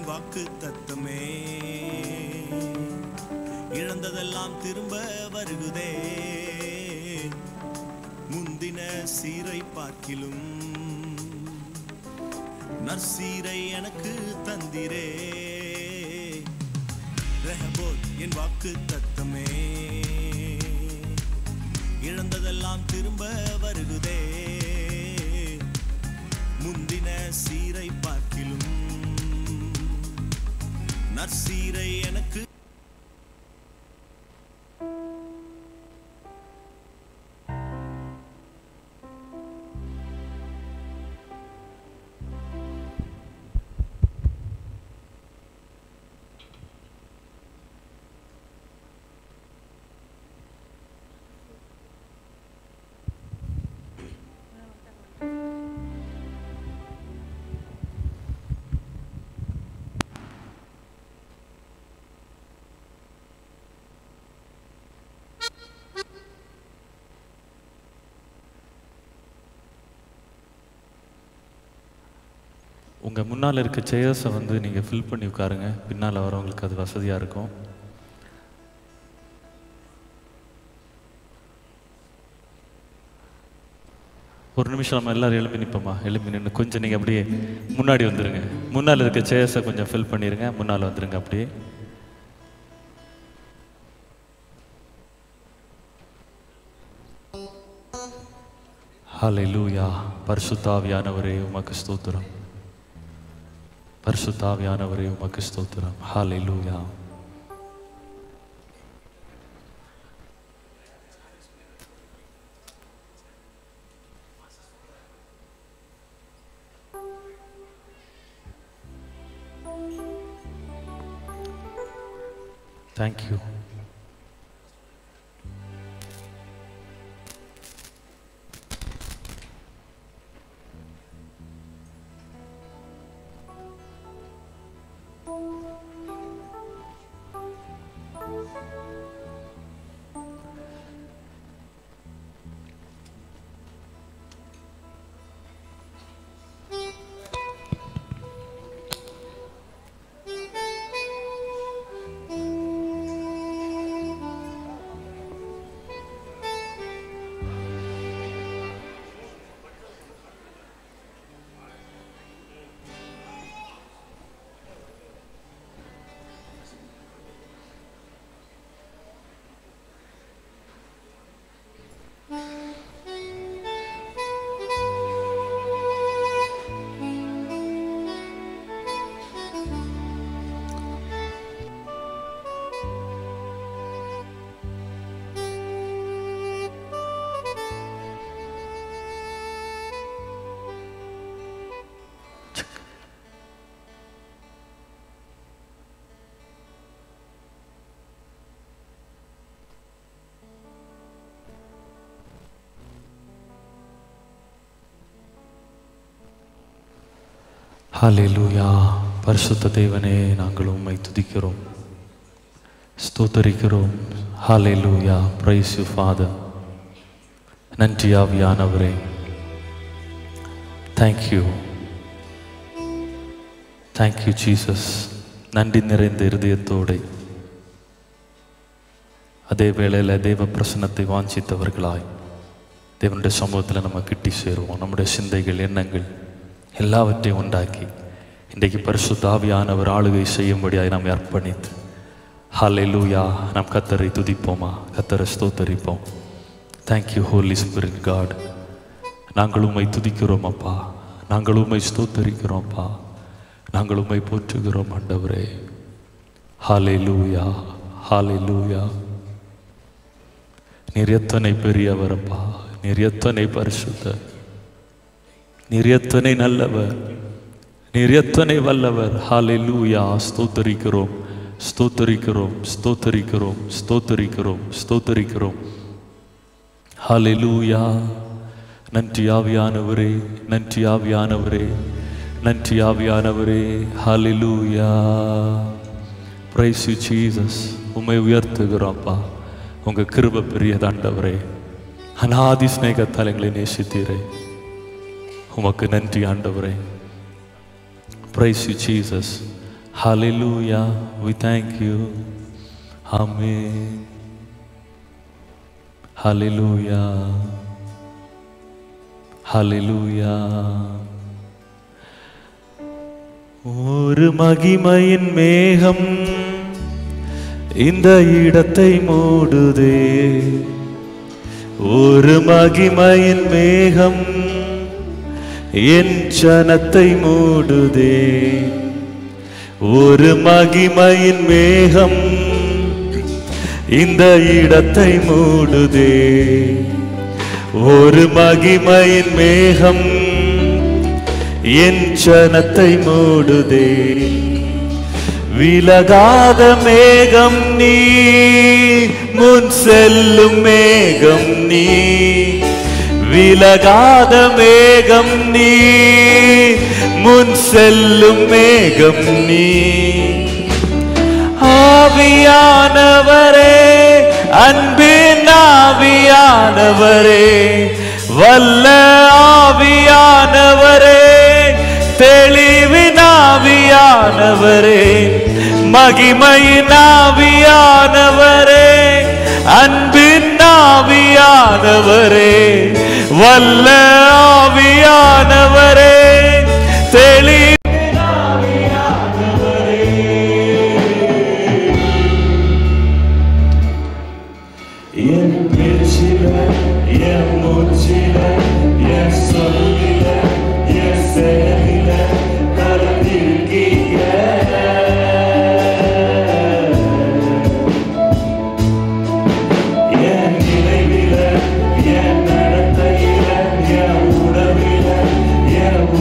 என் வாக்கு தத்தமே இழந்ததெல்லாம் திரும்ப வருகுதே முந்தின சீரை பார்க்கிலும் நற்சீரை எனக்கு தந்திரே ரெஹபோத் என் வாக்கு தத்தமே இழந்ததெல்லாம் திரும்ப வருகுதே முந்தின சீரை பார்க்கிலும் நற்சீரை எனக்கு உங்கள் முன்னால் இருக்க சேர்ஸை வந்து நீங்கள் ஃபில் பண்ணி உட்காருங்க பின்னால் வரவங்களுக்கு அது வசதியாக இருக்கும் ஒரு நிமிஷம் நம்ம எல்லாரும் எழுப்பி நிற்போமா எழுப்பி நின்று கொஞ்சம் நீங்கள் அப்படியே முன்னாடி வந்துடுங்க முன்னால் இருக்க சேர்ஸை கொஞ்சம் ஃபில் பண்ணிடுங்க முன்னால் வந்துடுங்க அப்படியே ஹalleluya பரிசுத்தாவியானவரே உமக்கு ஸ்தோத்திரம் பரிசுத்தாவியானவரே உமக்கு ஸ்தோத்திரம் ஹalleluya Thank you. ஹalleluya பரிசுத்த தேவனே நாங்கள் உம்மை துதிக்கிறோம் ஸ்தோத்தரிக்கிறோம் ஹalleluya praise you father நன்றி ஆவியானவரே thank you thank you jesus நன்றி நிறைந்த இருதயத்தோடு அதே வேளையில் தேவ பிரசன்னத்தை வாஞ்சித்தவர்களாய் தேவனுடைய சமூகத்தில் நம்ம கிட்டி சேருவோம் நம்முடைய சிந்தைகள் எண்ணங்கள் எல்லாவற்றையும் உண்டாக்கி இன்றைக்கு பரிசுத்த ஆவியானவர் ஆளுகை செய்யும்படியாய் நாம் அர்ப்பணித்து ஹalleluya நாம் கத்தரை துதிப்போமா கத்தரை ஸ்தோத்தரிப்போம் தேங்க்யூ ஹோலி ஸ்பிரிட் காட் நாங்கள் உம்மை துதிக்கிறோம் அப்பா நாங்கள் உம்மை ஸ்தோத்தரிக்கிறோம் அப்பா நாங்கள் உம்மை போற்றுகிறோம் ஆண்டவரே ஹalleluya ஹalleluya நீர் எத்தனை பெரியவரப்பா நீர் எத்தனை பரிசுத்த நீர் எத்தனை நல்லவர் நீர் எத்தனை வல்லவர் ஹalleluya ஸ்தோத்தரிக்கிறோம் ஸ்தோத்தரிக்கிறோம் ஸ்தோத்தரிக்கிறோம் ஸ்தோத்தரிக்கிறோம் ஸ்தோத்தரிக்கிறோம் ஹalleluya நன்றி ஆவியானவரே நன்றி ஆவியானவரே நன்றி ஆவியானவரே ஹalleluya praise you jesus உம்மை உயர்த்துகிறோம்ப்பா உங்க கிருபை பெரியதாண்டவரே அநாதி ஸ்நேகத்தால் எங்களை நேசித்தீரே உமக்கு நன்றி ஆண்டவரே praise you Jesus Hallelujah. We thank you. Amen. Hallelujah. Hallelujah. ஒரு மகிமையின் மேகம் இந்த இடத்தை மூடுதே ஒரு மகிமையின் மேகம் என் ஜனத்தை மூடுதே ஒரு மகிமையின் மேகம் இந்த இடத்தை மூடுதே ஒரு மகிமையின் மேகம் என் ஜனத்தை மூடுதே விலகாத மேகம் நீ முன் செல்லும் மேகம் நீ விலகாத மேகம் நீ முன் செல்லும் மேகம் நீ ஆவியானவரே அன்பின் ஆவியானவரே வல்ல ஆவியானவரே தெளிவின் ஆவியானவரே மகிமையின் ஆவியானவரே அன்பின் ஆவியானவரே வல்ல ஆவியானவரே தெளி என் பேச்சில என் மூச்சில என் சொல்லில என் செயலில கலந்திருக்கீங்க என் நினைவில என் நடத்தையில என் உணவில என்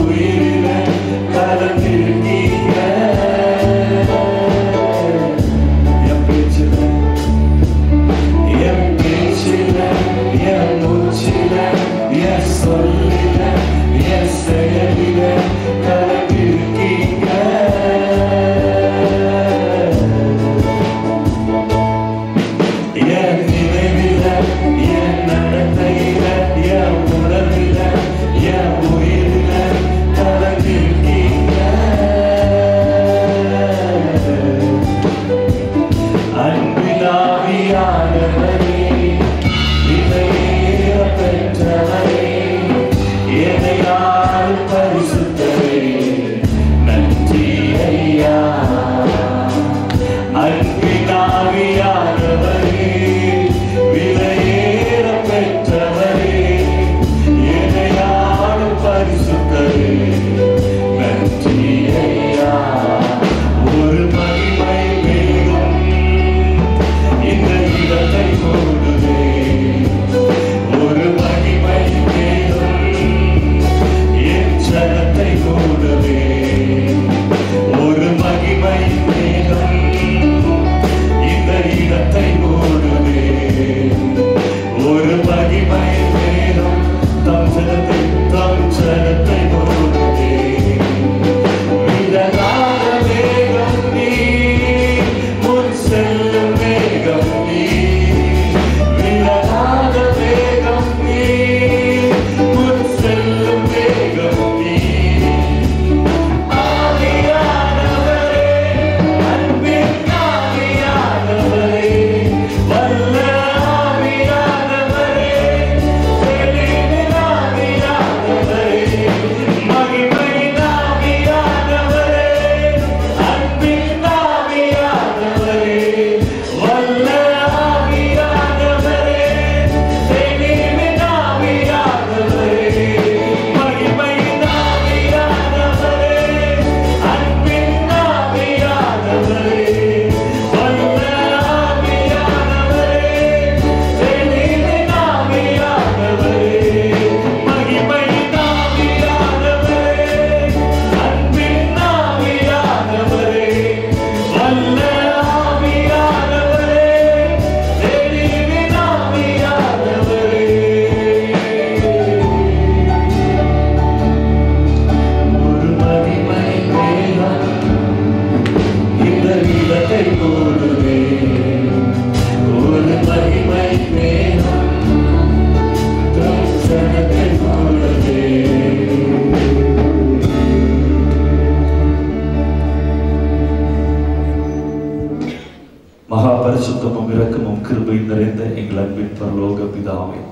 பரிசுத்தமும் இரக்கமும் கிருபை நிறைந்த எங்கள் அன்பின் பரலோக பிதாவே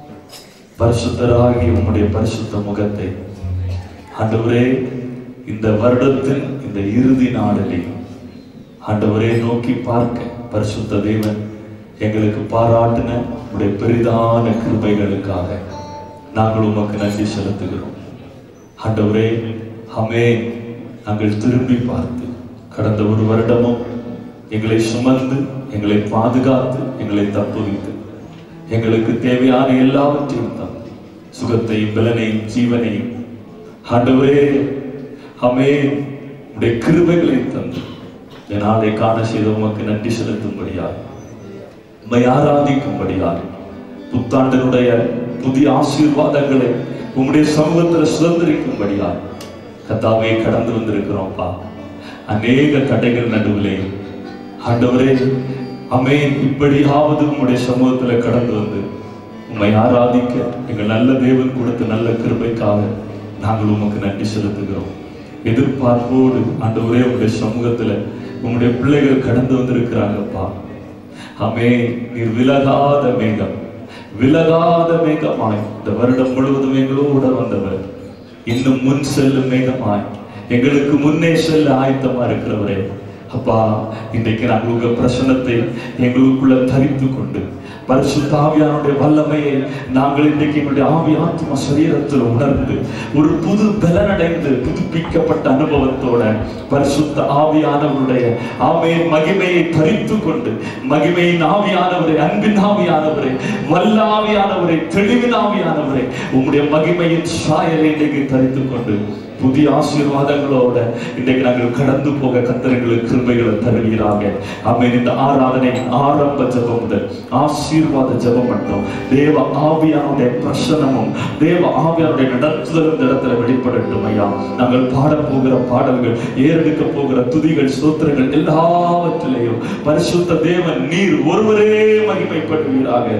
பரிசுத்தராகி உம்முடைய பரிசுத்த முகத்தை ஆண்டவரே இந்த வருடத்தின் இந்த இறுதி நாளிலே ஆண்டவரே நோக்கி பார்க்க பரிசுத்த தேவன் எங்களுக்கு பாராட்டின உடைய பெரிதான கிருபைகளுக்காக நாங்கள் உமக்கு நன்றி செலுத்துகிறோம் ஆண்டவரே அமே நாங்கள் திரும்பி பார்த்து கடந்த ஒரு வருடமும் எங்களை சுமந்து எங்களை பாதுகாத்து எங்களை தப்புவித்து எங்களுக்கு தேவையான எல்லாவற்றையும் தந்து சுகத்தையும் பலனையும் ஜீவனையும் ஆண்டவரே அமே உடைய கிருபைகளை தந்து இந்த நாளை காண செய்த உமக்கு நன்றி செலுத்தும்படியாக உம்மை ஆராதிக்கும்படியாக புத்தாண்டினுடைய புதிய ஆசீர்வாதங்களை உம்முடைய சமூகத்தில் சுதந்திரிக்கும்படியாக கத்தாவே கடந்து வந்திருக்கிறோம்ப்பா அநேக தடைகள் நடுவிலே ஆண்டவரே அமேன் இப்படியாவது உம்முடைய சமூகத்தில் கடந்து வந்து உம்மை ஆராதிக்க எங்கள் நல்ல தேவன் கொடுத்த நல்ல கிருபைக்காக நாங்கள் உமக்கு நன்றி செலுத்துகிறோம் எதிர்பார்ப்போடு ஆண்டவரே உங்களுடைய சமூகத்துல உங்களுடைய பிள்ளைகள் கடந்து வந்திருக்கிறாங்கப்பா அமே நீர் விலகாத மேகம் விலகாத மேகமாய் இந்த வருடம் முழுவதும் எங்களோட வந்தவர் இன்னும் முன் செல்லும் மேகமாய் எங்களுக்கு முன்னே செல்ல ஆயத்தமா இருக்கிறவரே அப்பா இன்றைக்கு நாங்கள் உங்க பிரசனத்தை எங்களுக்குள்ள தரித்து கொண்டு பரிசுத்த ஆவியானுடைய வல்லமையை நாங்கள் இன்றைக்கு எங்களுடைய ஆவி ஆத்ம சரீரத்தில் உணர்ந்து ஒரு புது பலனடைந்து புதுப்பிக்கப்பட்ட அனுபவத்தோட பரிசுத்த ஆவியானவருடைய ஆவியின் மகிமையை தரித்து கொண்டு மகிமையின் ஆவியானவரை அன்பின் ஆவியானவரை வல்ல ஆவியானவரை தெளிவின் ஆவியானவரை உங்களுடைய மகிமையின் சாயலை இன்றைக்கு தரித்து கொண்டு புதிய ஆசீர்வாதங்களோட இன்றைக்கு நாங்கள் கடந்து போக கத்தர்களுக்கு கிருபைகளை தருவீராக அமேன் இந்த ஆராதனை ஆரம்ப ஜெபம் முதல் ஆசீர்வாத ஜெபம் மட்டும் தேவ ஆவியானுடைய பிரசனமும் தேவ ஆவியானுடைய நடத்துதலும் இந்த இடத்துல வெளிப்படட்டும் ஐயா நாங்கள் பாட போகிற பாடல்கள் ஏறெடுக்க போகிற துதிகள் ஸ்தோத்திரங்கள் எல்லாவற்றிலேயும் பரிசுத்த தேவன் நீர் ஒருவரே மகிமைப்படுவீராக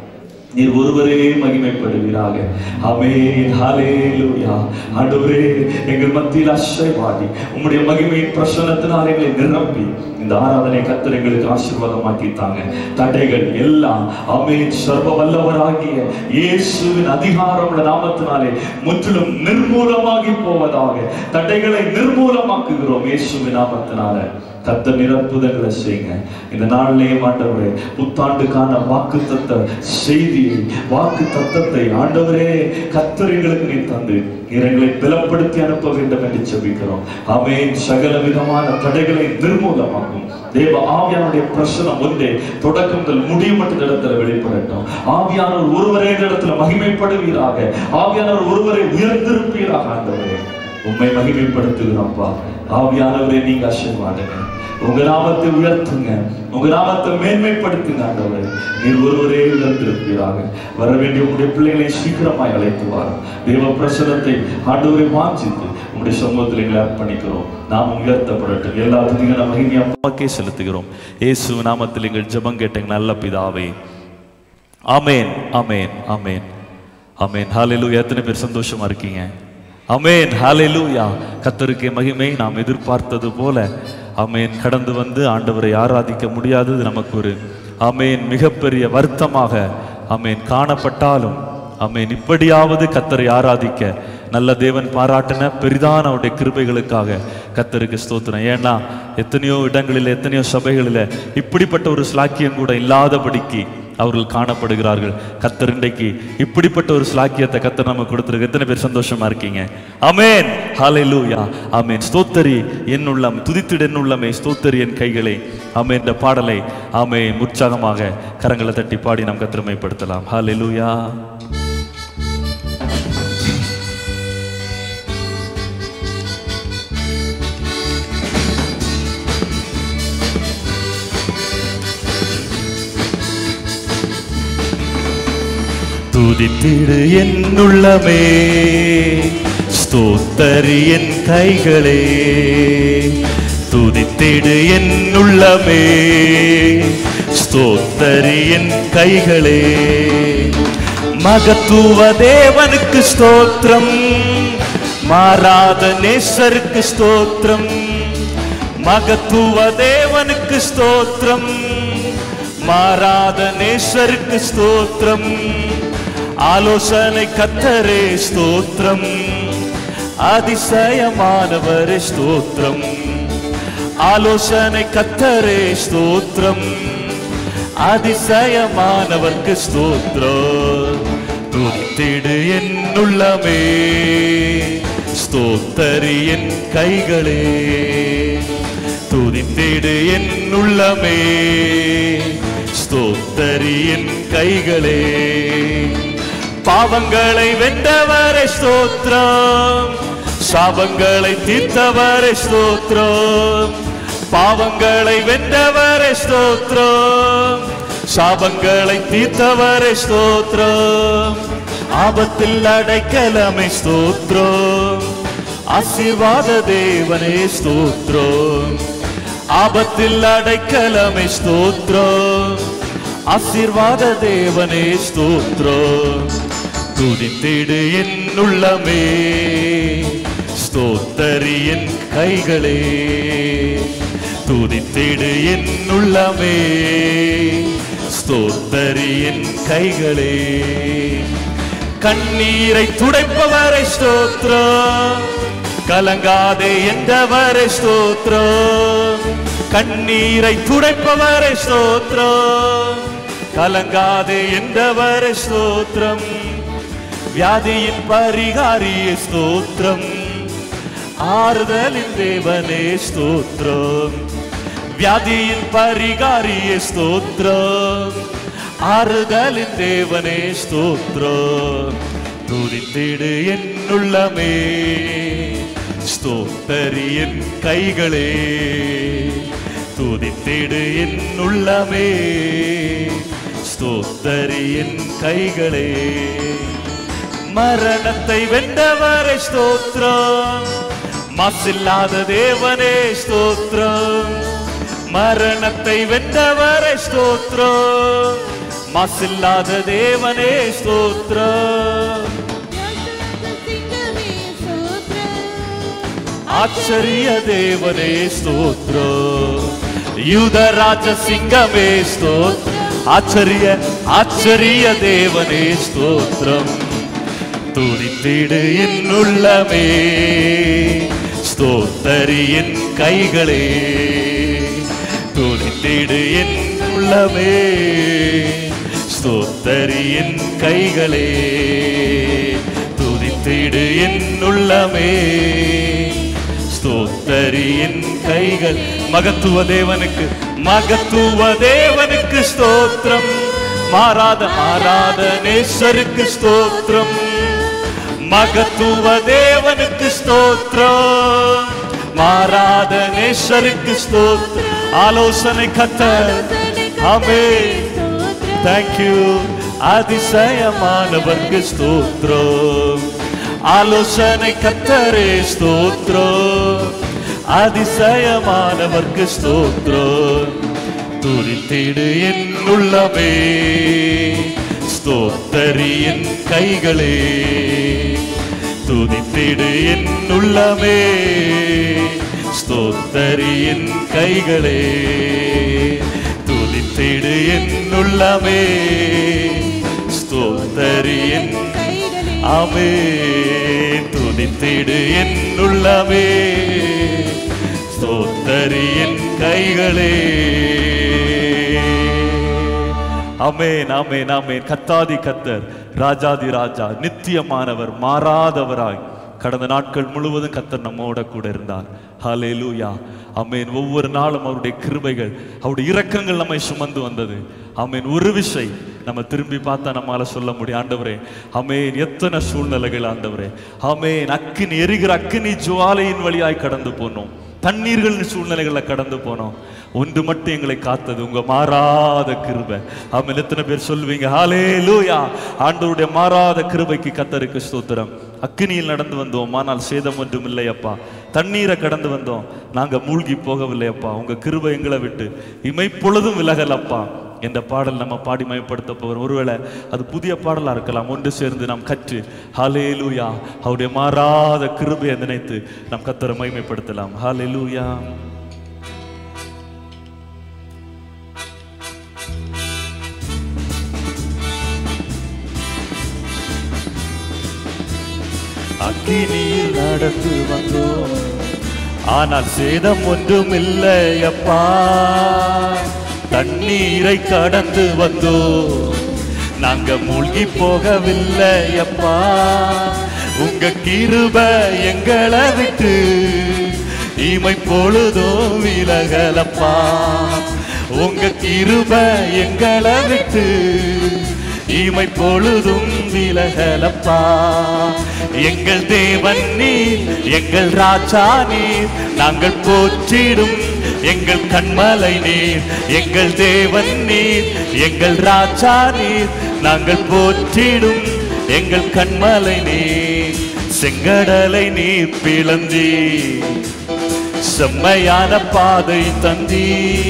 நீர் ஒருவரே மகிமைப்படுவீராக ஆமென் ஹalleluya ஆண்டவரே எங்கள் மத்தியில் அசைவாடி உம்முடைய மகிமையின் பிரசன்னத்தினால் எங்களை நிரப்பி இந்த ஆராதனை கத்தர் எங்களுக்கு ஆசீர்வாதமாக்கி தாங்க தடைகள் எல்லாம் ஆமென் சர்வ வல்லவராகிய இயேசுவின் அதிகாரமுள்ள நாமத்தினாலே முற்றிலும் நிர்மூலமாகி போவதாக தடைகளை நிர்மூலமாக்குகிறோம் இயேசுவின் நாமத்தினால கத்த நிரப்புதங்களை செய்யுங்க இந்த நாளிலேயே ஆண்டவரே புத்தாண்டுக்கான வாக்கு தத்த செய்தியை வாக்கு தத்தத்தை ஆண்டவரே கத்தர் எங்களுக்கு நீ தந்து எங்களை பலப்படுத்தி அனுப்ப வேண்டும் என்று செபிக்கிறோம் ஆமென் சகல விதமான தடைகளை நிர்மூலமாக்கும் தேவ ஆவியானுடைய பிரசனம் ஒன்றே தொடக்கம் முதல் முடியும் மட்டும் இடத்துல வெளிப்படட்டும் ஆவியானவர் ஒருவரே இந்த இடத்துல மகிமைப்படுவீராக ஆவியானவர் ஒருவரை உயர்ந்திருப்பீராக ஆண்டவரே உண்மை மகிமைப்படுத்துகிறோம்ப்பா ஆவியானவரே நீங்க ஆசீர்வாடுங்க உங்க நாமத்தை உயர்த்துங்க உங்க நாமத்தை மேன்மைப்படுத்துங்க ஆண்டவரே நீர் ஒருவரே உயர்ந்திருப்பீராக வர வேண்டிய உங்களுடைய பிள்ளைகளை சீக்கிரமாய் அழைத்து வாரும் தேவ பிரசனத்தை ஆண்டவரை வாஞ்சித்து உங்களுடைய சமூகத்தில் எங்களை அர்ப்பணிக்கிறோம் நாம் உயர்த்தப்படட்டும் எல்லா துதிகளும் மகிமையா நமக்கே செலுத்துகிறோம் இயேசு நாமத்தில் எங்கள் ஜெபம் கேட்ட நல்ல பிதாவே ஆமென் ஆமென் ஆமென் ஆமென் ஹalleluya எத்தனை பேர் சந்தோஷமா இருக்கீங்க ஆமென் ஹalleluya கர்த்தருக்கே மகிமை நாம் எதிர்பார்த்தது போல ஆமென் கடந்து வந்து ஆண்டவரை ஆராதிக்க முடியாதது நமக்கு ஒரு ஆமென் மிகப்பெரிய வருத்தமாக ஆமென் காணப்பட்டாலும் ஆமென் இப்படியாவது கத்தரை ஆராதிக்க நல்ல தேவன் பாராட்டின பெரிதான அவருடைய கிருபைகளுக்காக கத்தருக்கு ஸ்தோத்திரம் ஏன்னா எத்தனையோ இடங்களில் எத்தனையோ சபைகளில் இப்படிப்பட்ட ஒரு ஸ்லாக்கியம் கூட இல்லாதபடிக்கு அவர்கள் காணப்படுகிறார்கள் கத்தர் இன்றைக்கு இப்படிப்பட்ட ஒரு ஸ்லாக்கியத்தை கத்தர் நமக்கு கொடுத்துருக்கு எத்தனை பேர் சந்தோஷமா இருக்கீங்க அமேன் ஹalleluya ஆமென் ஸ்தோத்தரி என் உள்ளம் துதித்திட என் உள்ளமே ஸ்தோத்தரி என் கைகளை ஆமென் இந்த பாடலை ஆமே உற்சாகமாக கரங்களை தட்டி பாடி நாம் கத்திரமைப்படுத்தலாம் ஹalleluya துதித்திடு என் உள்ளமே ஸ்தோத்தரி என் கைகளே துதித்திடு என் உள்ளமே ஸ்தோத்தரி என் கைகளே மகத்துவ தேவனுக்கு ஸ்தோத்திரம் மாறாத நேசருக்கு ஸ்தோத்திரம் மகத்துவ தேவனுக்கு ஸ்தோத்திரம் மாறாத நேசருக்கு ஸ்தோத்திரம் ஆலோசனை கத்தரே ஸ்தோத்திரம் அதிசயமானவரே ஸ்தோத்திரம் ஆலோசனை கத்தரே ஸ்தோத்திரம் அதிசயமானவர்க்கு ஸ்தோத்திரம் துதித்திடு என் உள்ளமே ஸ்தோத்தரி என் கைகளே துதித்திடு என் உள்ளமே ஸ்தோத்தரி என் கைகளே பாவங்களை வென்றவரே ஸ்தோத்திரம் சாபங்களை தீர்த்தவரே ஸ்தோத்திரம் பாவங்களை வென்றவரே ஸ்தோத்திரம் சாபங்களை தீர்த்தவரே ஸ்தோத்திரம் ஆபத்தில் அடைக்கலமை ஸ்தோத்திரம் ஆசீர்வாத தேவனே ஸ்தோத்திரம் ஆபத்தில் அடைக்கலமை ஸ்தோத்திரம் ஆசீர்வாத தேவனே ஸ்தோத்திரம் துதித்திடு என் உள்ளமே ஸ்தோத்தரி என் கைகளே துதித்திடு என் உள்ளமே ஸ்தோத்தரி என் கைகளே கண்ணீரை துடைப்பவரை ஸ்தோத்திரம் கலங்காதே என்றவரை ஸ்தோத்திரம் கண்ணீரை துடைப்பவரை ஸ்தோத்திரம் கலங்காதே என்றவரை ஸ்தோத்திரம் வியாதியின் பரிகாரிய ஸ்தோத்திரம் ஆறுதலின் தேவனே ஸ்தோத்திரம் வியாதியின் பரிகாரிய ஸ்தோத்திரம் ஆறுதலின் தேவனே ஸ்தோத்திரம் துதித்திடு என் உள்ளமே ஸ்தோத்தரி என் கைகளே துதித்திடு என் உள்ளமே ஸ்தோத்தரி என் கைகளே மரணத்தை வென்றவரை ஸ்தோத்திரம் மாசில்லாத தேவனே ஸ்தோத்திரம் மரணத்தை வென்றவரை ஸ்தோத்திரம் மாசில்லாத தேவனே ஸ்தோத்திரம் ஆச்சரிய தேவனே ஸ்தோத்திரம் யூதராஜ சிங்கமே ஸ்தோத்திரம் ஆச்சரிய ஆச்சரிய தேவனே ஸ்தோத்திரம் துதித்திடு என் உள்ளமே ஸ்தோத்தரி என் கைகளே துதித்திடு என் உள்ளமே ஸ்தோத்தரி என் கைகளே துதித்திடு என் உள்ளமே ஸ்தோத்தரி என் கைகள் மகத்துவ தேவனுக்கு மகத்துவ தேவனுக்கு ஸ்தோத்திரம் மாறாத மாறாத நேசருக்கு ஸ்தோத்திரம் மகத்துவ தேவனுக்கு ஸ்தோத்திரம் மாறாத நேசருக்கு ஸ்தோத்திரம் ஆலோசனை கத்த ஆமே தேங்க்யூ அதிசயமானவர்க்கு ஸ்தோத்திரம் ஆலோசனை கத்தரே ஸ்தோத்திரம் அதிசயமானவர்க்கு ஸ்தோத்திரம் துரித்திடு என் உள்ளமே ஸ்தோத்தரி என் கைகளே துதித்திடு என் உள்ளமே ஸ்தோத்தரி என் கைகளே துதித்திடு என் உள்ளமே ஸ்தோத்தரி என் ஆமே துதித்திடு என் உள்ளமே ஸ்தோத்தரி என் கைகளே அமேன் அமேன் அமேன் கத்தாதி கத்தர் ராஜாதி ராஜா நித்தியமானவர் மாறாதவராய் கடந்த நாட்கள் முழுவதும் கத்தர் நம்மோட கூட இருந்தார் ஹalleluya அமேன் ஒவ்வொரு நாளும் அவருடைய கிருபைகள் அவருடைய இரக்கங்கள் நம்மை சுமந்து வந்தது அமேன் ஒரு விசை நம்ம திரும்பி பார்த்தா நம்மால சொல்ல முடியும் ஆண்டவரே அமேன் எத்தனை சூழ்நிலைகள் ஆண்டவரே அமேன் அக்கினி எரிகிற அக்கினி ஜுவாலையின் வழியாய் கடந்து போனோம் தண்ணீர்கள் சூழ்நிலைகளை கடந்து போனோம் ஒன்று மட்டும் எங்களை காத்தது உங்க மாறாத கிருபை ஆமென் எத்தனை பேர் சொல்லுவீங்க ஹாலே லூயா ஆண்டவருடைய மாறாத கிருபைக்கு கத்தருக்கு ஸ்தோத்திரம் அக்கினியில் நடந்து வந்தோம் ஆனால் சேதம் ஒன்றும் இல்லையப்பா தண்ணீரை கடந்து வந்தோம் நாங்க மூழ்கி போகவில்லையப்பா உங்க கிருபை எங்களை விட்டு இமைப்பொழுதும் விலகலப்பா என்ற பாடல் நம்ம பாடி மயப்படுத்த போகிறோம் ஒருவேளை அது புதிய பாடலா இருக்கலாம் ஒன்று சேர்ந்து நாம் கற்று ஹாலே லூயா அவருடைய மாறாத கிருபையை நினைத்து நாம் கத்தரை மகிமைப்படுத்தலாம் ஹாலே லூயா அக்கினியில் நடந்து வந்தோம் ஆனால் சேதம் ஒன்றும் இல்லையப்பா தண்ணீரை கடந்து வந்தோம் நாங்க மூழ்கி போகவில்லையப்பா உங்க கிருப எங்களை விட்டு இமை பொழுதும் விலகலப்பா உங்க கிருப எங்களை விட்டு இமை பொழுதும் விலகலப்பா எங்கள் தேவன் நீர் எங்கள் ராஜா நீர் நாங்கள் போற்றிடும் எங்கள் கண்மலை நீர் எங்கள் தேவன் நீர் எங்கள் ராஜா நீர் நாங்கள் போற்றிடும் எங்கள் கண்மலை நீர் செங்கடலை நீர் பிளந்தீர் செம்மையான பாதை தந்தி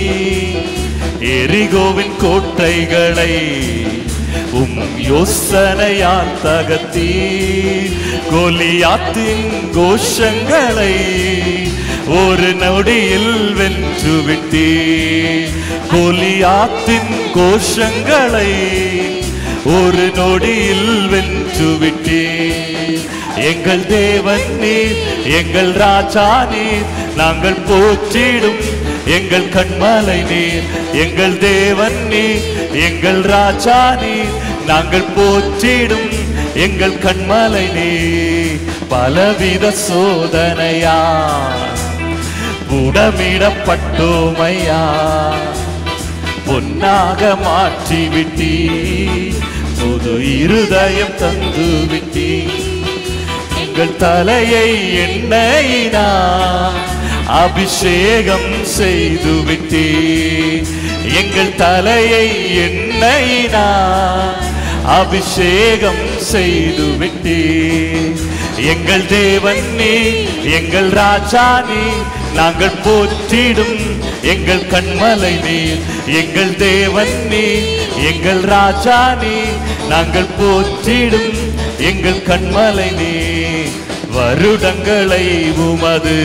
எரிகோவின் கோட்டைகளை உம் யோசனையால் தகர்த்தி கோலியாத்தின் கோஷங்களை ஒரு நொடியில் வென்று விட்டீ கோலியாத்தின் கோஷங்களை ஒரு நொடியில் வென்று விட்டீ எங்கள் தேவன் நீர் எங்கள் ராஜா நீர் நாங்கள் போற்றிடும் எங்கள் கண்மலை நீர் எங்கள் தேவன் நீர் எங்கள் ராஜா நீர் நாங்கள் போற்றிடும் எங்கள் கண்மலை நீர் பலவித சோதனையா புடமிடப்பட்டோமையா பொன்னாக மாற்றி விட்டீ புது இருதயம் தந்து விட்டீ எங்கள் தலையை எண்ணெயினா அபிஷேகம் செய்து விட்டீ எங்கள் தலையை எண்ணெயினா அபிஷேகம் செய்து விட்டீ எங்கள் தேவன் நீ எங்கள் ராஜா நீ நாங்கள் போற்றிடும் எங்கள் கண்மலை நீர் எங்கள் தேவன் நீ எங்கள் ராஜா நீ நாங்கள் போற்றிடும் எங்கள் கண்மலை நீ வருடங்களை உமது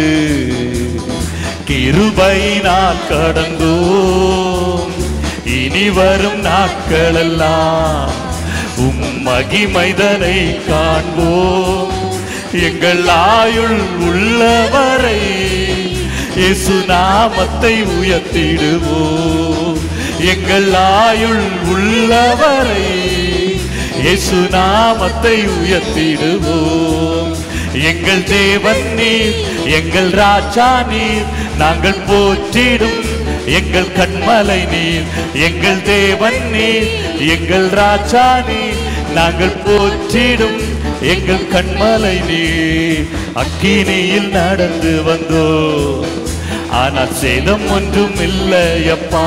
கிருபையினால் கடந்தோம் இனி வரும் நாட்களெல்லாம் உம் மகிமைதனை காண்போம் எங்கள் ஆயுள் உள்ளவரை இயேசு நாமத்தை உயர்த்திடுவோம் எங்கள் ஆயுள் உள்ளவரை இயேசு நாமத்தை உயர்த்திடுவோம் எங்கள் தேவன் நீர் எங்கள் ராஜா நீர் நாங்கள் போற்றிடும் எங்கள் கண்மலை நீர் எங்கள் தேவன் நீர் எங்கள் ராஜா நீர் நாங்கள் போற்றிடும் எங்கள் கண்மலை நீர் அக்கினியில் நடந்து வந்தோ ஆனால் சேதம் ஒன்றும் இல்லையப்பா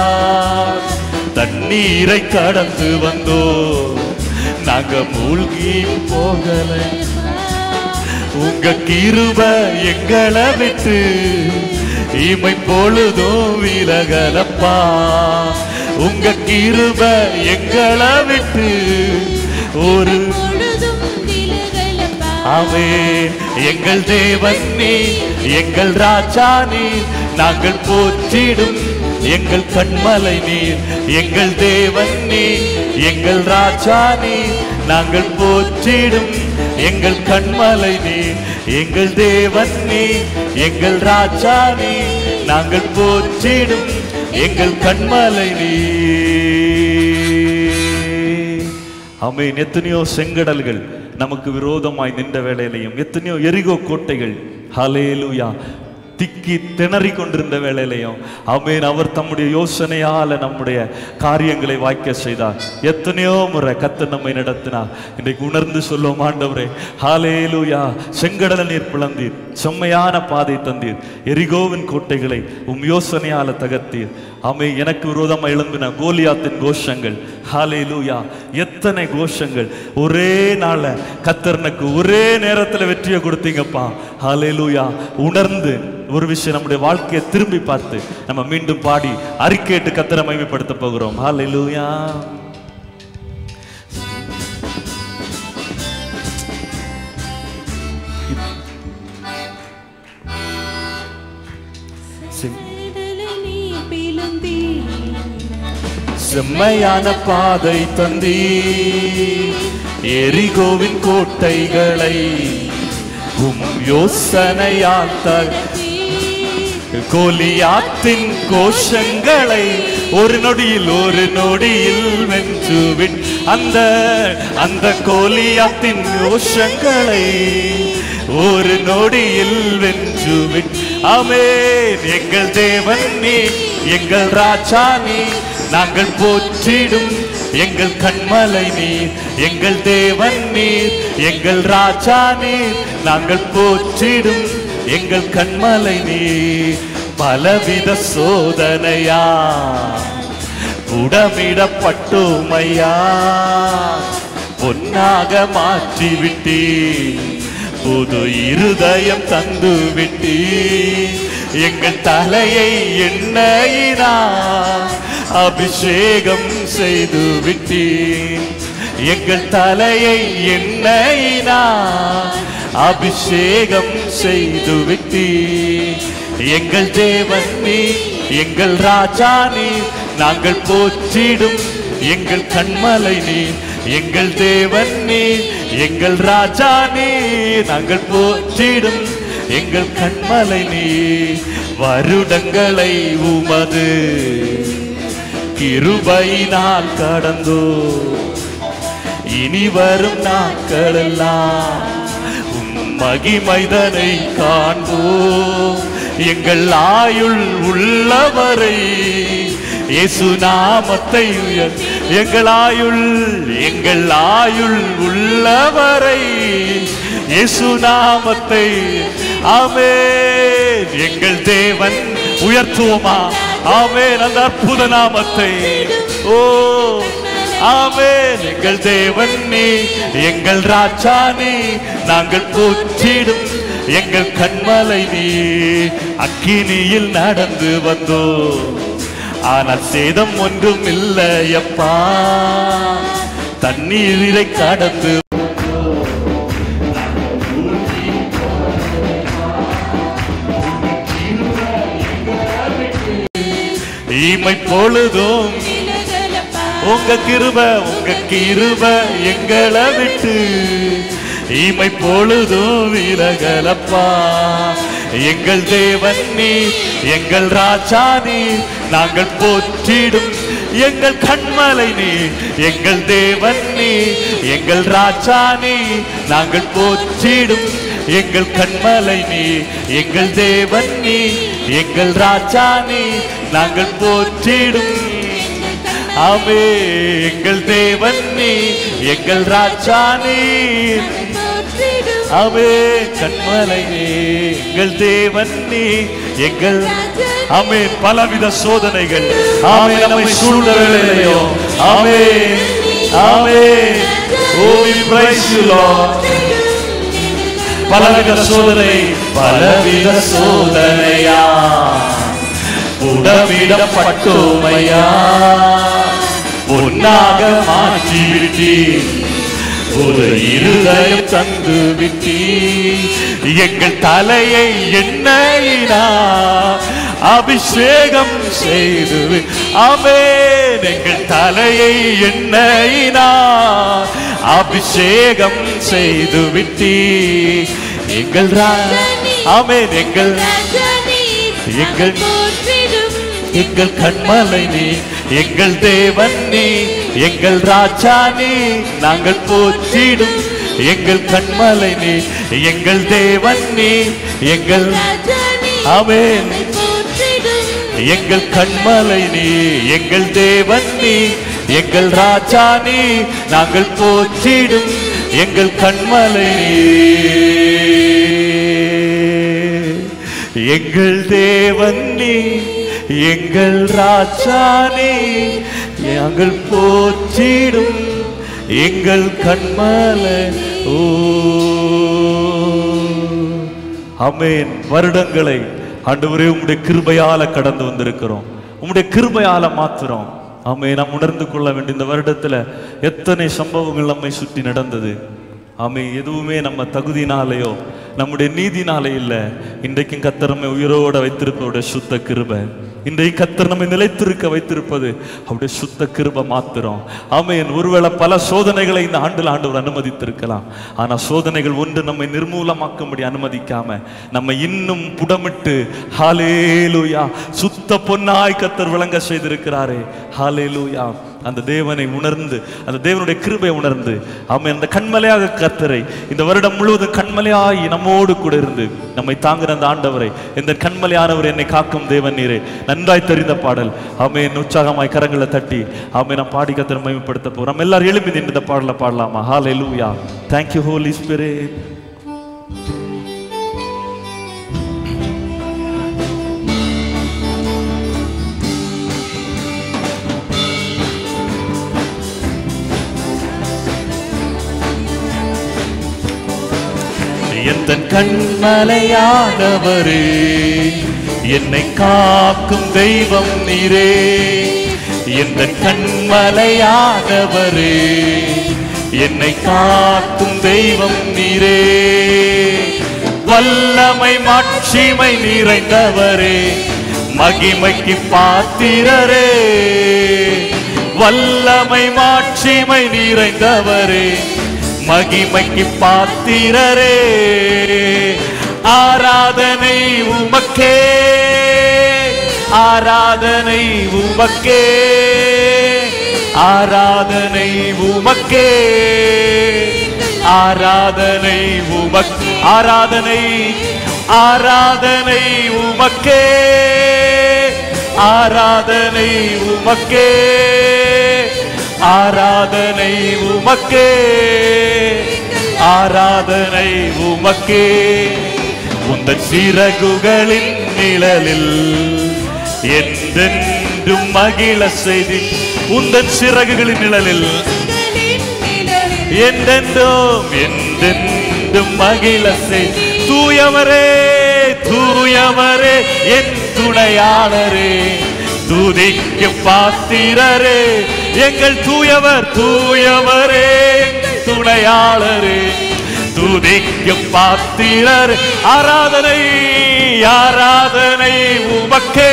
தண்ணீரை கடந்து வந்தோ நாங்க மூழ்கி போகலை உங்க கிருப எங்களை விட்டு இமை பொழுதும் விலகலப்பா உங்க கிருப எங்களை விட்டு ஒரு பொழுதும் விலகலப்பா ஆமே எங்கள் தேவன் நீ எங்கள் ராஜா நீ நாங்கள் போற்றிடும் எங்கள் கண்மலை நீர் எங்கள் தேவன் நீ எங்கள் ராஜா நீ நாங்கள் போற்றிடும் எங்கள் கண்மலை நீர் எங்கள் தேவன் நீ எங்கள் ராஜா நீ நாங்கள் போற்றிடும் எங்கள் கண்மலை நீர் ஆமென் எத்தனையோ செங்கடல்கள் நமக்கு விரோதமாய் நின்ற வேளையிலையும் எத்தனையோ எரிகோ கோட்டைகள் ஹalleluya திக்கி திணறி கொண்டிருந்த வேளையிலையும் ஆமென் அவர் தம்முடைய யோசனையால நம்முடைய காரியங்களை வாய்க்க செய்தார் எத்தனையோ முறை கத்து நம்மை நடத்தினார் இன்றைக்கு உணர்ந்து சொல்லுவோம் ஆண்டவரே ஹalleluya செங்கடல நீர் பிளந்தீர் செம்மையான பாதை தந்தீர் எரிகோவின் கோட்டைகளை உம் யோசனையால தகர்த்தீர் ஆமே எனக்கு விரோதமாக எழும்பின கோலியாத்தின் கோஷங்கள் ஹalleluya எத்தனை கோஷங்கள் ஒரே நாள்ல கத்தர்னுக்கு ஒரே நேரத்துல வெற்றியை கொடுத்தீங்கப்பா ஹalleluya உணர்ந்து ஒரு விஷயம் நம்முடைய வாழ்க்கையை திரும்பி பார்த்து நம்ம மீண்டும் பாடி அறிக்கையிட்டு கத்தரை மகிமைப்படுத்த போகிறோம் ஹalleluya செம்- கடலை நீ பிளந்தீ செம்மையான பாதை தந்தி எரிகோவின் கோட்டைகளை உம் யோசனையால் தகர்த்தீர் கோலியாத்தின் கோஷங்களை ஒரு நொடியில் ஒரு நொடியில் வென்றுவின் அந்த அந்த கோலியாத்தின் கோஷங்களை ஒரு நொடியில் வென்றுவின் ஆமென் எங்கள் தேவன் நீ எங்கள் ராஜா நீ நாங்கள் போற்றிடும் எங்கள் கண்மலை நீர் எங்கள் தேவன் நீர் எங்கள் ராஜா நீர் நாங்கள் போற்றிடும் எங்கள் கண்மலை நீர் பலவித சோதனையா உடமிடப்பட்டோமையா பொன்னாக மாற்றி விட்டீ புது இருதயம் தந்து விட்டீ எங்கள் தலையை எண்ணெயினா அபிஷேகம் செய்து விட்டீ எங்கள் தலையை எண்ணெயினா அபிஷேகம் செய்து விட்டீ எங்கள் தேவன் நீ எங்கள் ராஜா நீ நாங்கள் போற்றிடும் எங்கள் கண்மலை நீ எங்கள் தேவன் நீ எங்கள் ராஜா நீ நாங்கள் போற்றிடும் எங்கள் கண்மலை நீ வருடங்களை உமது கிருபையினால் கடந்தோ இனி வரும் நாட்களெல்லாம் உம் மகிமைதனை காண்போம் எங்கள் ஆயுள் உள்ளவரை இயேசு நாமத்தை உயர் எங்கள் ஆயுள் எங்கள் ஆயுள் உள்ளவரை இயேசு நாமத்தை ஆமென் எங்கள் தேவன் உயர்த்துவோமா ஆமென் அந்த அற்புத நாமத்தை ஓ ஆமென் எங்கள் தேவன் நீ எங்கள் ராஜா நீ நாங்கள் போற்றிடும் எங்கள் கண்மலை நீ அக்கினியில் நடந்து வந்தோ ஆனால் சேதம் ஒன்றும் இல்லையப்பா தண்ணீரை கடந்து ஈமை பொழுதும் விலகலப்பா உங்க கிருப உங்க கிருப எங்களை விட்டு ஈமை பொழுதும் விலகலப்பா எங்கள் தேவன் நீ எங்கள் ராஜா நீ நாங்கள் போற்றிடும் எங்கள் கண்மலை நீ எங்கள் தேவன் நீ எங்கள் ராஜா நீ நாங்கள் போற்றிடும் எங்கள் கண்மலை நீ எங்கள் தேவன் நீ எங்கள் ராஜா நீ நாங்கள் போற்றிடும் ஆமே எங்கள் தேவன் நீ எங்கள் ராஜா நீ போற்றிடும் ஆமே கண்மலை நீ எங்கள் தேவன் நீ எங்கள் ஆமே பலவித சோதனைகள் ஆமே நம்மை சூழ்ந்த வேளையிலையோ ஆமே ஆமே ஓ we praise you Lord பலவித சோதனை பலவித சோதனையா உடமிடப்பட்டோமையா பொன்னாக மாற்றி விட்டீ ஒரு இருதயம் தந்து விட்டீ எங்கள் தலையை எண்ணெயினா அபிஷேகம் செய்து வி- ஆமென் எங்கள் தலையை எண்ணெயினா அபிஷேகம் செய்து விட்டீ எங்கள் ரா- ஆமென் எங்கள் ராஜானி எங்கள் போற்றிடும் எங்கள் கண்மலை நீ எங்கள் தேவன் நீ எங்கள் ராஜா நீ நாங்கள் போற்றிடும் எங்கள் கண்மலை நீ எங்கள் தேவன் நீ எங்கள் ராஜானி ஆமென் போற்றிடும் எங்கள் கண்மலை நீ எங்கள் தேவன் நீ எங்கள் ராஜா நீ நாங்கள் போற்றிடும் எங்கள் கண்மலை நீ எங்கள் தேவன் நீ எங்கள் ராஜா நீ நாங்கள் போற்றிடும் எங்கள் கண்மலை ஓ அமேன் வருடங்களை ஆண்டவரே உம்முடைய கிருபையால கடந்து வந்திருக்கிறோம் உம்முடைய கிருபையால மாத்துறோம் ஆமே நாம் உணர்ந்து கொள்ள வேண்டிய இந்த வருடத்துல எத்தனை சம்பவங்கள் நம்மை சுற்றி நடந்தது ஆமே எதுவுமே நம்ம தகுதினாலேயோ நம்முடைய நீதினாலே இல்லை இன்றைக்கும் கத்தரமை உயிரோட வைத்திருப்பவருடைய சுத்த கிருபை இன்றைய கத்தர் நம்மை நிலைத்திருக்க வைத்திருப்பது அவருடைய சுத்த கிருப மாத்திரம் ஆமென் ஒருவேளை பல சோதனைகளை இந்த ஆண்டில் ஆண்டவர் அனுமதித்திருக்கலாம் ஆனா சோதனைகள் ஒன்று நம்மை நிர்மூலமாக்கும்படி அனுமதிக்காம நம்ம இன்னும் புடமிட்டு ஹாலேலூயா சுத்த பொன்னாய் கத்தர் விளங்க செய்திருக்கிறாரே ஹாலேலூயா அந்த தேவனை உணர்ந்து அந்த தேவனுடைய கிருபை உணர்ந்து அவன் அந்த கண்மலையாக கத்தரை இந்த வருடம் முழுவதும் கண்மலையாய் நம்மோடு கூட இருந்து நம்மை தாங்குற அந்த ஆண்டவரை இந்த கண்மலையானவர் என்னை காக்கும் தேவன் நீரே நன்றாய் தெரிந்த பாடல் அவன் உற்சாகமாய் கரங்களை தட்டி அவன் நாம் பாடி கத்தரை மகிமைப்படுத்த போறோம் நம்ம எல்லாரும் எழுப்பி நின்று இந்த பாடலை பாடலாமா ஹalleluya thank you holy spirit எந்த கண்மலையானவரே என்னை காக்கும் தெய்வம் நீரே எந்த கண்மலையானவரே என்னை காக்கும் தெய்வம் நீரே வல்லமை மாட்சிமை நிறைந்தவரே மகிமைக்கு பாத்திரரே வல்லமை மாட்சிமை நிறைந்தவரே மகிமைக்கு பாத்திரரே ஆராதனை உமக்கே ஆராதனை உமக்கே ஆராதனை உமக்கே ஆராதனை உமக் ஆராதனை ஆராதனை உமக்கே ஆராதனை உமக்கே ஆராதனை உமக்கே ஆராதனை உமக்கே உந்தன் சிறகுகளின் நிழலில் என்றென்றும் மகிழ செய்தி உந்தன் சிறகுகளின் நிழலில் என்றென்றும் என்றென்றும் மகிழ செய் தூயவரே தூயவரே என் துணையாளரே துதிக்கு பாத்திரரே எங்கள் தூயவர் தூயவரே எங்கள் துணையாளரே துதிக்கு பாத்திரர் ஆராதனை ஆராதனை உமக்கே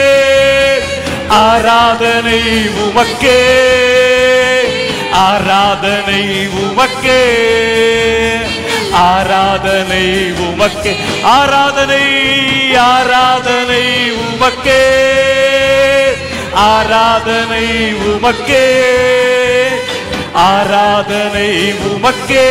ஆராதனை உமக்கே ஆராதனை உமக்கே ஆராதனை உமக்கே ஆராதனை ஆராதனை உமக்கே ஆராதனை உமக்கே ஆராதனை உமக்கே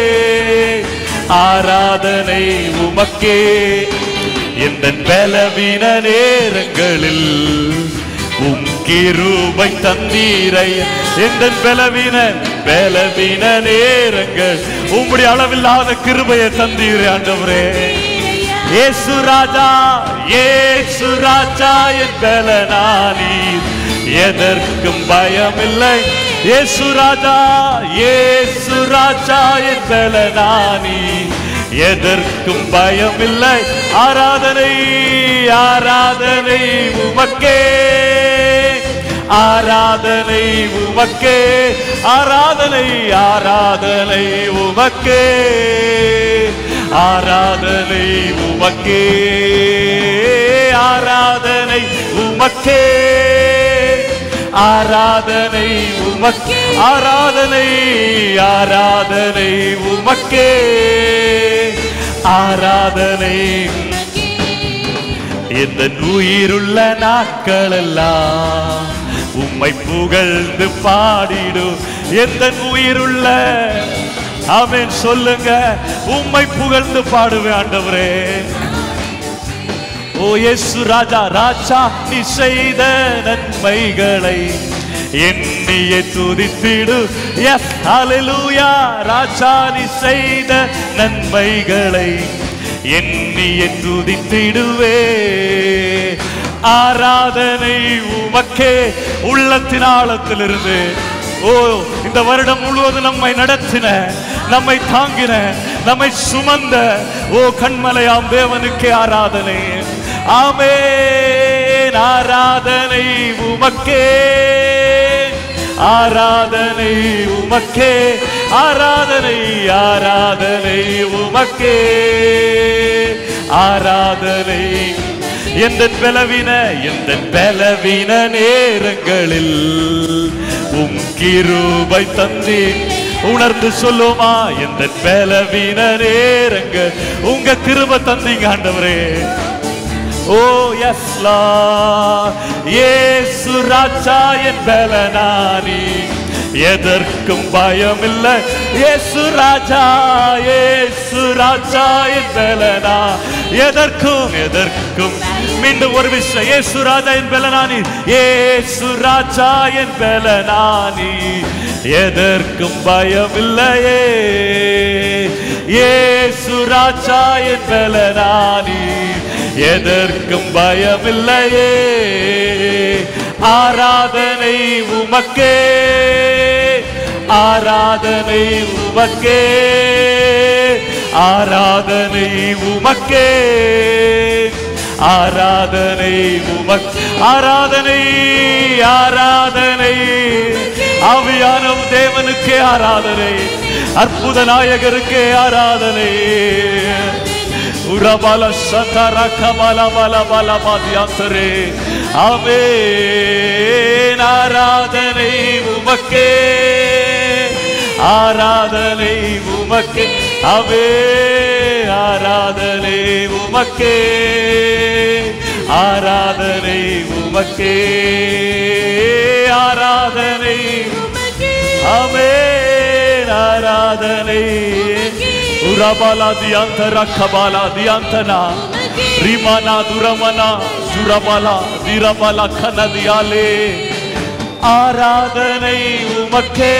ஆராதனை உமக்கே எந்த பலவீன நேரங்களில் உம் கிருபை தந்தீரை எந்த பலவீன பலவீன நேரங்கள் உம்முடைய அளவில்லாத கிருபையை தந்தீரே ஆண்டவரே ஏசு ராஜா ஏசு ராஜா என் பலனானீர் எதற்கும் பயமில்லை ஏசு ராஜா ஏசு ராஜா என் பலனானி எதற்கும் பயமில்லை ஆராதனை ஆராதனை உமக்கே ஆராதனை உமக்கே ஆராதனை ஆராதனை உமக்கே ஆராதனை உமக்கே ஆராதனை உமக்கே ஆராதனை உமக்கே ஆராதனை ஆராதனை உமக்கே ஆராதனை இந்த உயிருள்ள நாட்களெல்லாம் உம்மை புகழ்ந்து பாடிடும் எந்த உயிருள்ள அவன் சொல்லுங்க உம்மை புகழ்ந்து பாடுவேன் ஆண்டவரே ஓ இயேசு ராஜா ராஜா நீ செய்த நன்மைகளை எண்ணிய துதித்திடு எஸ் ஹalleluya ராஜா நீ செய்த நன்மைகளை எண்ணிய துதித்திடுவே ஆராதனை உமக்கே உள்ளத்தின் ஆழத்திலிருந்து ஓ இந்த வருடம் முழுவதும் நம்மை நடத்தின நம்மை தாங்கின நம்மை சுமந்த ஓ கண்மலையாம் தேவனுக்கே ஆராதனை ஆமென் ஆராதனை உமக்கே ஆராதனை உமக்கே ஆராதனை ஆராதனை உமக்கே ஆராதனை எந்த பலவீன எந்த பலவீன நேரங்களில் உம் கிருபை தந்தி உணர்ந்து சொல்லுமா எந்த பலவீன நேரங்கள் உங்க கிருபை தந்தீங்க ஆண்டவரே ஓ எஸ்லா ஏசு ராஜா என் பலனானி எதற்கும் பயமில்லை ஏசு ராஜா ஏசு ராஜா என் பலனா எதற்கும் எதற்கும் மீண்டும் ஒரு விஷயம் ஏசு ராஜா என் பலனானி ஏசு ராஜா என் பலனானி எதற்கும் பயமில்லையே ஏசு ராஜா என் பலனானி எதற்கும் பயமில்லையே ஆராதனை உமக்கே ஆராதனை உமக்கே ஆராதனை உமக்கே ஆராதனை உமக் ஆராதனை ஆராதனை ஆவியான தேவனுக்கே ஆராதனை அற்புத நாயகருக்கே ஆராதனை உரபல சதர கமல பல பல பாதியாந்தரே ஆமென் ஆராதனை உமக்கே ஆராதனை உமக்கே அவே ஆராதனை உமக்கே ஆராதனை உமக்கே ஆராதனை ஆமென் ஆராதனை உரபல தியாந்தர கபால தியாந்தனா ரிமனா துரமனா சுரபல திரபல கனதியாலே ஆராதனை உமக்கே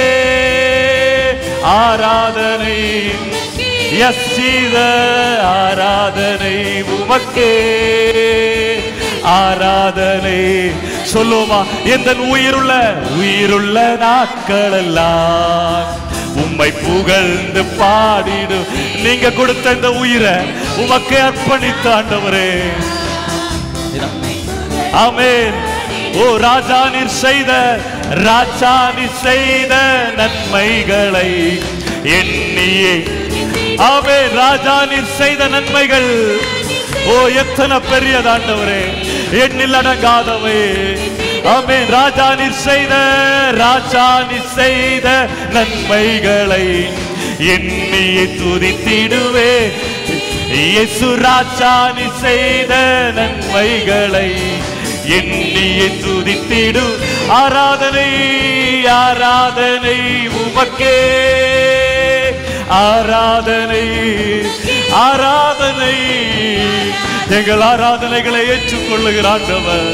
ஆராதனை எஸ் செய்த ஆராதனை உமக்கே ஆராதனை சொல்லுமா எந்த உயிருள்ள உயிருள்ள நாட்கள் எல்லாம் உம்மை புகழ்ந்து பாடிடும் நீங்க கொடுத்த இந்த உயிரை உமக்கே அர்ப்பணித்த ஆண்டவரே ஆமென் ஓ ராஜா நீர் செய்த ராஜா நீர் செய்த நன்மைகளை எண்ணியே ஆமே ராஜா நீர் செய்த நன்மைகள் ஓ எத்தனை பெரியதாண்டவரே எண்ணில் அடங்காதவே ஆமே ராஜா நீர் செய்த ராஜா நீர் செய்த நன்மைகளை எண்ணியே துதித்திடுவே இயேசு ராஜா நீ செய்த நன்மைகளை எண்ணியே துதித்திடு ஆராதனை ஆராதனை உமக்கே ஆராதனை ஆராதனை எங்கள் ஆராதனைகளை ஏற்றுக்கொள்ளுகிற ஆண்டவர்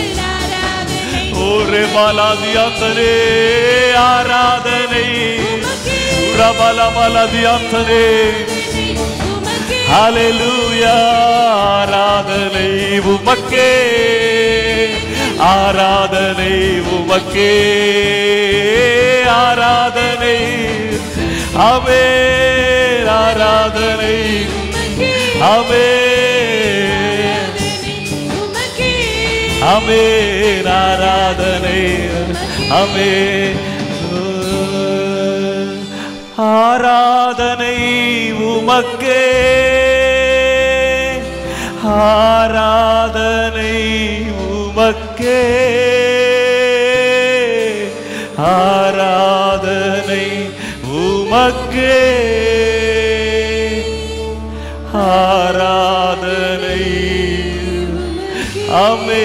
ஓரே பாலாதியாத்தனே ஆராதனை உரபல பலதியாத்தனே ஹalleluya ஆராதனை உமக்கே ஆராதனை உமக்கே ஆராதனை அவே ஆராதனை அவே அவே ஆராதனை அவே ஆராதனை உமக்கே ஆராதனை உமக்கே ஆராதனை உமக்கே ஆராதனை அமே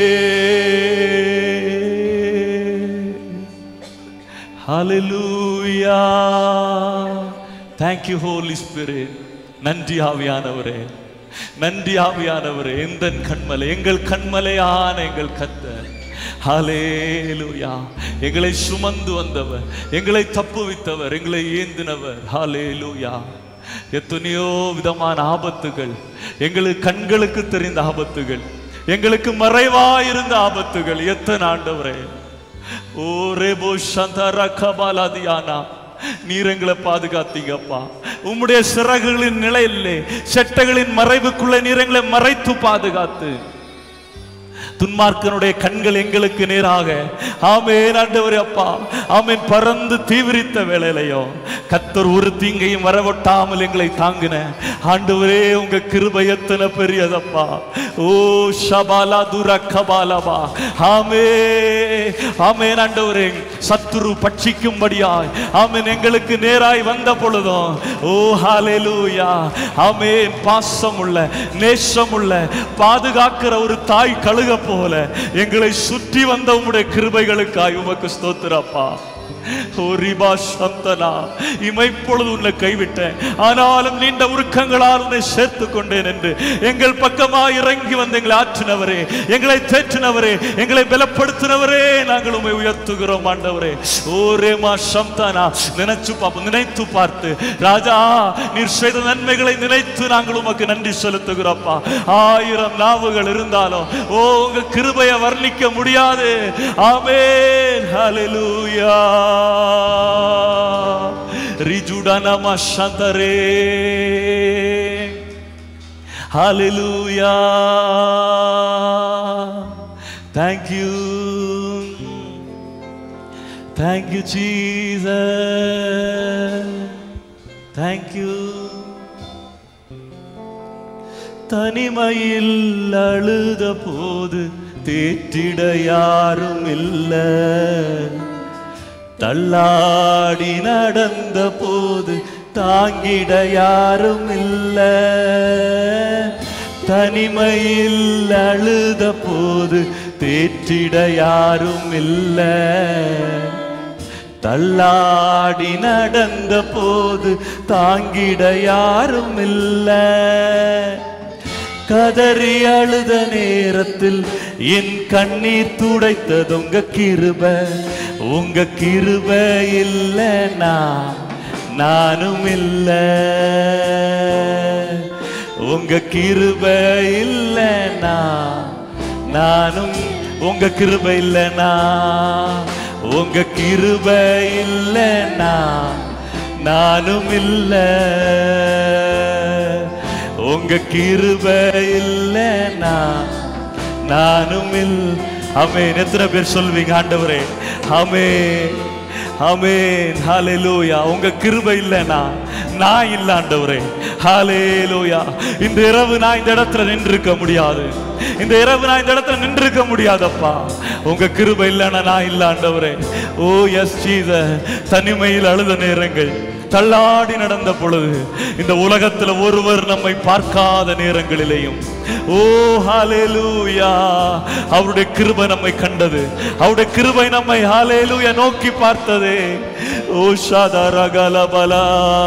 ஹalleluya thank you holy spirit நன்றி ஆவியானவரே நன்றி ஆவியானவரே எந்த கண்மலை எங்கள் கண்மலையான எங்கள் கத்தர் ஹalleluya எங்களை சுமந்து வந்தவர் எங்களை தப்புவித்தவர் எங்களை ஏந்தினவர் ஹalleluya எத்தனையோ விதமான ஆபத்துகள் எங்களுக்கு கண்களுக்கு தெரிந்த ஆபத்துகள் எங்களுக்கு மறைவாயிருந்த ஆபத்துகள் எத்தனை ஆண்டவரே ஓ ரேபோ சந்தர கபாலாதியானா நீர் எங்களை பாதுகாத்தீங்கப்பா உம்முடைய சிறகுகளின் நிலையிலே செட்டைகளின் மறைவுக்குள்ள நீர் எங்களை மறைத்து பாதுகாத்து துன்மார்க்கனுடைய கண்கள் எங்களுக்கு நேராக ஆமென் ஆண்டவரே அப்பா ஆமென் பறந்து தீவிரித்த வேளையிலையும் கத்தர் ஒரு தீங்கையும் வரவொட்டாமல் எங்களை தாங்கின ஆண்டவரே உங்க கிருபை எத்தனை பெரியதப்பா ஓ ஷபாலா துர கபாலபா ஆமே ஆமென் ஆண்டவரே சத்துரு பட்சிக்கும்படியாய் ஆமென் எங்களுக்கு நேராய் வந்த பொழுதும் ஓ ஹalleluya ஆமென் பாசமுள்ள நேசமுள்ள பாதுகாக்கிற ஒரு தாய் கழுக போல எங்களை சுற்றி வந்த உம்முடைய கிருபைகளுக்காய் உமக்கு ஸ்தோத்திரப்பா ஓ ரிபா சந்தனா இமைப்பொழுது உன்னை கைவிட்டேன் ஆனாலும் நீண்ட உருக்கங்களால் உன்னை சேர்த்து கொண்டேன் என்று எங்கள் பக்கமா இறங்கி வந்து எங்களை ஆற்றினவரே எங்களை தேற்றினவரே எங்களை பலப்படுத்தினவரே நாங்கள் உண்மை உயர்த்துகிறோம் ஆண்டவரே ஓ ரேமா சம்தானா நினைச்சு பார்ப்போம் நினைத்து பார்த்து ராஜா நீர் செய்த நன்மைகளை நினைத்து நாங்கள் உமக்கு நன்றி செலுத்துகிறோம்ப்பா ஆயிரம் நாவுகள் இருந்தாலும் ஓ உங்க கிருபையை வர்ணிக்க முடியாது ஆமென் ஹalleluya ரிஜுடன மஷந்தரே ஹalleluya thank you thank you jesus thank you தனிமையில் அழுத போது தேற்றிட யாரும் இல்ல தள்ளாடி நடந்த போது தாங்கிட யாரும் இல்ல தனிமையில் அழுத போது தேற்றிட யாரும் இல்ல தள்ளாடி நடந்த போது தாங்கிட யாரும் இல்ல கதறி அழுத நேரத்தில் என் கண்ணீர் துடைத்தது உங்க கிருப உங்க கிருப இல்லைனா நானும் இல்ல உங்க கிருப இல்லைனா நானும் உங்க கிருப இல்லைனா உங்க கிருப இல்லைனா நானும் இல்லை உங்க கிருப இல்லைனா நானும் இல் அமேன் எத்தனை பேர் சொல்வீங்க ஆண்டவரே அமே அமேன் ஹalleluya உங்க கிருபை இல்லைனா நான் இல்ல ஆண்டவரே ஹalleluya இந்த இரவு நான் இந்த இடத்துல நின்றுக்க முடியாது இந்த இரவு நான் இந்த இடத்துல நின்றுக்க முடியாதப்பா உங்க கிருபை இல்லைனா நான் இல்ல ஆண்டவரே ஓ எஸ் ஜீச தனிமையில் அழுத நேரங்கள் தள்ளாடி நடந்த பொழுது இந்த உலகத்துல ஒருவர் நம்மை பார்க்காத நேரங்களிலேயும் ஓ ஹalleluya அவருடைய கிருபை நம்மை கண்டது அவருடைய கிருபை நம்மை ஹalleluya நோக்கி பார்த்ததே ஓ ஷாதரகலபலா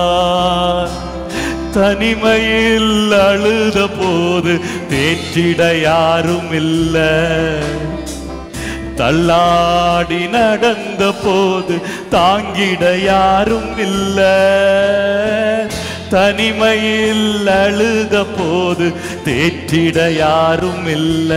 தனிமையில் அழுத போது தேற்றிட யாரும் இல்லை தள்ளாடி நடந்த போது தாங்கிட யாரும் இல்ல தனிமையில் அழுத போது தேற்றிட யாரும் இல்ல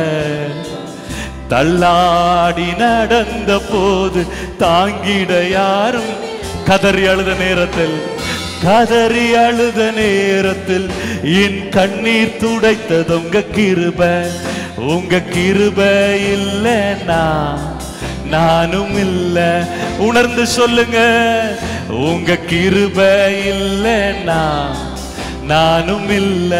தள்ளாடி நடந்த போது தாங்கிட யாரும் கதறி அழுத நேரத்தில் கதறி அழுத நேரத்தில் என் கண்ணீர் துடைத்தது உங்க கிருப உங்க கிருப இல்லைன்னா நானும் இல்ல உணர்ந்து சொல்லுங்க உங்க கிருப இல்லைன்னா நானும் இல்ல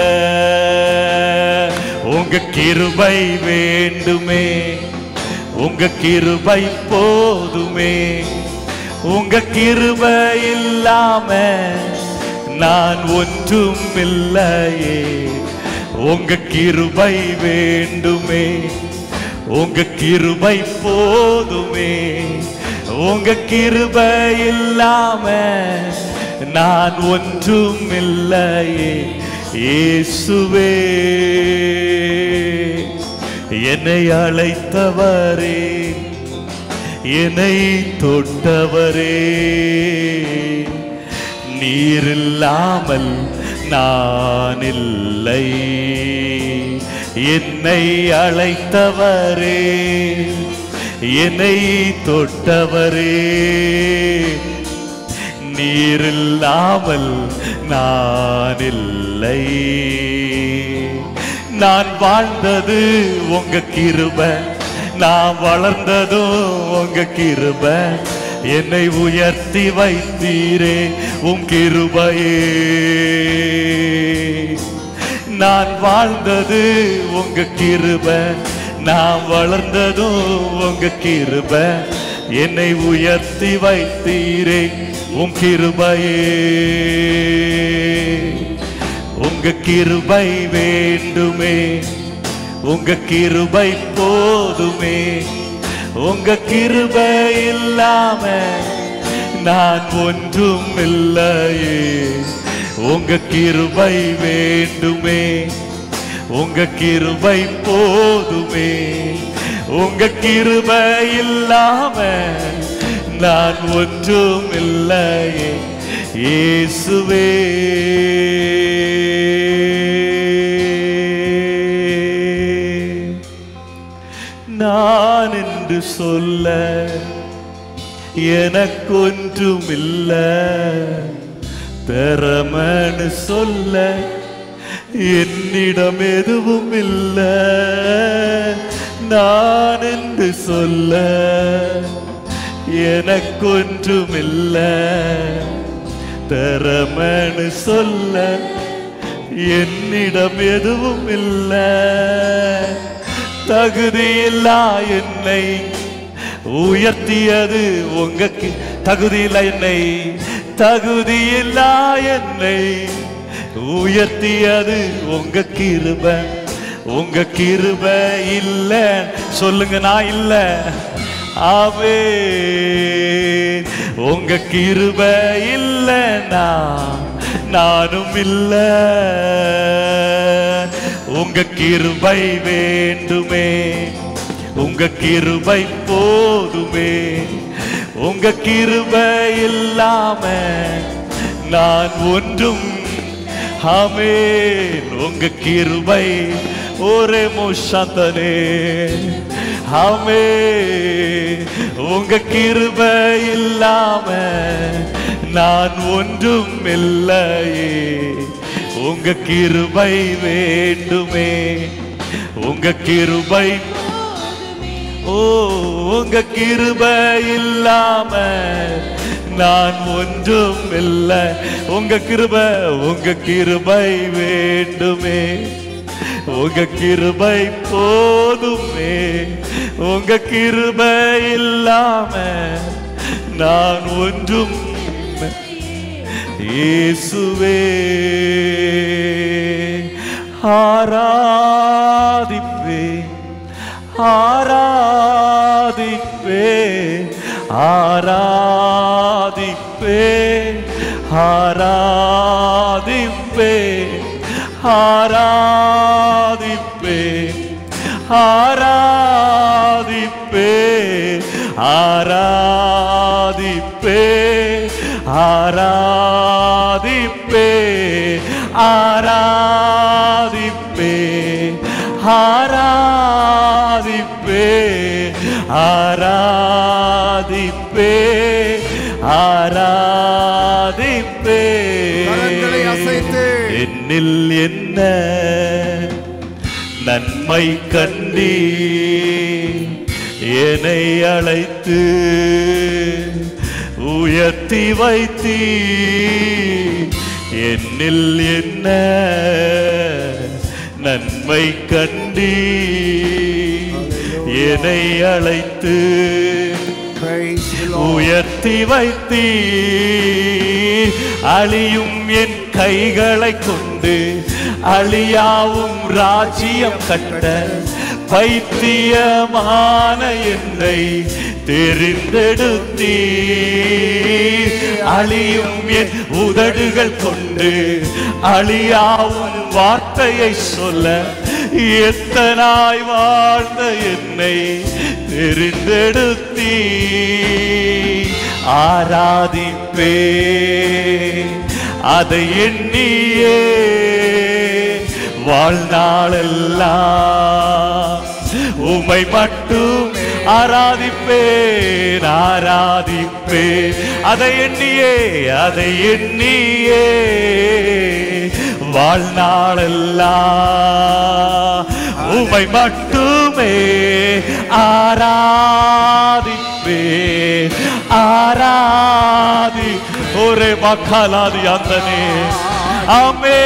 உங்க கிருபை வேண்டுமே உங்க கிருபை போதுமே உங்க கிருபை இல்லாம நான் ஒன்றும் இல்லையே உங்க கிருபை வேண்டுமே உங்க கிருபை போதுமே உங்க கிருபை இல்லாம நான் ஒன்றும் இல்லையே இயேசுவே என்னை அழைத்தவரே என்னை தொட்டவரே நீரில்லாமல் நான் இல்லை என்னை அழைத்தவரே என்னை தொட்டவரே நீரில்லாமல் நான் இல்லை நான் வாழ்ந்தது உங்க கிருப நான் வளர்ந்ததும் உங்க கிருப என்னை உயர்த்தி வைத்தீரே உன் கிருபையே நான் வாழ்ந்தது உங்க கிருப நான் வளர்ந்ததும் உங்க கிருப என்னை உயர்த்தி வைத்தீரே உன் கிருபையே உங்க கிருபை வேண்டுமே உங்க கிருபை போதுமே உங்க கிருபை இல்லாம நான் ஒன்றும் இல்லையே உங்க கிருபை வேண்டுமே உங்க கிருபை போதுமே உங்க கிருபை இல்லாம நான் ஒன்றும் இல்லையே இயேசுவே நான் என்று சொல்ல எனக்கொன்றும் இல்ல திறமன்னு சொல்ல என்னிடம் எதுவும் இல்ல நான் என்று சொல்ல எனக்கொன்றும் இல்ல திறமன்னு சொல்ல என்னிடம் எதுவும் இல்ல தகுதியில்லா என்னை உயர்த்தியது உங்க கி- தகுதியில்லா என்னை தகுதியில்லா என்னை உயர்த்தியது உங்க கிருப உங்க கிருப இல்ல சொல்லுங்க நான் இல்ல ஆவே உங்க கிருப இல்லைன்னா நானும் இல்ல உங்க கிருபை வேண்டுமே உங்க கிருபை போதுமே உங்க கிருபை இல்லாம நான் ஒன்றும் ஆமென் உங்க கிருபை ஒரே மோஷாந்தனே ஆமே உங்க கிருபை இல்லாம நான் ஒன்றும் இல்லையே உங்க கிருபை வேண்டுமே உங்க கிருபை ஓ உங்க கிருபை இல்லாம நான் ஒன்றும் இல்லை உங்க கிருபை உங்க கிருபை வேண்டுமே உங்க கிருபை போதுமே உங்க கிருபை இல்லாம நான் ஒன்றும் இயேசுவே ஆராதிப்பே ஆராதிப்பே ஆராதிப்பே ஆராதிப்பே ஆராதிப்பே ஆராதிப்பே ஆராதிப்பே ஆராதிப்பே ஆராதிப்பே ஆராதிப்பே ஆராதிப்பே ஆராதிப்பே கரங்களை அசைத்து. என்னில் என்ன நன்மை கண்டி என்னை அழைத்து உயர்த்தி வைத்தி என்னில் என்ன நன்மை கண்டி என்னை அழைத்து Praise the Lord. உயர்த்தி வைத்தீ அழியும் என் கைகளை கொண்டு அழியாவும் ராஜ்யம் கட்ட பைத்தியமான என்னை தெரிந்தெடுத்தீ அழியும் என் உதடுகள் கொண்டு அழியாவும் வார்த்தையை சொல்ல எத்தனாய் வாழ்ந்த என்னை தெரிந்தெடுத்தீ ஆராதிப்பே அதை எண்ணியே வாழ்நாளெல்லாம் உமை மட்டும் ஆராதிப்பேன் ஆராதிப்பேன் அதை எண்ணியே அதை எண்ணியே வாழ்நாளெல்லாம் உமை மட்டுமே ஆராதிப்பே ஆராதி ஒரே மக்களாதி அந்தனே ஆமே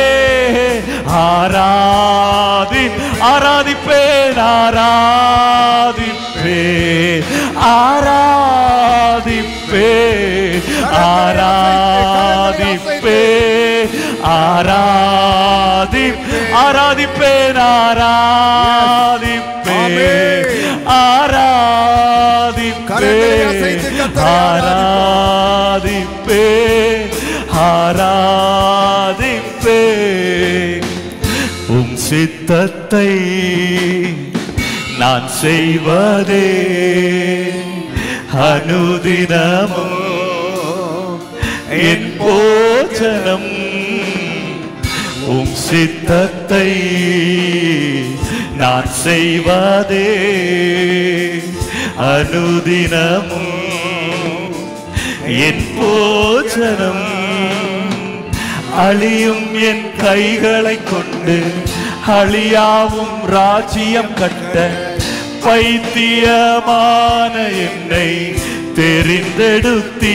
ஆராதி ஆராதிப்பேன் ஆராதிப்பே ஆராதிப்பே ஆராதிப்பே ஆராதி ஆராதிப்பேன் ஆராதிப்பே ஆராதிப்பே கரங்களை அசைத்து கர்த்தரை ஆராதிப்பே ஆராதிப்பே உம் சித்தத்தை நான் செய்வதே அனுதினமும் என் போஜனம் உம் சித்தத்தை நான் செய்வதே அனுதினமும் என் போஜனம் அழியும் என் கைகளை கொண்டு அழியாவும் ராஜ்யம் கட்ட பைத்தியமான என்னை தெரிந்தெடுத்தீ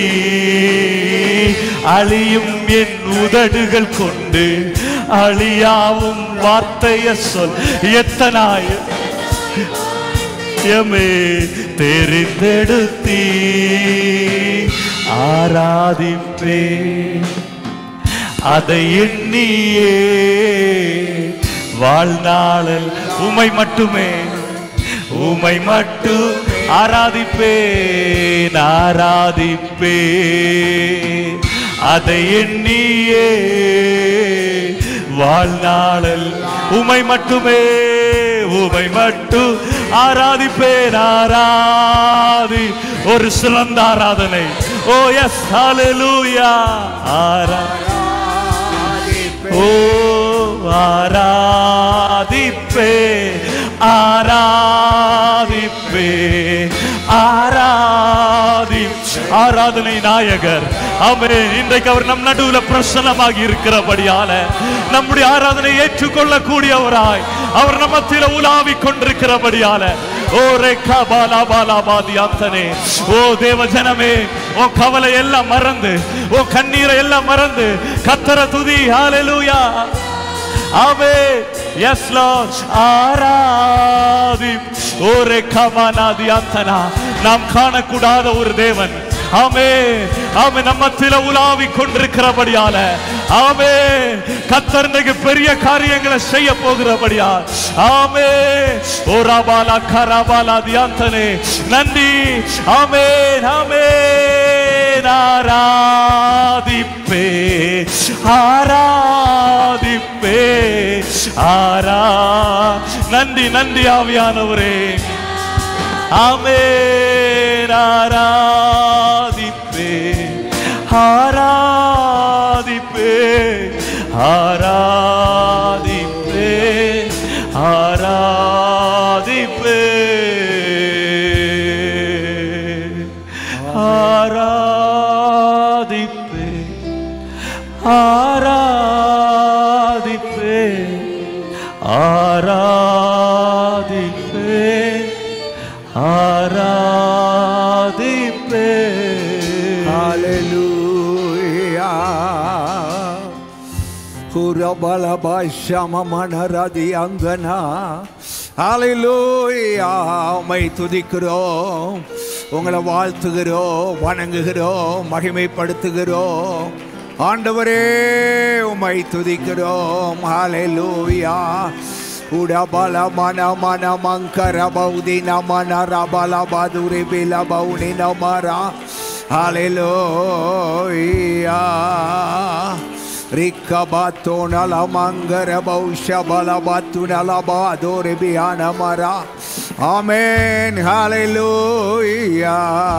அழியும் என் உதடுகள் கொண்டு அழியாவும் வார்த்தைய சொல் எத்தனாய எமே தெரிந்தெடுத்தீ ஆராதிப்பே அதை எண்ணியே வாழ்நாளில் உமை மட்டுமே உமை மட்டும் ஆராதிப்பேன் ஆராதிப்பே அதை எண்ணியே வாழ்நாளில் உமை மட்டுமே உமை மட்டும் ஆராதிப்பேன் ஆராதி ஒரு சிறந்த ஆராதனை ஓ எஸ் ஹalleluya ஆரா ஓ ஆராதிப்பே ஆராதிப்பே ஆராதி ஆராதனை நாயகர் அவரே இன்றைக்கு அவர் நம் நடுவுல பிரசன்னமாகி இருக்கிறபடியால நம்முடைய ஆராதனை ஏற்றுக்கொள்ளக்கூடியவராய் அவர் நம்ம மத்தியில உலாவி கொண்டிருக்கிறபடியால ஓ ரேகா பாலா பாலா பாதி அத்தனே ஓ தேவ ஜனமே ஓ கவலை எல்லாம் மறந்து ஓ கண்ணீரை எல்லாம் மறந்து கத்தர துதி ஹalleluya ஆமே எஸ் லார்ட் ஆராதி ஒரே கமானாதி அந்தனா நாம் காணக்கூடாத ஒரு தேவன் ஆமே ஆமே நம்மத்தில உலாவி கொண்டிருக்கிறபடியால ஆமே கத்தர் இன்னைக்கு பெரிய காரியங்களை செய்ய போகிறபடியா ஆமே ஓ ராபாலா கராபாலா தியாந்தனே நன்றி ஆமே ஆமே ஆராதிப்பே ஆராதிப்பே ஆரா நன்றி நன்றி ஆவியானவரே ஆமென் ஆராதிப்பே ஆராதிப்பே ஆராதிப்பே ஆராதிப்பே ஆராதிப்பே ஆராதிப்பே ஆராதிப்பே ஆராதிப்பே Hallelujah. குரபலபாஷமனரதி அங்கனா ஹalleluya உம்மை துதிக்கிறோம் உங்களை வாழ்த்துகிறோம் வணங்குகிறோம் மகிமைப்படுத்துகிறோம் ஆண்டவரே உம்மை துதிக்கிறோம் ஹalleluya உடபல மன மன மங்கர பௌதி நமன ரபல பதுரி பில பௌனி நமரா ஹalleluya ரிக்கபாத்தோ நல மங்கர பௌஷ பல பத்து நல பாதோரி பியான மரா ஆமென் ஹalleluya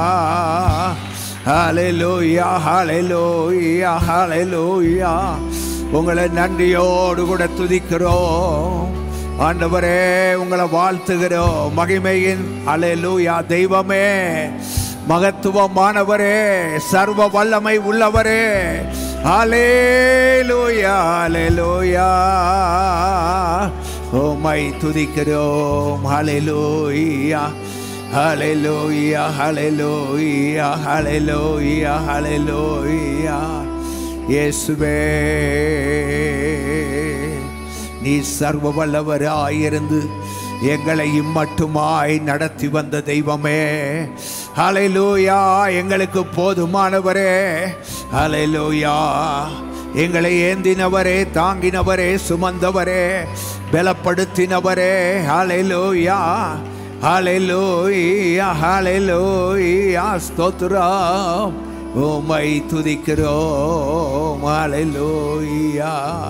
ஹalleluya ஹalleluya ஹalleluya உங்களை நன்றியோடு கூட துதிக்கிறோம் ஆண்டவரே உங்களை வாழ்த்துகிறோம் மகிமையின் ஹalleluya தெய்வமே மகத்துவமானவரே சர்வ வல்லமை உள்ளவரே ஹalleluya ஹalleluya உம்மை துதிக்கிறோம் ஹalleluya ஹalleluya ஹalleluya ஹalleluya ஹalleluya இயேசுவே நீ சர்வ வல்லவராயிருந்து எங்களை இம்மட்டுமாய் நடத்தி வந்த தெய்வமே ஹalleluya எங்களுக்கு போதுமானவரே ஹalleluya எங்களை ஏந்தினவரே தாங்கினவரே சுமந்தவரே பலப்படுத்தினவரே ஹalleluya ஹalleluya ஹalleluya ஸ்தோத்திரம் உம்மை துதிக்கிறோம் ஹalleluya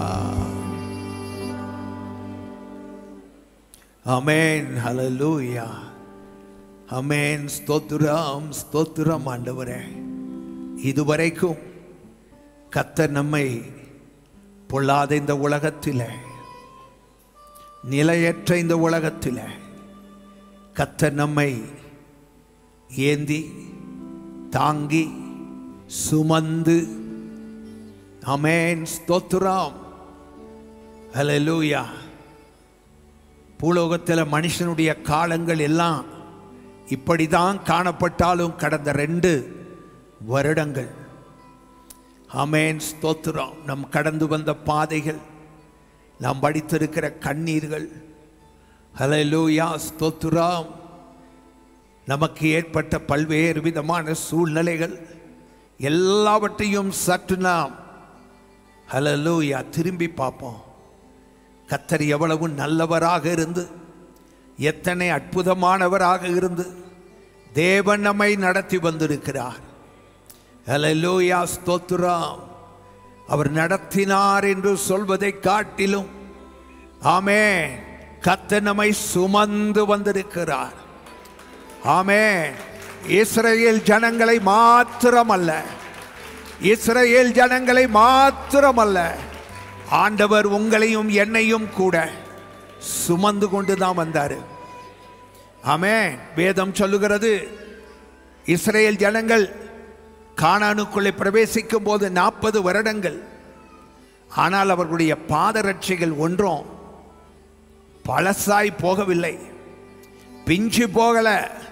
அமேன் ஹalleluya அமேன் ஸ்தோத்திரம் ஸ்தோத்திரம் ஆண்டவரே இதுவரைக்கும் கத்தர் நம்மை பொல்லாத இந்த உலகத்தில் நிலையற்ற இந்த உலகத்தில் கத்தர் நம்மை ஏந்தி தாங்கி சுமந்து அமேன் ஸ்தோத்திரம் ஹalleluya பூலோகத்தில் மனுஷனுடைய காலங்கள் எல்லாம் இப்படிதான் காணப்பட்டாலும் கடந்த ரெண்டு வருடங்கள் அமேன் ஸ்தோத்திரம் நம் கடந்து வந்த பாதைகள் நாம் படித்திருக்கிற கண்ணீர்கள் ஹalleluya ஸ்தோத்திரம் நமக்கு ஏற்பட்ட பல்வேறு விதமான சூழ்நிலைகள் எல்லாவற்றையும் சற்று நாம் ஹalleluya திரும்பி பார்ப்போம் கத்தர் எவ்வளவு நல்லவராக இருந்து எத்தனை அற்புதமானவராக இருந்து தேவன் நம்மை நடத்தி வந்திருக்கிறார் ஹalleluya ஸ்தோத்திரம் அவர் நடத்தினார் என்று சொல்வதை காட்டிலும் ஆமே கத்தர் நம்மை சுமந்து வந்திருக்கிறார் ஆமே இஸ்ரவேல் ஜனங்களை மாத்திரமல்ல இஸ்ரவேல் ஜனங்களை மாத்திரமல்ல ஆண்டவர் உங்களையும் என்னையும் கூட சுமந்து கொண்டு தான் வந்தார் ஆமே வேதம் சொல்லுகிறது இஸ்ரேல் ஜனங்கள் கானானுக்குள்ளே பிரவேசிக்கும் போது நாற்பது வருடங்கள் ஆனால் அவர்களுடைய பாதரட்சைகள் ஒன்றும் பழசாய் போகவில்லை பிஞ்சு போகல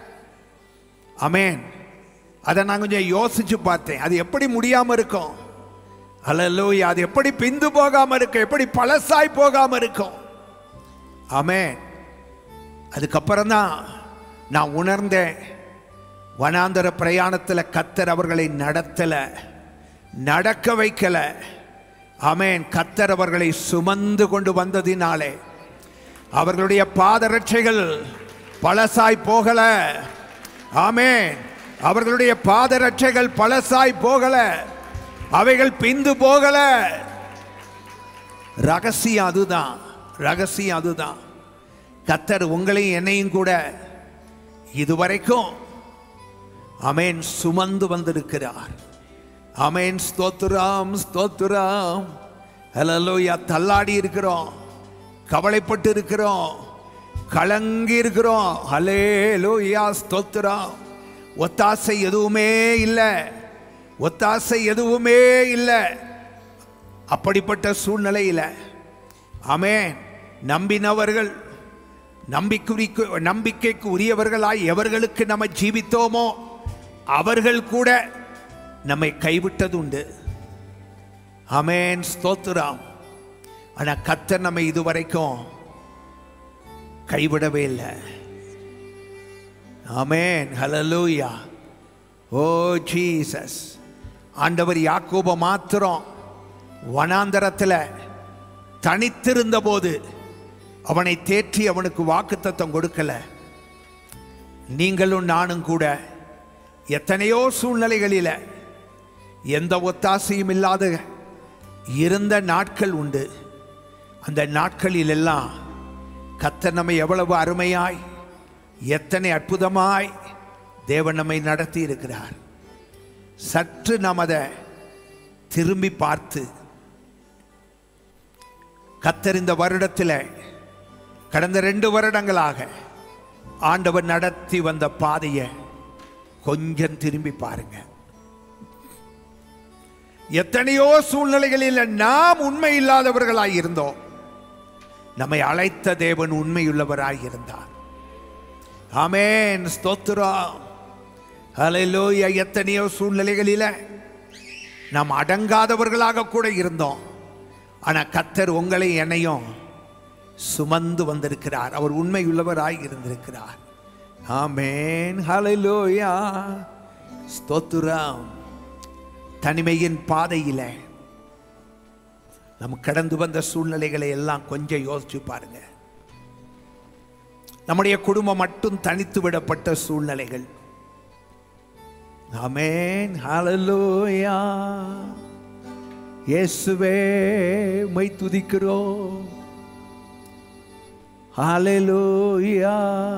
அமேன் அதை நான் கொஞ்சம் யோசிச்சு பார்த்தேன் அது எப்படி முடியாம இருக்கும் அல்லலூயா அது எப்படி பிந்து போகாம இருக்கும் எப்படி பழசாய் போகாம இருக்கும் ஆமென் அதுக்கப்புறம் தான் நான் உணர்ந்தேன் வனாந்தர பிரயாணத்தில் கத்தர் அவர்களை நடத்தல நடக்க வைக்கல ஆமென் கத்தர் அவர்களை சுமந்து கொண்டு வந்ததினாலே அவர்களுடைய பாதரட்சைகள் பழசாய் போகல ஆமென் அவர்களுடைய பாதரட்சைகள் பழசாய் போகல அவைகள் பிந்து போகல ரகசியம் அதுதான் ரகசியம் அதுதான் கத்தர் உங்களையும் என்னையும் கூட இதுவரைக்கும் அமேன் சுமந்து வந்திருக்கிறார் அமேன் ஸ்தோத்திரம் ஸ்தோத்திரம் ஹலலோயா தள்ளாடி இருக்கிறோம் கவலைப்பட்டு இருக்கிறோம் கலங்கி இருக்கிறோம் ஹலே லோயா ஸ்தோத்திரம் ஒத்தாசை எதுவுமே இல்லை ஒத்தாசை எதுவுமே இல்லை அப்படிப்பட்ட சூழ்நிலையில் அமேன் நம்பினவர்கள் நம்பிக்கைக்கு நம்பிக்கைக்கு உரியவர்களாய் எவர்களுக்கு நம்ம ஜீவித்தோமோ அவர்கள் கூட நம்மை கைவிட்டது உண்டு அமேன் ஸ்தோத்திரம் ஆனா கத்தர் நம்மை இதுவரைக்கும் கைவிடவே இல்லை அமேன் ஹலலூயா ஓ ஜீசஸ் ஆண்டவர் யாக்கோப மாத்திரம் வனாந்தரத்தில் தனித்திருந்த போது அவனை தேற்றி அவனுக்கு வாக்குத்தத்தம் கொடுக்கல நீங்களும் நானும் கூட எத்தனையோ சூழ்நிலைகளில் எந்த ஒத்தாசையும் இல்லாத இருந்த நாட்கள் உண்டு அந்த நாட்களில் எல்லாம் கத்தர் நம்மை எவ்வளவு அருமையாய் எத்தனை அற்புதமாய் தேவன் நம்மை நடத்தி இருக்கிறார் சற்று நாம் அதை திரும்பி பார்த்து கத்தர் இந்த வருடத்தில் கடந்த ரெண்டு வருடங்களாக ஆண்டவர் நடத்தி வந்த பாதையை கொஞ்சம் திரும்பி பாருங்க எத்தனையோ சூழ்நிலைகளில் நாம் உண்மை இல்லாதவர்களாய் இருந்தோம் நம்மை அழைத்த தேவன் உண்மையுள்ளவராய் இருந்தார் ஆமென் ஸ்தோத்திரம் ஹalleluya எத்தனையோ சூழ்நிலைகளில நாம் அடங்காதவர்களாக கூட இருந்தோம் ஆனா கத்தர் உங்களை என்னையும் சுமந்து வந்திருக்கிறார் அவர் உண்மையுள்ளவராய் இருந்திருக்கிறார் ஆமென் ஹalleluya ஸ்தோத்திரம் தனிமையின் பாதையில நம்ம கடந்து வந்த சூழ்நிலைகளை எல்லாம் கொஞ்சம் யோசிச்சு பாருங்க நம்முடைய குடும்பம் மட்டும் தனித்து விடப்பட்ட சூழ்நிலைகள் ஆமென் ஹalleluya இயேசுவே மை துதிக்கிறோம் ஹalleluya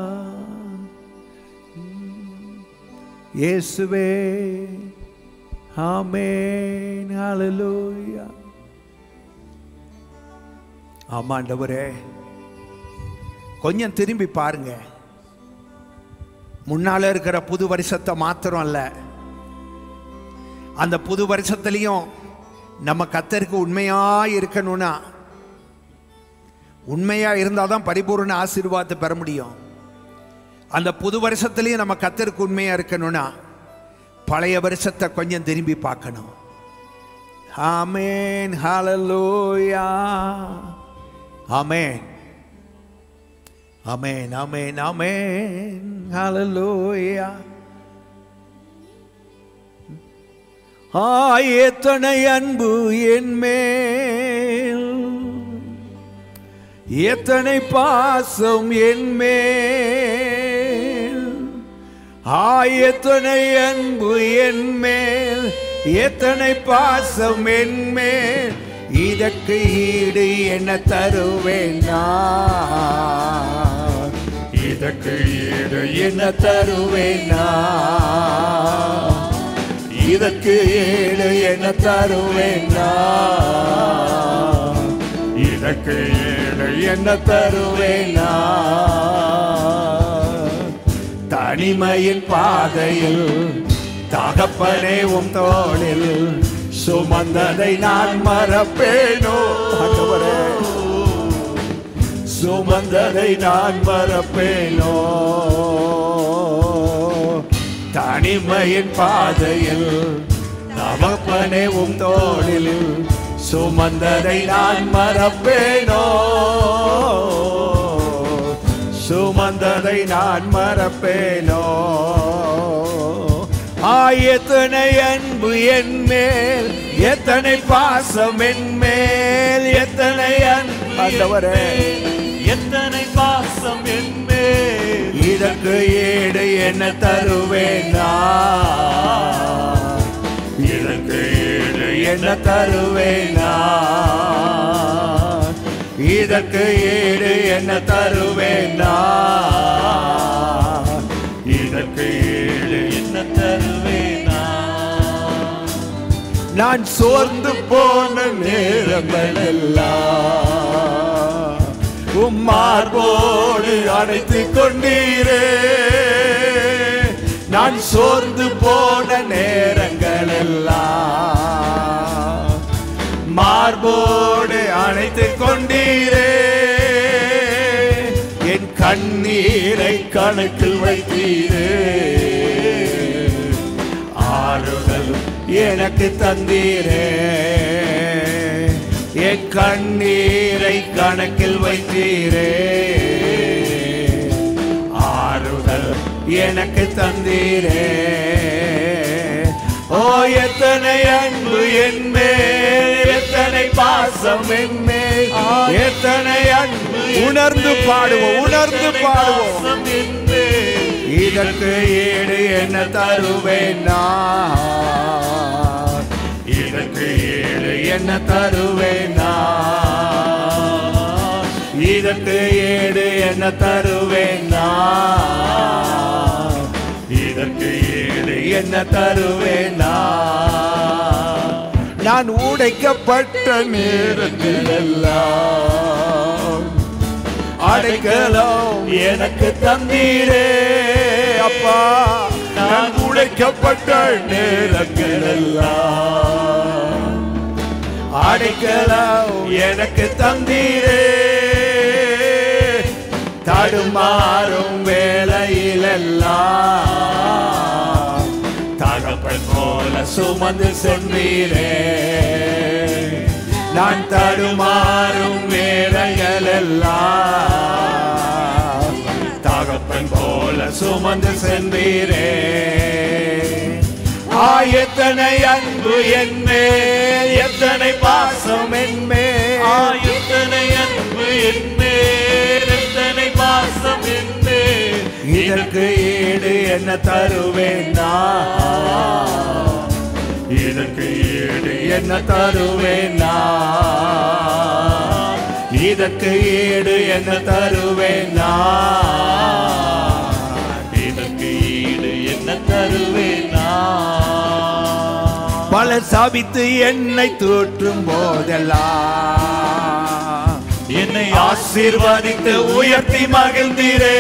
இயேசுவே ஆமென் ஹalleluya ஆமாண்டவரே கொஞ்சம் திரும்பி பாருங்க முன்னால இருக்கிற புது வருஷத்தை மாத்திரம் அல்ல அந்த புது வருஷத்துலயும் நம்ம கத்தருக்கு உண்மையா இருக்கணும்னா உண்மையா இருந்தாதான் பரிபூர்ண ஆசீர்வாதத்தை பெற முடியும் அந்த புது வருஷத்துலயும் நம்ம கத்தருக்கு உண்மையா இருக்கணும்னா பழைய வருஷத்தை கொஞ்சம் திரும்பி பார்க்கணும் ஆமேன் ஹalleluya ஆமென் ஆமென் ஆமென் ஆமென் ஹalleluya ஆ எத்தனை அன்பு என் மேல் எத்தனை பாசம் என் மேல் ஆ எத்தனை அன்பு என் மேல் எத்தனை பாசம் என் மேல் இதற்கு ஈடு என்ன தருவேன் நான் இதற்கு ஈடு என்ன தருவேன் நான் இதற்கு ஈடு என்ன தருவேன் நான் இதற்கு ஈடு என்ன தருவேன் நான் தனிமையின் பாதையில் தகப்பனே உம் தோளில் சுமந்ததை நான் மறப்பேனோ ஆண்டவரே சுமந்ததை நான் மறப்பேனோ தனிமையின் பாதையில் தகப்பனே உம் தோளில் சுமந்ததை நான் மறப்பேனோ சுமந்ததை நான் மறப்பேனோ ஆயத்தனை அன்பு என் மேல் எத்தனை பாசம் என் மேல் எத்தனை அன்பு ஆண்டவரே எத்தனை பாசம் என் மேல் இதற்கு ஈடு என்ன தருவேன் நான்? இதற்கு ஈடு என்ன தருவேன் நான்? இதற்கு ஈடு என்ன தருவேன் நான்? இதற்கு ஈடு என்ன தருவேனா நான் சோர்ந்து போன நேரங்கள் எல்லாம் உம்மார்போடு அணைத்து கொண்டீரே நான் சோர்ந்து போன நேரங்கள் எல்லாம் மார்போடு அணைத்து கொண்டீரே என் கண்ணீரை கணக்கில் வைத்தீரே ஆறுதல் எனக்கு தந்தீரே என் கண்ணீரை கணக்கில் வைத்தீரே ஆறுதல் எனக்கு தந்தீரே ஓ எத்தனை அன்பு என் மேல் எத்தனை பாசம் என் மேல் எத்தனை அன்பு உணர்ந்து பாடுவோம் உணர்ந்து பாடுவோம் இதற்கு ஈடு என்ன தருவேன் நான் இதற்கு ஈடு என்ன தருவேன் நான் இதற்கு ஈடு என்ன தருவேன் நான் இதற்கு ஈடு என்ன தருவேன் நான் நான் உடைக்கப்பட்ட நேரத்தில் எல்லாம் அடைக்கலம் எனக்கு தந்தீரே அப்பா நான் உழைக்கப்பட்ட நேரங்கள் எல்லாம் அடைக்கலம் எனக்கு தந்தீரே தடுமாறும் வேளையிலெல்லாம் தகப்பன் போல சுமந்து சென்றீரே நான் தடுமாறும் வேளைகளெல்லாம் தகப்பன் போல சுமந்து சென்றீரே ஆயத்தனை அன்பு என்மேல் எத்தனை பாசம் என்மேல் ஆயுத்தனை அன்பு என்மேல் எத்தனை பாசம் என்மேல் இதற்கு ஈடு என்ன தருவேன் நான் இதற்கு ஈடு என்ன தருவேன் நான் இதற்கு ஈடு என்ன தருவேன் நான் இதற்கு ஈடு என்ன தருவேன் நான் பல சாபித்து என்னை தூற்றும் போதெல்லாம் என்னை ஆசீர்வதித்து உயர்த்தி மகிழ்ந்தீரே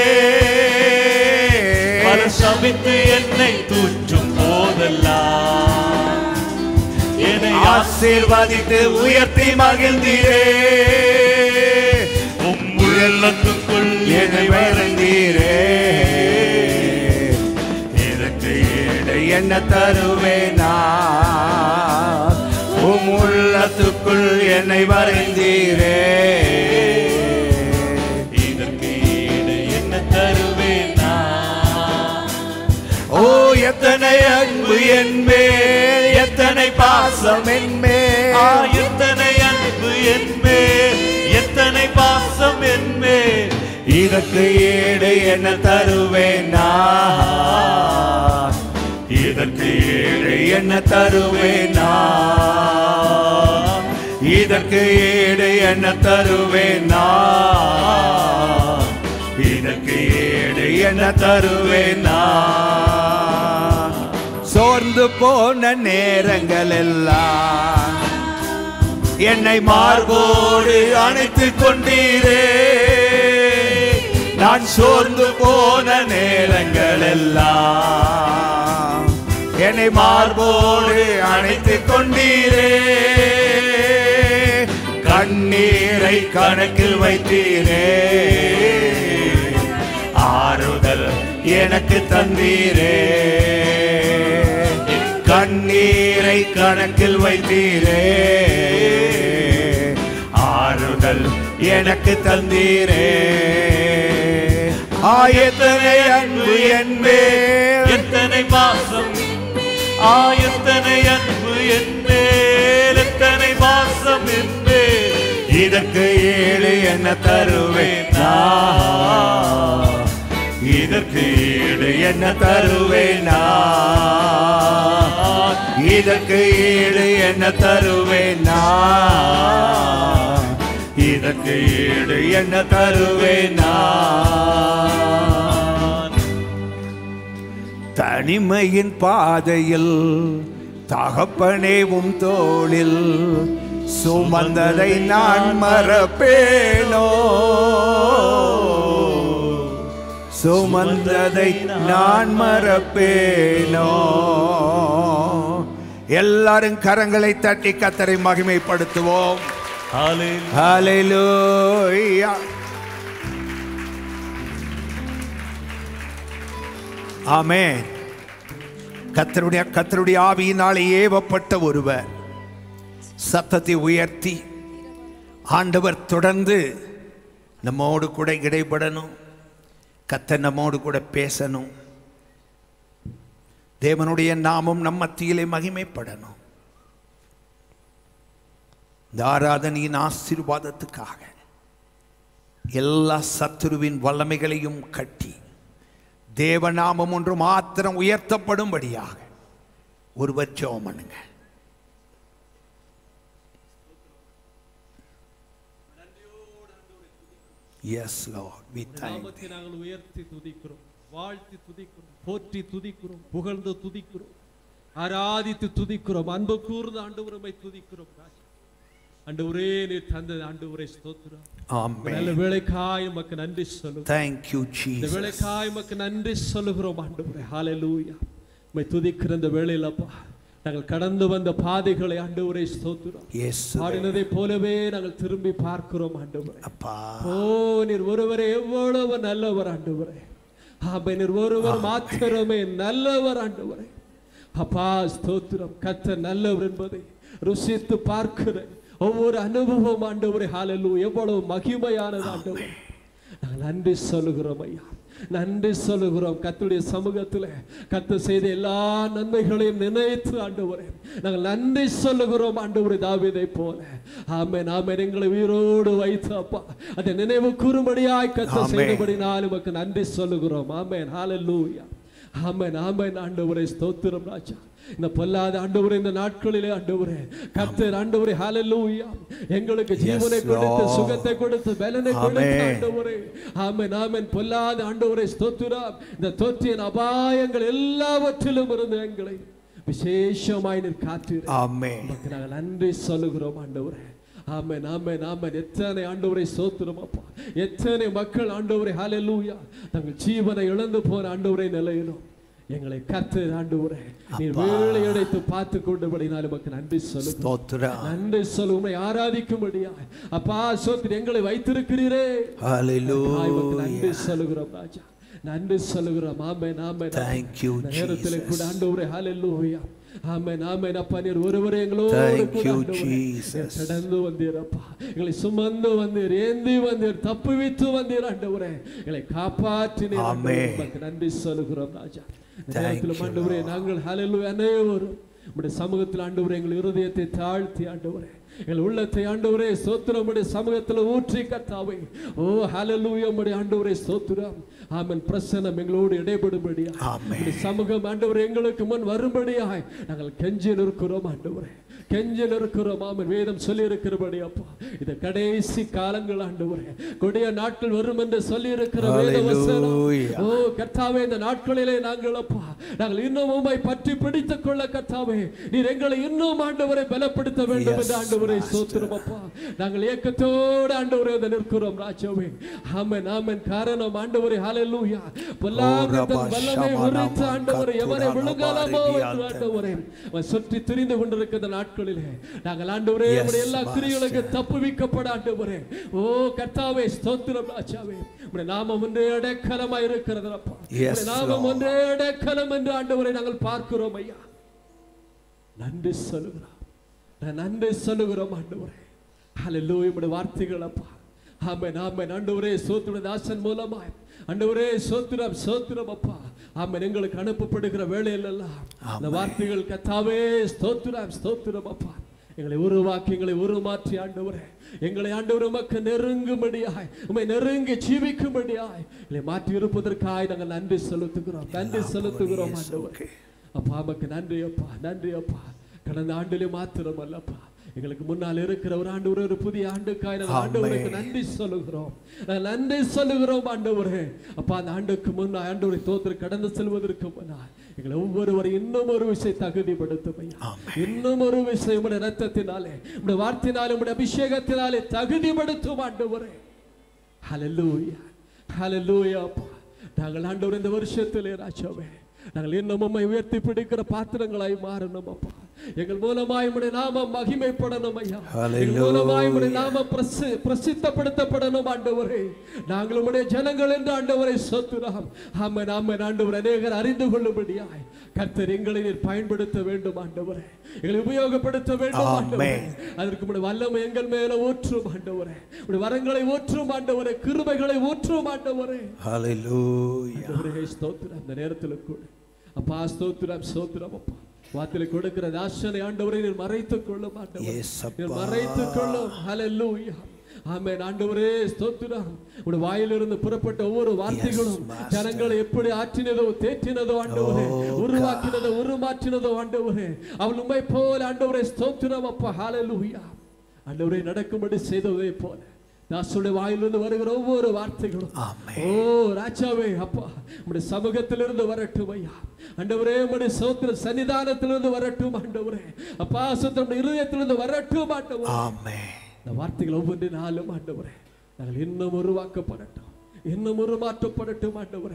பல சபித்து என்னை தூற்றும் போதெல்லாம் என்னை ஆசீர்வதித்து உயர்த்தி மகிழ்ந்தீரே உம் உள்ளத்துக்குள் என்னை வரைந்தீரே இதற்கு ஈடு என்ன தருவேனா உம் உள்ளத்துக்குள் என்னை வரைந்தீரே இதற்கு ஈடு என்ன தருவேன் நான் ஓ எத்தனை அன்பு என்மேல் எத்தனை பாசம் என்மேல் ஆ, எத்தனை அன்பு என்மேல் எத்தனை பாசம் என்மேல் இதற்கு ஈடு என்ன தருவேனா இதற்கு ஈடு என்ன தருவேனா இதற்கு ஈடு என்ன தருவேனா இதற்கு ஈடு என்ன தருவேனா சோர்ந்து போன நேரங்கள் எல்லாம் என்னை மார்போடு அணைத்துக் கொண்டீரே நான் சோர்ந்து போன நேரங்கள் எல்லாம் என்னை மார்போடு அணைத்துக் கொண்டீரே கண்ணீரை கணக்கில் வைத்தீரே ஆறுதல் எனக்கு தந்தீரே கண்ணீரை கணக்கில் வைத்தீரே ஆறுதல் எனக்கு தந்தீரே ஆயத்தனை அன்பு என்பேல் எத்தனை பாசம் ஆ எத்தனை அன்பு என்மேல் எத்தனை பாசம் என்மேல் இதற்கு ஈடு என்ன தருவேன் நான்? இதற்கு ஈடு என்ன தருவேன் நான்? இதற்கு ஈடு என்ன தருவேன் நான்? இதற்கு ஈடு என்ன தருவேன் நான்? தனிமையின் பாதையில் தகப்பனேவும் தோளில் சுமந்ததை நான் மறப்பேனோ சுமந்ததை நான் மறப்பேனோ எல்லாரும் கரங்களை தட்டி கத்தரை மகிமைப்படுத்துவோம் ஹalleluya ஹalleluya ஆமென் கத்தருடைய கத்தருடைய ஆவியினால் ஏவப்பட்ட ஒருவர் சத்தத்தை உயர்த்தி ஆண்டவர் தொடர்ந்து நம்மோடு கூட இடைப்படணும் கத்தர் நம்மோடு கூட பேசணும் தேவனுடைய நாமம் நம் மத்தியிலே மகிமைப்படணும் இந்த ஆராதனையின் ஆசீர்வாதத்துக்காக எல்லா சத்துருவின் வல்லமைகளையும் கட்டி தேவநாமம் ஒன்று மாத்திரம் உயர்த்தப்படும்படியாக ஒருவர் ஜெபம் பண்ணுங்க எஸ் லார்ட் வி தேங்க் நாமத்தை நாங்கள் உயர்த்தி துதிக்கிறோம் வாழ்த்தி துதிக்கிறோம் போற்றி துதிக்கிறோம் புகழ்ந்து துதிக்கிறோம் ஆராதித்து துதிக்கிறோம் அன்பு கூர்ந்து ஆண்டவரமை துதிக்கிறோம் ராஜா. ஆண்டவரே நீ தந்தது ஆண்டவரே ஸ்தோத்திரம் நல்ல ஆமென் வேலைக்காய் உமக்கு நன்றி சொல்லுவோம் தேங்க் யூ இந்த ஜீசஸ் வேலைக்காய் உமக்கு நன்றி சொல்லுகிறோம் ஆண்டவரே ஹalleluya உம்மை துதிக்கிற இந்த வேளையிலப்பா நாங்கள் கடந்து வந்த பாதைகளை ஆண்டவரே ஸ்தோத்திரம் இயேசுவே பாடினதை போலவே நாங்கள் திரும்பி பார்க்கிறோம் ஆண்டவரே அப்பா ஓ நீர் ஒருவரே எவ்வளவு நல்லவர் ஆண்டவரே ஆபை நீர் ஒருவர் மாத்திரமே நல்லவர் ஆண்டவரே அப்பா ஸ்தோத்திரம் கத்த நல்லவர் என்பதை ருசித்து பார்க்கிற ஒவ்வொரு அனுபவம் ஆண்டவரே ஹாலலு எவ்வளவு மகிமையானது ஆண்டவரே நாங்கள் நன்றி சொல்லுகிறோம் ஐயா நன்றி சொல்லுகிறோம் கத்துடைய சமூகத்தில் கத்து செய்த எல்லா நன்மைகளையும் நினைத்து ஆண்டவரே நாங்கள் நன்றி சொல்லுகிறோம் ஆண்டவரே தாவீதை போல ஆமென் ஆமென் எங்களை உயிரோடு வைத்து அப்பா அதை நினைவு கூறும்படியாய் கத்த ஆமென். செய்தபடினால் உமக்கு நன்றி சொல்லுகிறோம் ஆமென் ஹalleluya ஆமென் ஆமென் ஆண்டவரே ஸ்தோத்திரம் ராஜா இந்த பொல்லாத ஆண்டவரே இந்த நாட்களிலே ஆண்டவரே கர்த்தர் ஆண்டவரே ஹalleluya எங்களுக்கு ஜீவனை Yes, கொடுத்து Lord. சுகத்தை கொடுத்து பலனை கொடுத்து Amen. ஆண்டவரே ஆமென் ஆமென் பொல்லாத ஆண்டவரே ஸ்தோத்திரம் இந்த தோற்றியின் அபாயங்கள் எல்லாவற்றிலும் இருந்து எங்களை விசேஷமாய் நீர் காத்தீர் ஆமென் உமக்கு நாங்கள் நன்றி சொல்லுகிறோம் ஆண்டவரே ஆமென் ஆமென் ஆமென் எத்தனை ஆண்டவரை சோத்திரம் அப்பா எத்தனை மக்கள் ஆண்டவரை ஹalleluya தங்கள் ஜீவனை இழந்து போன ஆண்டவரை நிலையிலும் எங்களை கத்து ஆண்டவரே நீர் வேலை அடைத்து பார்த்து கொண்டபடினால் உமக்கு நன்றி சொல்லுகிறோம் ஸ்தோத்திரம் நன்றி சொல்லு உம்மை ஆராதிக்கும்படியா அப்பா சோத்திர எங்களை வைத்திருக்கிறீரே தாய் உமக்கு நன்றி ஹalleluya சொல்லுகிறோம் ராஜா நன்றி சொல்லுகிறோம் ஆமென் ஆமென் Thank you, இந்த நேரத்தில் Jesus. கூட ஆண்டவரே ஹalleluya ஆமென் ஆமென் அப்பா நீர் ஒருவரே எங்களோடு Thank கூட you, ஆண்டவரே. Jesus. நீர் கடந்து வந்தீர் அப்பா எங்களை சுமந்து வந்தீர் ஏந்தி வந்தீர் தப்புவித்து வந்தீர் ஆண்டவரே எங்களை காப்பாற்றினீர் ஆண்டவரே. Amen. உமக்கு நன்றி சொல்லுகிறோம் ராஜா இந்த Thank நேரத்தில் you, ஆண்டவரே Lord. நாங்கள் ஹalleluya அனைவரும் உம்முடைய சமூகத்தில் ஆண்டவரே எங்கள் இருதயத்தை தாழ்த்தி ஆண்டவரே எங்கள் உள்ளத்தை ஆண்டவரே ஸ்தோத்திரம் உம்முடைய சமூகத்தில் ஊற்றி கத்தாவே ஓ ஹalleluya உம்முடைய ஆண்டவரே ஸ்தோத்திரம் ஆமென் பிரசன்னம் எங்களோடு இடைபடும்படியா ஆமென். உம்முடைய சமூகம் ஆண்டவரே எங்களுக்கு முன் வரும்படியாய் நாங்கள் கெஞ்சி நிற்கிறோம் ஆண்டவரே கெஞ்சி நிற்கிறோம் ஆமென் வேதம் சொல்லி இருக்கிறபடி அப்பா இது கடைசி காலங்கள் ஆண்டவரே கொடிய நாட்கள் வரும் என்று சொல்லி இருக்கிற வேத வசனம் Hallelujah. ஓ கர்த்தாவே இந்த நாட்களிலே நாங்கள் அப்பா நாங்கள் இன்னும் உம்மை பற்றி பிடித்துக் கொள்ள கர்த்தாவே நீர் எங்களை இன்னும் ஆண்டவரை பலப்படுத்த வேண்டும் Yes, என்று ஆண்டவரை Master. சோத்திரம் அப்பா நாங்கள் ஏக்கத்தோடு ஆண்டவரை வந்து நிற்கிறோம் ராஜாவே ஆமென் ஆமென் காரணம் ஆண்டவரே ஹalleluya பொல்லாங்கத்தின் வல்லமை உரித்து ஆண்டவரை எவரை விழுங்கலாமோ என்று ஆண்டவரே அவன் சுற்றி திரிந்து கொண்டிருக்கிற நாட்களிலே நாங்கள் ஆண்டவரே Yes, உம்முடைய எல்லா Master. கிரிகளுக்கு தப்புவிக்கப்பட ஆண்டவரே ஓ கர்த்தாவே ஸ்தோத்திரம் ராஜாவே உம்முடைய நாமம் ஒன்றே அடைக்கலமா இருக்கிறது அப்பா Yes, உம்முடைய நாமம் Lord. ஒன்றே அடைக்கலம் என்று ஆண்டவரை நாங்கள் பார்க்கிறோம் ஐயா நன்றி சொல்லுகிறோம் நான் நன்றி சொல்லுகிறோம் ஆண்டவரே ஹalleluya உம்முடைய வார்த்தைகள் அப்பா ஆமென் ஆமென் ஆண்டவரே சோத்திர தாசன் மூலமாய் ஆண்டவரே சோத்திரம் சோத்திரம் அப்பா ஆமென் எங்களுக்கு அனுப்பப்படுகிற வேளையில் எல்லாம் இந்த வார்த்தைகள் கத்தாவே ஸ்தோத்திரம் ஸ்தோத்திரம் அப்பா எங்களை உருவாக்கி எங்களை உருமாற்றி ஆண்டவரே எங்களை ஆண்டவர் உமக்கு நெருங்கும்படியாய் உம்மை நெருங்கி ஜீவிக்கும்படியாய் எங்களை மாற்றி இருப்பதற்காய் நாங்கள் நன்றி செலுத்துகிறோம் நன்றி செலுத்துகிறோம் ஆண்டவரே அப்பா உமக்கு நன்றி அப்பா நன்றி அப்பா கடந்த ஆண்டிலே மாத்திரம் அல்லப்பா எங்களுக்கு முன்னால் இருக்கிற ஒரு ஆண்டு ஒரு புதிய ஆண்டுக்காய் நாங்கள் ஆண்டவருக்கு நன்றி சொல்லுகிறோம் நாங்கள் நன்றி சொல்லுகிறோம் ஆண்டவரே அப்பா அந்த ஆண்டுக்கு முன் ஆண்டவரை தோற்று கடந்து செல்வதற்கு முன்னால் எங்களை ஒவ்வொருவரை இன்னும் ஒரு விஷயம் தகுதிப்படுத்தும் ஐயா இன்னும் ஒரு விஷயம் உடைய ரத்தத்தினாலே உடைய வார்த்தையினாலே உடைய அபிஷேகத்தினாலே தகுதிப்படுத்தும் ஆண்டவரே ஹalleluya ஹalleluya அப்பா நாங்கள் ஆண்டவர் இந்த வருஷத்திலே ராஜாவே நாங்கள் இன்னும் உம்மை உயர்த்தி பிடிக்கிற பாத்திரங்களாய் மாறணும் அப்பா எங்கள் மூலமாய் உம்முடைய நாமம் மகிமைப்படணும் ஐயா எங்கள் மூலமாய் உம்முடைய நாமம் பிரசி பிரசித்தப்படுத்தப்படணும் ஆண்டவரே நாங்கள் உம்முடைய ஜனங்கள் என்று ஆண்டவரை சொத்துறாம் ஆமென் ஆமென் ஆண்டவர் அநேகர் அறிந்து கொள்ளும்படியாய் கர்த்தர் எங்களை நீர் பயன்படுத்த வேண்டும் ஆண்டவரே எங்களை உபயோகப்படுத்த வேண்டும் ஆண்டவரே அதற்கு உடைய வல்லமை எங்கள் மேல ஊற்றும் ஆண்டவரே உடைய வரங்களை ஊற்றும் ஆண்டவரே கிருபைகளை ஊற்றும் ஆண்டவரே Hallelujah. ஆண்டவரே ஸ்தோத்திரம் அந்த நேரத்தில் கூட அப்பா ஸ்தோத்திரம் ஸ்தோத்திரம் அப்பா வாத்தில கொடுக்கிற தாசனை ஆண்டவரை நீர் மறைத்துக் கொள்ளும் ஆண்டவரே Yes, அப்பா. நீர் மறைத்துக் கொள்ளும் ஹalleluya ஆமென் ஆண்டவரே ஸ்தோத்திரம் உடைய வாயிலிருந்து புறப்பட்ட ஒவ்வொரு வார்த்தைகளும் Master. ஜனங்களை எப்படி ஆற்றினதோ தேற்றினதோ ஆண்டவரே Oh, God. உருவாக்கினதோ உருமாற்றினதோ ஆண்டவரே அவள் உண்மை போல ஆண்டவரே ஸ்தோத்திரம் அப்பா ஹalleluya ஆண்டவரே நடக்கும்படி செய்ததை போல தாசுடைய வாயிலிருந்து வருகிற ஒவ்வொரு வார்த்தைகளும் Amen. ஓ ராஜாவே அப்பா உம்முடைய சமூகத்திலிருந்து வரட்டும் ஐயா ஆண்டவரே உம்முடைய சோத்திர சன்னிதானத்திலிருந்து வரட்டும் ஆண்டவரே அப்பா சோத்திரம் இருதயத்திலிருந்து வரட்டும் ஆண்டவரே Amen. இந்த வார்த்தைகள் ஒவ்வொன்றினாலும் ஆண்டவரே நாங்கள் இன்னும் உருவாக்கப்படட்டும் இன்னும் உருமாற்றப்படட்டும் ஆண்டவரே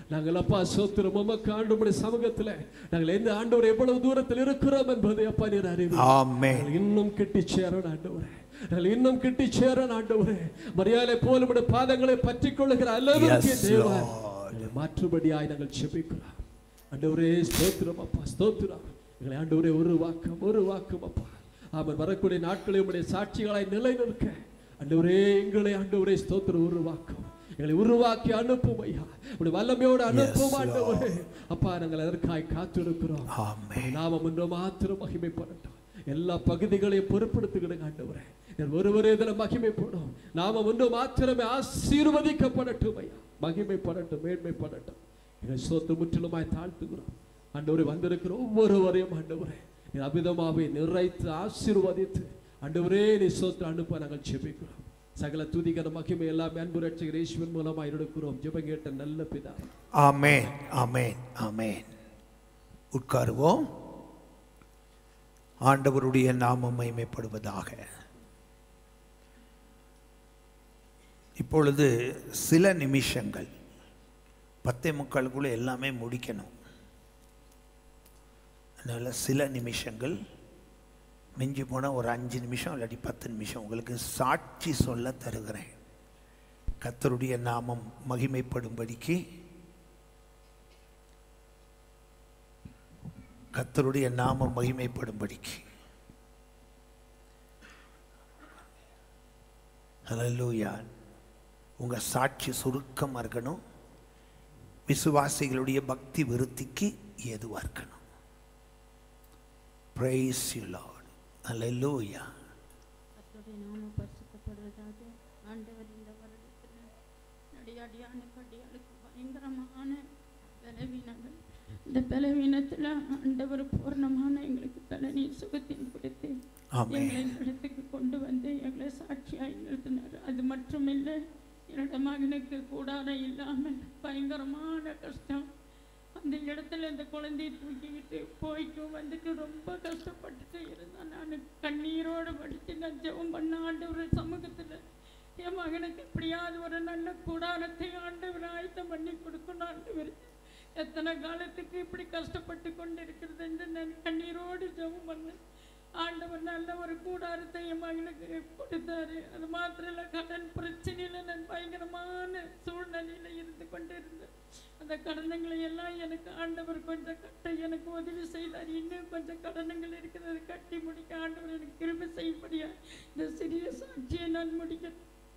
நாங்கள் அப்பா சோத்திரம் உமக்கு ஆண்டவருடைய சமூகத்துல நாங்கள் எந்த ஆண்டவர் எவ்வளவு தூரத்தில் இருக்கிறோம் என்பதை அப்பா நீர் அறிவு ஆமென் நாங்கள் இன்னும் கெட்டி சேரணும் ஆண்டவரே நாங்கள் இன்னும் கெட்டி சேரணும் ஆண்டவரே மரியாதை போல உம்முடைய பாதங்களை பற்றி கொள்ளுகிற அளவுக்கு Yes, தேவா Lord. எங்களை மாற்றுபடியாய் நாங்கள் செபிக்கிறோம் ஆண்டவரே ஸ்தோத்திரம் அப்பா ஸ்தோத்திரம் எங்களை ஆண்டவரே ஒரு வாக்கம் ஒரு வாக்கம் அப்பா அவன் வரக்கூடிய நாட்களை உம்முடைய சாட்சிகளாய் நிலைநிற்க ஆண்டவரே எங்களை ஆண்டவரே ஸ்தோத்திரம் ஒரு வாக்கம் எங்களை உருவாக்கி அனுப்பும் ஐயா உடைய வல்லமையோடு அனுப்பும் ஆண்டவரே அப்பா நாங்கள் அதற்காய் காத்திருக்கிறோம் ஆமென் நாமம் ஒன்று மாத்திரம் மகிமைப்படட்டும் எல்லா பகுதிகளையும் பொறுப்படுத்துகிடுங்க ஆண்டவரே நீர் ஒருவரே இதில் மகிமைப்படும் நாம ஒன்று மாத்திரமே ஆசீர்வதிக்கப்படட்டும் ஐயா மகிமைப்படட்டும் மேன்மைப்படட்டும் எங்கள் சோத்து முற்றிலுமாய் தாழ்த்துகிறோம் ஆண்டவரே வந்திருக்கிற ஒவ்வொருவரையும் ஆண்டவரே நீ அபிதமாவை நிறைத்து ஆசீர்வதித்து ஆண்டவரே நீ சோத்து அனுப்ப நாங்கள் ஜெபிக்கிறோம் சகல துதிகர மகிமை எல்லாமே அன்பு ரட்சகர் இயேசுவின் மூலமாக எடுக்கிறோம் ஜெபம் கேட்ட நல்ல பிதா ஆமென் ஆமென் ஆமென் உட்காருவோம் ஆண்டவருடைய நாமம் மகிமைப்படுவதாக இப்பொழுது சில நிமிஷங்கள் பத்தே முக்காலுக்குள்ள எல்லாமே முடிக்கணும் அதனால் சில நிமிஷங்கள் மிஞ்சி போனால் ஒரு அஞ்சு நிமிஷம் இல்லாட்டி பத்து நிமிஷம் உங்களுக்கு சாட்சி சொல்ல தருகிறேன் கர்த்தருடைய நாமம் மகிமைப்படும்படிக்கு கர்த்தருடைய நாமம் மகிமைப்படும்படிக்கு ஹalleluya உங்க சாட்சி சுருக்கமாக இருக்கணும் விசுவாசிகளுடைய பக்தி விருத்திக்கு ஏதுவாக இருக்கணும் praise you lord hallelujah கர்த்தருடைய நாமம் பரிசுத்தப்படுவதாக ஆண்டவர் இந்த வருடத்தில் நடிகாடியானுக்கு அடியாளுக்கு பயங்கரமான பலவீனங்கள் இந்த பலவீனத்தில் ஆண்டவர் பூர்ணமான எங்களுக்கு பலனி சுகத்தையும் கொடுத்து ஆமென் எங்களை இந்த இடத்துக்கு கொண்டு வந்து எங்களை சாட்சியாய் நிறுத்தினார் அது மட்டுமில்லை என்னோட மகனுக்கு கூடாரம் இல்லாமல் பயங்கரமான கஷ்டம் அந்த இடத்துல இந்த குழந்தையை தூக்கிக்கிட்டு போயிட்டு வந்துட்டு ரொம்ப கஷ்டப்பட்டுட்டு இருந்தேன் நான் கண்ணீரோடு படித்து நான் ஜெபம் பண்ண ஆண்டவர் சமூகத்தில் என் மகனுக்கு எப்படியாவது ஒரு நல்ல கூடாரத்தை ஆண்டவர் ஆயத்தம் பண்ணி கொடுக்கணும் ஆண்டவர் எத்தனை காலத்துக்கு இப்படி கஷ்டப்பட்டு கொண்டு இருக்கிறது என்று நான் கண்ணீரோடு ஜெபம் பண்ணேன் ஆண்டவர் நல்ல ஒரு கூடாரத்தை என் மகனுக்கு கொடுத்தாரு அது மாத்திரம் இல்லை கடன் பிரச்சனையில நான் பயங்கரமான சூழ்நிலையில இருந்து கொண்டிருந்தேன் அந்த கடனங்களை எல்லாம் எனக்கு ஆண்டவர் கொஞ்சம் கட்ட எனக்கு உதவி செய்தார் இன்னும் கொஞ்சம் கடனங்கள் இருக்குது அதை கட்டி முடிக்க ஆண்டவர் எனக்கு கிருபை செய்யும்படியா இந்த சிறிய சாட்சியை நான் முடிக்க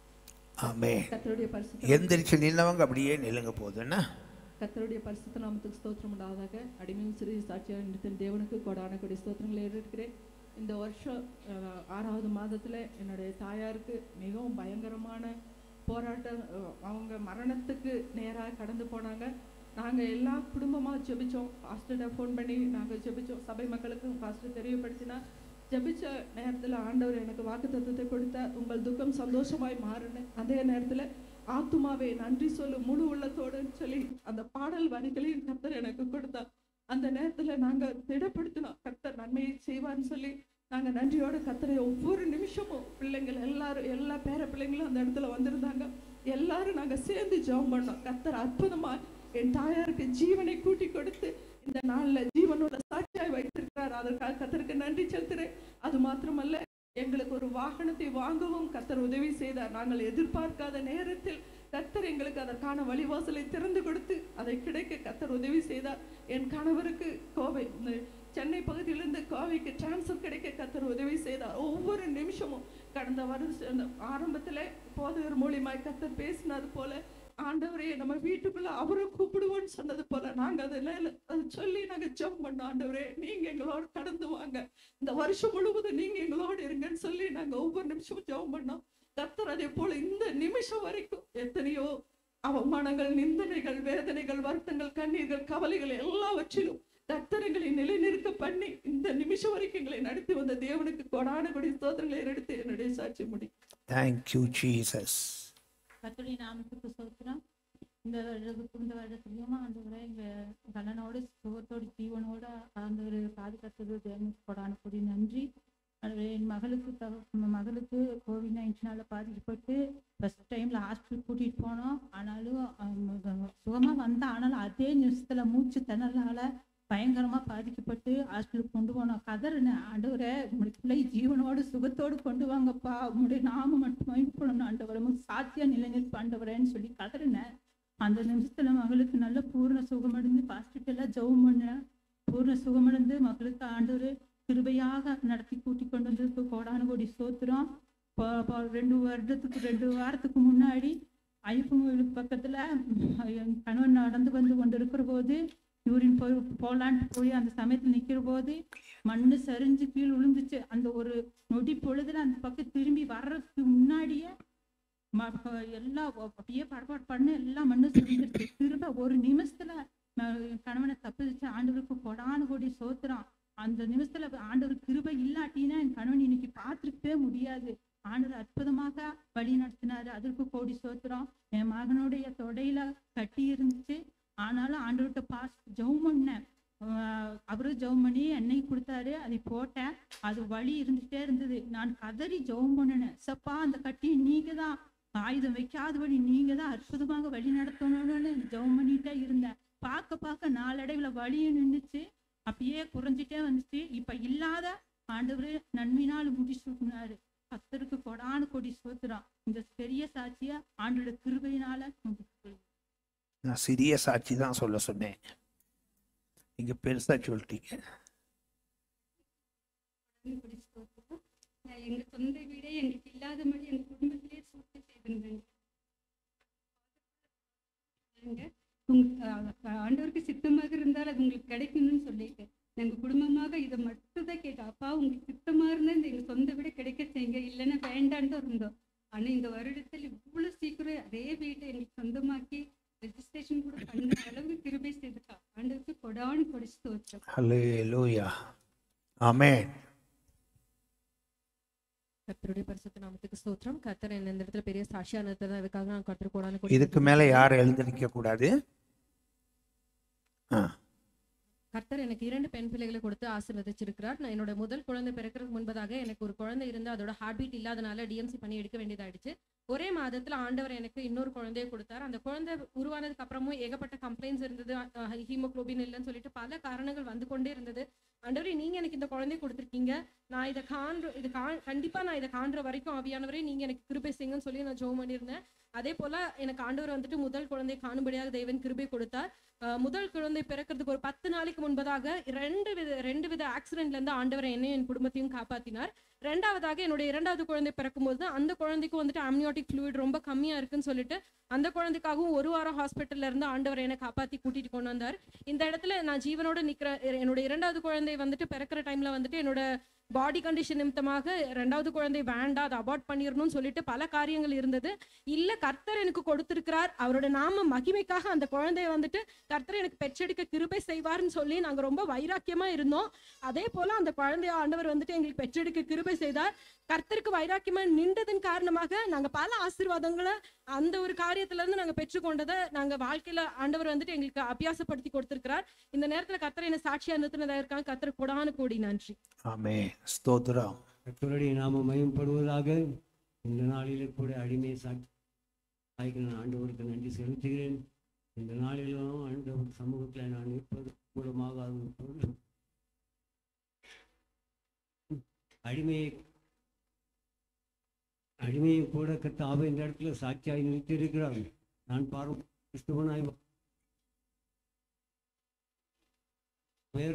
ஆமென் கர்த்தருடைய பரிசுத்த எந்திரிச்சு நின்னவங்க அப்படியே நில்லுங்க போதுன்னா கர்த்தருடைய பரிசுத்த நாமத்துக்கு ஸ்தோத்திரம் உண்டாவதாக அடிமையும் சிறிய சாட்சியாக நிறுத்தின தேவனுக்கு கொடான கொடி ஸ்தோத்திரங்களை ஏறெடுக்கிறேன் இந்த வருஷம் அஹ், ஆறாவது மாதத்துல என்னுடைய தாயாருக்கு மிகவும் பயங்கரமான போராட்டம் அஹ், அவங்க மரணத்துக்கு நேராக கடந்து போனாங்க நாங்க எல்லா குடும்பமா ஜெபிச்சோம் பாஸ்டர்கிட்ட ஃபோன் பண்ணி நாங்க ஜெபிச்சோம் சபை மக்களுக்கு பாஸ்டர் தெரியப்படுத்தினா ஜெபிச்ச நேரத்துல ஆண்டவர் எனக்கு வாக்குத்தத்தத்தை கொடுத்தார் உங்கள் துக்கம் சந்தோஷமாய் மாறுன அதே நேரத்துல ஆத்துமாவே நன்றி சொல்லு முழு உள்ளத்தோடுன்னு சொல்லி அந்த பாடல் வரிகளையும் கர்த்தர் எனக்கு கொடுத்தார் அந்த நேரத்துல நாங்க திடப்படுத்தினோம் கர்த்தர் நன்மையை செய்வார்னு சொல்லி நாங்க நன்றியோட கர்த்தரை ஒவ்வொரு நிமிஷமும் பிள்ளைங்கள் எல்லாரும் எல்லா பேர பிள்ளைங்களும் அந்த இடத்துல வந்திருந்தாங்க எல்லாரும் நாங்க சேர்ந்து ஜெபம் பண்ணோம் கர்த்தர் அற்புதமா என் தாயாருக்கு ஜீவனை கூட்டி கொடுத்து இந்த நாள்ல ஜீவனோட சாட்சியாய் வைத்திருக்கிறார் அதற்காக கர்த்தருக்கு நன்றி செலுத்துறேன் அது மாத்திரமல்ல எங்களுக்கு ஒரு வாகனத்தை வாங்கவும் கர்த்தர் உதவி செய்தார் நாங்கள் எதிர்பார்க்காத நேரத்தில் கர்த்தர் எங்களுக்கு அதற்கான வழிவாசலை திறந்து கொடுத்து அதை கிடைக்க கர்த்தர் உதவி செய்தார் என் கணவருக்கு கோவை இந்த சென்னை பகுதியிலிருந்து கோவைக்கு டிரான்ஸ்ஃபர் கிடைக்க கர்த்தர் உதவி செய்தார் ஒவ்வொரு நிமிஷமும் கடந்த வருஷம் அந்த ஆரம்பத்துல போதகர் மூலியமாய் கர்த்தர் பேசினது போல ஆண்டவரே நம்ம வீட்டுக்குள்ள அவரை கூப்பிடுவோம்னு சொன்னது போல நாங்க அதுல அதை சொல்லி நாங்க ஜெபம் பண்ணோம் ஆண்டவரே நீங்க எங்களோட கடந்து வாங்க இந்த வருஷம் முழுவதும் நீங்க எங்களோட இருங்கன்னு சொல்லி நாங்க ஒவ்வொரு நிமிஷமும் ஜெபம் பண்ணோம் கர்த்தர் அதே போல இந்த நிமிஷம் வரைக்கும் எத்தனையோ அவமானங்கள் நிந்தனைகள் வேதனைகள் வருத்தங்கள் கண்ணீர்கள் கவலைகள் எல்லாவற்றிலும் கர்த்தர் எங்களை நிலைநிறுத்த பண்ணி இந்த நிமிஷம் வரைக்கும் எங்களை நடத்தி வந்த தேவனுக்கு கொடான கொடி ஸ்தோத்திரங்களை எடுத்து என்னுடைய சாட்சி முடி தேங்க்யூ ஜீசஸ் கர்த்தருடைய நாமத்துக்கு சோத்திரம் இந்த வருடத்துக்கு இந்த வருடத்துலையும் ஆண்டவரை எங்க கண்ணனோட சுகத்தோட ஜீவனோட ஆண்டவர் பாதுகாத்தது தேவனுக்கு கொடான கொடி நன்றி ஆண்டவரே, என் மகளுக்கு தக என் மகளுக்கு கோவிட் நைன்டீனால பாதிக்கப்பட்டு ஃபர்ஸ்ட் டைம்ல ஹாஸ்பிட்டல் கூட்டிட்டு போனோம் ஆனாலும் அவங்க சுகமா வந்தா ஆனாலும் நிமிஷத்துல மூச்சு திணறலால பயங்கரமா பாதிக்கப்பட்டு ஹாஸ்பிட்டலுக்கு கொண்டு போனோம் கதறினேன் ஆண்டவரே உங்களுடைய பிள்ளை ஜீவனோடு சுகத்தோடு கொண்டு வாங்கப்பா உங்களுடைய நாம மட்டும் மகிழ்ப்படணும் ஆண்டவரே உங்க சாத்தியா நிலைநிற்பு ஆண்டவரேன்னு சொல்லி கதறினேன் அந்த நிமிஷத்துல மகளுக்கு நல்ல பூர்ண சுகமடைந்து ஹாஸ்பிட்டல்ல ஜெபம் பண்ணேன் பூர்ண சுகமடைந்து மகளுக்கு ஆண்டவர் கிருபையாக நடத்தி கூட்டி கொண்டு வந்ததுக்கு கோடானு கோடி சோத்துறோம் ப- ப- ரெண்டு வருடத்துக்கு ரெண்டு வாரத்துக்கு முன்னாடி ஐயப்பன் கோயிலுக்கு பக்கத்துல ம், என் கணவன் நடந்து வந்து கொண்டு இருக்கிற போது யூரின் போய் போலான்ட்டு போய் அந்த சமயத்துல நிக்கிற போது மண்ணு சரிஞ்சு கீழ் விழுந்துச்சு அந்த ஒரு நொடி பொழுதுல அந்த பக்கம் திரும்பி வர்றதுக்கு முன்னாடியே ம- ப- எல்லாம் ஒ- அப்படியே படபாடு பண்ண எல்லாம் மண்ணு சரிஞ்சிருச்சு திரும்ப ஒரு நிமிஷத்துல நான் என் கணவனை தப்பிச்சு ஆண்டவருக்கு கொடானு கோடி சோத்துறான் அந்த நிமிஷத்துல ஆண்டவர் கிருபை இல்லாட்டினா என் கணவன் இன்னைக்கு பார்த்துருக்கவே முடியாது ஆண்டவர் அற்புதமாக வழி நடத்தினாரு அதற்கு கோடி சோத்துறோம் என் மகனுடைய தொடையில கட்டி இருந்துச்சு ஆனாலும் ஆண்டவர்கிட்ட பாஸ் ஜெபம் பண்ணேன் ஆஹ் அவரும் ஜெபம் பண்ணி எண்ணெய் கொடுத்தாரு அதை போட்டேன் அது வலி இருந்துட்டே இருந்தது நான் கதறி ஜெபம் பண்ணினேன் சப்பா அந்த கட்டியை நீங்க தான் ஆயுதம் வைக்காத வழி நீங்க தான் அற்புதமாக வழி நடத்தணும்னு ஜெபம் பண்ணிட்டே இருந்தேன் பார்க்க பார்க்க நாளடைவுல வலியும் நின்றுச்சு அப்படியே குறைஞ்சிட்டே வந்துச்சு இப்ப இல்லாத ஆண்டவர் நன்மையினால் முடிச்சுனாரு கத்தருக்கு கொடானு கொடி சோத்துறான் இந்த பெரிய சாட்சியா ஆண்டோட கிருபையினால முடிச்சு நான் சிறிய சாட்சி தான் சொல்ல சொன்னேன் நீங்க பெருசா சொல்லிட்டீங்க இப்படி ஸ்தோத்திரம். நான் எங்க சொந்த வீடே எங்களுக்கு இல்லாத மாதிரி எங்க குடும்பத்திலே சூழ்ச்சி செய்திருந்தேங்க நாங்க உங்க அஹ், ஆண்டவருக்கு சித்தமாக இருந்தால் அது உங்களுக்கு கிடைக்கணும்னு சொல்லிட்டு நாங்க குடும்பமாக இதை மட்டும் தான் கேட்டோம் அப்பா உங்களுக்கு சித்தமா இருந்தா இந்த எங்க சொந்த வீடு கிடைக்க செய்யுங்க இல்லைன்னா வேண்டான்னு தான் இருந்தோம் ஆனா இந்த வருடத்தில் இவ்வளவு சீக்கிரம் அதே வீட்டை எங்களுக்கு சொந்தமாக்கி ரெஜிஸ்ட்ரேஷன் கூட பண்ண அளவுக்கு கிருபை செய்துட்டா ஆண்டவருக்கு கொடான்னு கொடிச்சு தோற்றம் ஹalleluya ஆமென் கர்த்தருடைய பரிசுத்த நாமத்துக்கு ஸ்தோத்திரம் கர்த்தர் என்ன இந்த இடத்துல பெரிய சாட்சியா நிறுத்ததான் இதுக்காக நான் கர்த்தர் கூடான இதுக்கு மேல யாரும் எழுந்து நிக்க கூடாது ஆ கர்த்தர் எனக்கு இரண்டு பெண் பிள்ளைகளை கொடுத்து ஆசீர்வதிச்சிருக்கிறார் நான் என்னோட முதல் குழந்தை பிறக்கிறதுக்கு முன்பதாக எனக்கு ஒரு குழந்தை இருந்து அதோட ஹார்ட் பீட் இல்லாதனால டிஎம்சி பண்ணி எடுக்க வேண்டியதாயிடுச்சு ஒரே மாதத்துல ஆண்டவர் எனக்கு இன்னொரு குழந்தையை கொடுத்தார் அந்த குழந்தை உருவானதுக்கு அப்புறமும் ஏகப்பட்ட கம்ப்ளைண்ட்ஸ் இருந்தது ஹீமோகுளோபின் இல்லைன்னு சொல்லிட்டு பல காரணங்கள் வந்து கொண்டே இருந்தது ஆண்டவரே நீங்க எனக்கு இந்த குழந்தைய கொடுத்துருக்கீங்க நான் இதை காண்ற இது கா கண்டிப்பா நான் இதை காண்ற வரைக்கும் ஆவியானவரே நீங்க எனக்கு கிருபை செய்யுங்கன்னு சொல்லி நான் ஜோம் பண்ணியிருந்தேன் அதே போல எனக்கு ஆண்டவர் வந்துட்டு முதல் குழந்தை காணும்படியாக தேவன் கிருபை கொடுத்தார் அஹ் முதல் குழந்தை பிறக்கிறதுக்கு ஒரு பத்து நாளைக்கு முன்பதாக ரெண்டு வித ரெண்டு வித ஆக்சிடென்ட்ல இருந்து ஆண்டவர் என்னையும் என் குடும்பத்தையும் காப்பாத்தினார் ரெண்டாவதாக என்னுடைய இரண்டாவது குழந்தை பிறக்கும்போது அந்த குழந்தைக்கும் வந்துட்டு amniotic fluid ரொம்ப கம்மியா இருக்குன்னு சொல்லிட்டு அந்த குழந்தைக்காகவும் ஒரு வாரம் ஹாஸ்பிட்டல்ல இருந்து ஆண்டவர் என்னை காப்பாத்தி கூட்டிட்டு கொண்டு வந்தார் இந்த இடத்துல நான் ஜீவனோட நிக்கிற என்னோட இரண்டாவது குழந்தை வந்துட்டு பிறக்கிற டைம்ல வந்துட்டு என்னோட பாடி கண்டிஷன் நிமித்தமாக ரெண்டாவது குழந்தை வேண்டாம் அதை அபார்ட் பண்ணிடணும்னு சொல்லிட்டு பல காரியங்கள் இருந்தது இல்ல கர்த்தர் எனக்கு கொடுத்திருக்கிறார் அவரோட நாம மகிமைக்காக அந்த குழந்தைய வந்துட்டு கர்த்தர் எனக்கு பெற்றெடுக்க கிருபை செய்வார்னு சொல்லி நாங்க ரொம்ப வைராக்கியமா இருந்தோம் அதே போல அந்த குழந்தைய ஆண்டவர் வந்துட்டு எங்களுக்கு பெற்றெடுக்க கிருபை செய்தார் கர்த்தருக்கு வைராக்கியமா நின்றதன் காரணமாக நாங்க பல ஆசீர்வாதங்களை அந்த ஒரு காரியத்துல இருந்து நாங்க பெற்றுக்கொண்டதை நாங்க வாழ்க்கையில ஆண்டவர் வந்துட்டு எங்களுக்கு அபியாசப்படுத்தி கொடுத்திருக்கிறார் இந்த நேரத்துல கர்த்தர் என்ன சாட்சியா நிறுத்தினதற்காக கர்த்தர் கொடான கோடி நன்றி ஆமென் ஸ்தோத்திரம் கர்த்தருடைய நாம மயம்படுவதாக இந்த நாளிலே கூட அடிமை சாட்சி ஆகிய நான் ஆண்டவருக்கு நன்றி செலுத்துகிறேன் இந்த நாளிலும் ஆண்டவர் சமூகத்தில் நான் இருப்பது மூலமாக அவர் பொருள் அடிமையை அடிமையை கூட கத்தாவை இந்த இடத்துல சாட்சியாய் நிறுத்தியிருக்கிறார் நான் பார்வ கிறிஸ்துவனாய் மேற்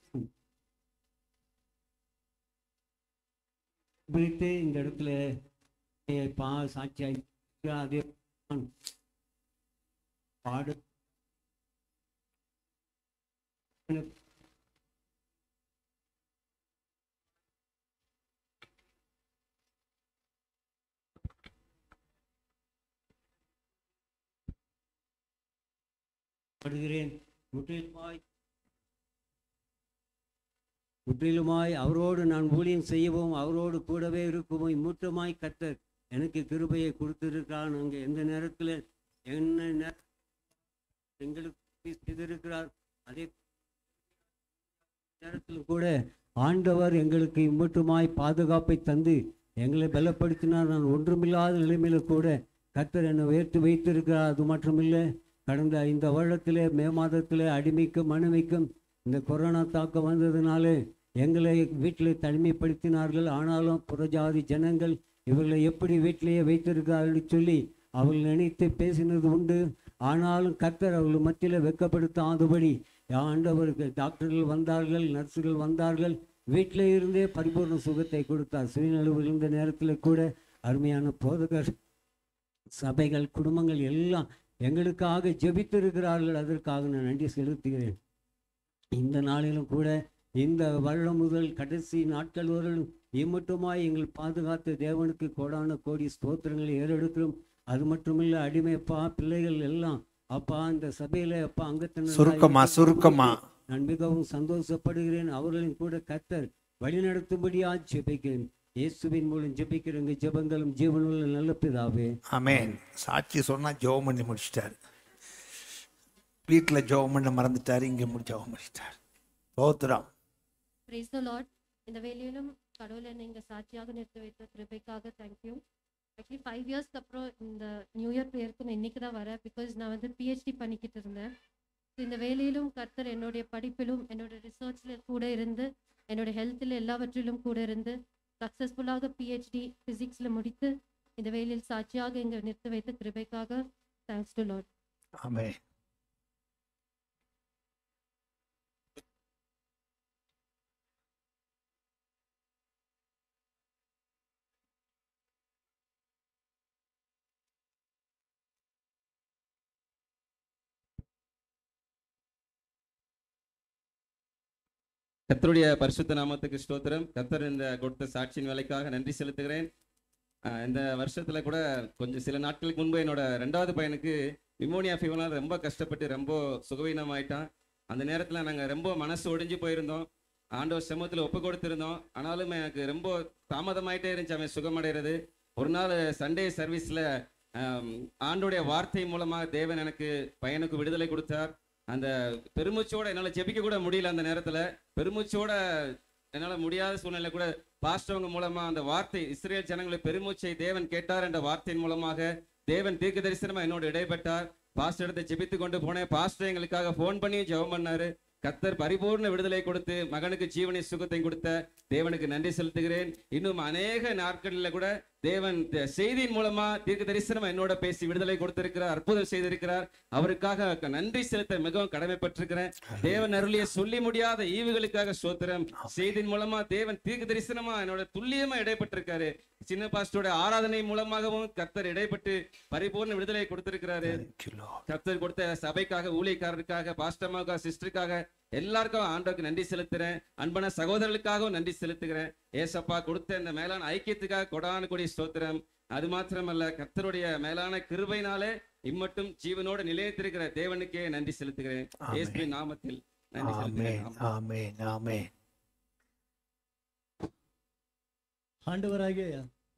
பிரித்து இந்த இடத்துல என்னை பா சாட்சியாய் அதே நான் பாடு படுகிறேன் முற்றிலுமாய் முற்றிலுமாய் அவரோடு நான் ஊழியம் செய்யவும் அவரோடு கூடவே இருக்கவும் இம்முற்றமாய் கத்தர் எனக்கு கிருபையை கொடுத்திருக்கிறார் அங்கே எந்த நேரத்தில் என்ன நே- எங்களுக்கு செய்திருக்கிறார் அதே நேரத்தில் கூட ஆண்டவர் எங்களுக்கு இம்மட்டுமாய் பாதுகாப்பை தந்து எங்களை பலப்படுத்தினார் நான் ஒன்றுமில்லாத நிலைமையில கூட கர்த்தர் என்னை உயர்த்தி வைத்திருக்கிறார் அது மட்டுமில்லை கடந்த இந்த வருடத்திலே மே மாதத்திலே அடிமைக்கும் மனுமைக்கும் இந்த கொரோனா தாக்கம் வந்ததுனாலே எங்களை வீட்டில் தனிமைப்படுத்தினார்கள் ஆனாலும் புறஜாதி ஜனங்கள் இவர்களை எப்படி வீட்டிலேயே வைத்திருக்கிறார்கள் சொல்லி அவர்கள் நினைத்து பேசினது உண்டு ஆனாலும் கர்த்தர் அவர்கள் மத்தியில் வெட்கப்படுத்தாதபடி ஆண்டவருக்கு டாக்டர்கள் வந்தார்கள் நர்ஸுகள் வந்தார்கள் வீட்டில் இருந்தே பரிபூர்ண சுகத்தை கொடுத்தார் சுயநலவு இருந்த நேரத்தில் கூட அருமையான போதகர் சபைகள் குடும்பங்கள் எல்லாம் எங்களுக்காக ஜெபித்திருக்கிறார்கள் அதற்காக நான் நன்றி செலுத்துகிறேன் இந்த நாளிலும் கூட இந்த வருடம் முதல் கடைசி நாட்கள் வரையிலும் இம்மட்டுமாய் எங்கள் பாதுகாத்து தேவனுக்கு கோடான கோடி ஸ்தோத்திரங்களை ஏறெடுக்கிறோம் அது மட்டுமில்ல அடிமைப்பா பிள்ளைகள் எல்லாம் அப்பா இந்த சபையில அப்பா அங்கத்தினர் சுருக்கமா, சுருக்கமா. நான் மிகவும் சந்தோஷப்படுகிறேன் அவர்களின் கூட கத்தர் வழிநடத்தும்படியா ஜெபிக்கிறேன் இயேசுவின் மூலம் ஜெபிக்கிறேங்க ஜெபங்களும் ஜீவனுள்ள நல்ல பிதாவே ஆமென் சாட்சி சொன்னா ஜெபம் பண்ணி முடிச்சிட்டாரு வீட்டில் ஜெபம் பண்ண மறந்துட்டாரு இங்கே முடி ஜெபம் பண்ணிட்டார் தோத்துறான் பிரைஸ் த லார்ட் இந்த வேலையிலும் கடவுளை நீங்க சாட்சியாக நிறுத்தி வைத்த கிருபைக்காக தேங்க்யூ ஆக்சுவலி ஃபைவ் இயர்ஸ்க்கு அப்புறம் இந்த நியூ இயர் ப்ரேயருக்கு நான் இன்னைக்கு தான் வரேன் பிகாஸ் நான் வந்து பிஹெச்டி பண்ணிக்கிட்டு இருந்தேன் So, இந்த வேலையிலும் கர்த்தர் என்னுடைய படிப்பிலும் என்னோட ரிசர்ச்சில் கூட இருந்து என்னோட ஹெல்த்தில் எல்லாவற்றிலும் கூட இருந்து சக்ஸஸ்ஃபுல்லாக பிஹெச்டி ஃபிசிக்ஸில் முடித்து இந்த வேலையில் சாட்சியாக இங்கே நிறுத்தி வைத்த கிருபைக்காக தேங்க்ஸ் டு லார்ட் ஆமென் கர்த்தருடைய பரிசுத்த நாமத்துக்கு ஸ்தோத்திரம் கர்த்தர் இந்த கொடுத்த சாட்சியின் வேலைக்காக நன்றி செலுத்துகிறேன் ஆஹ் இந்த வருஷத்துல கூட கொஞ்சம் சில நாட்களுக்கு முன்பு என்னோட ரெண்டாவது பையனுக்கு நிமோனியா ஃபீவர்னால் ரொம்ப கஷ்டப்பட்டு ரொம்ப சுகவீனம் ஆயிட்டான் அந்த நேரத்தில் நாங்கள் ரொம்ப மனசு ஒடிஞ்சு போயிருந்தோம் ஆண்டவர் செமத்தில் ஒப்பு கொடுத்திருந்தோம் ஆனாலும் எனக்கு ரொம்ப தாமதமாயிட்டே இருந்துச்சு அவன் சுகமடைகிறது ஒரு நாள் சண்டே சர்வீஸில் ஆண்டோடைய வார்த்தை மூலமாக தேவன் எனக்கு பையனுக்கு விடுதலை கொடுத்தார் அந்த பெருமூச்சோட என்னால் ஜெபிக்க கூட முடியல அந்த நேரத்தில் பெருமூச்சோட என்னால் முடியாத சூழ்நிலை கூட பாஸ்டவங்க மூலமா அந்த வார்த்தை இஸ்ரேல் ஜனங்களை பெருமூச்சை தேவன் கேட்டார் என்ற வார்த்தையின் மூலமாக தேவன் தீர்க்க தரிசனமா என்னோட இடைப்பட்டார் பாஸ்டர் இடத்தை ஜெபித்து கொண்டு போனேன் பாஸ்டர் எங்களுக்காக ஃபோன் பண்ணி ஜெபம் பண்ணாரு கத்தர் பரிபூர்ண விடுதலை கொடுத்து மகனுக்கு ஜீவனை சுகத்தை கொடுத்த தேவனுக்கு நன்றி செலுத்துகிறேன் இன்னும் அநேக நாட்களில் கூட தேவன் த- செய்தியின் மூலமா தீர்க்க தரிசனமா என்னோட பேசி விடுதலை கொடுத்திருக்கிறார் அற்புதம் செய்திருக்கிறார் அவருக்காக க- நன்றி செலுத்த மிகவும் கடமைப்பட்டிருக்கிறேன் தேவன் அருளிய சொல்லி முடியாத ஈவுகளுக்காக சோத்திரம் செய்தியின் மூலமா தேவன் தீர்க்க தரிசனமா என்னோட துல்லியமா இடைப்பட்டிருக்காரு சின்ன பாஸ்டரோட ஆராதனை மூலமாகவும் கர்த்தர் இடைப்பட்டு பரிபூர்ண விடுதலை கொடுத்திருக்கிறாரு கர்த்தர் கொடுத்த சபைக்காக ஊழியக்காரருக்காக பாஸ்டமாவுக்காக சிஸ்டருக்காக எல்லாருக்கும் ஆண்டவருக்கு நன்றி செலுத்துறேன் அன்பான சகோதரர்களுக்காகவும் நன்றி செலுத்துகிறேன் ஏசப்பா கொடுத்த இந்த மேலான ஐக்கியத்துக்காக கொடான கொடி ஸ்தோத்திரம் அது மாத்திரமல்ல கர்த்தருடைய மேலான கிருபையினாலே இம்மட்டும் ஜீவனோடு நிலையத்திருக்கிற தேவனுக்கே நன்றி செலுத்துகிறேன் ஆமென். இயேசுவின் நாமத்தில் நன்றி ஆமென் செலுத்துகிறேன் ஆமென் ஆமென் ஆண்டவராகிய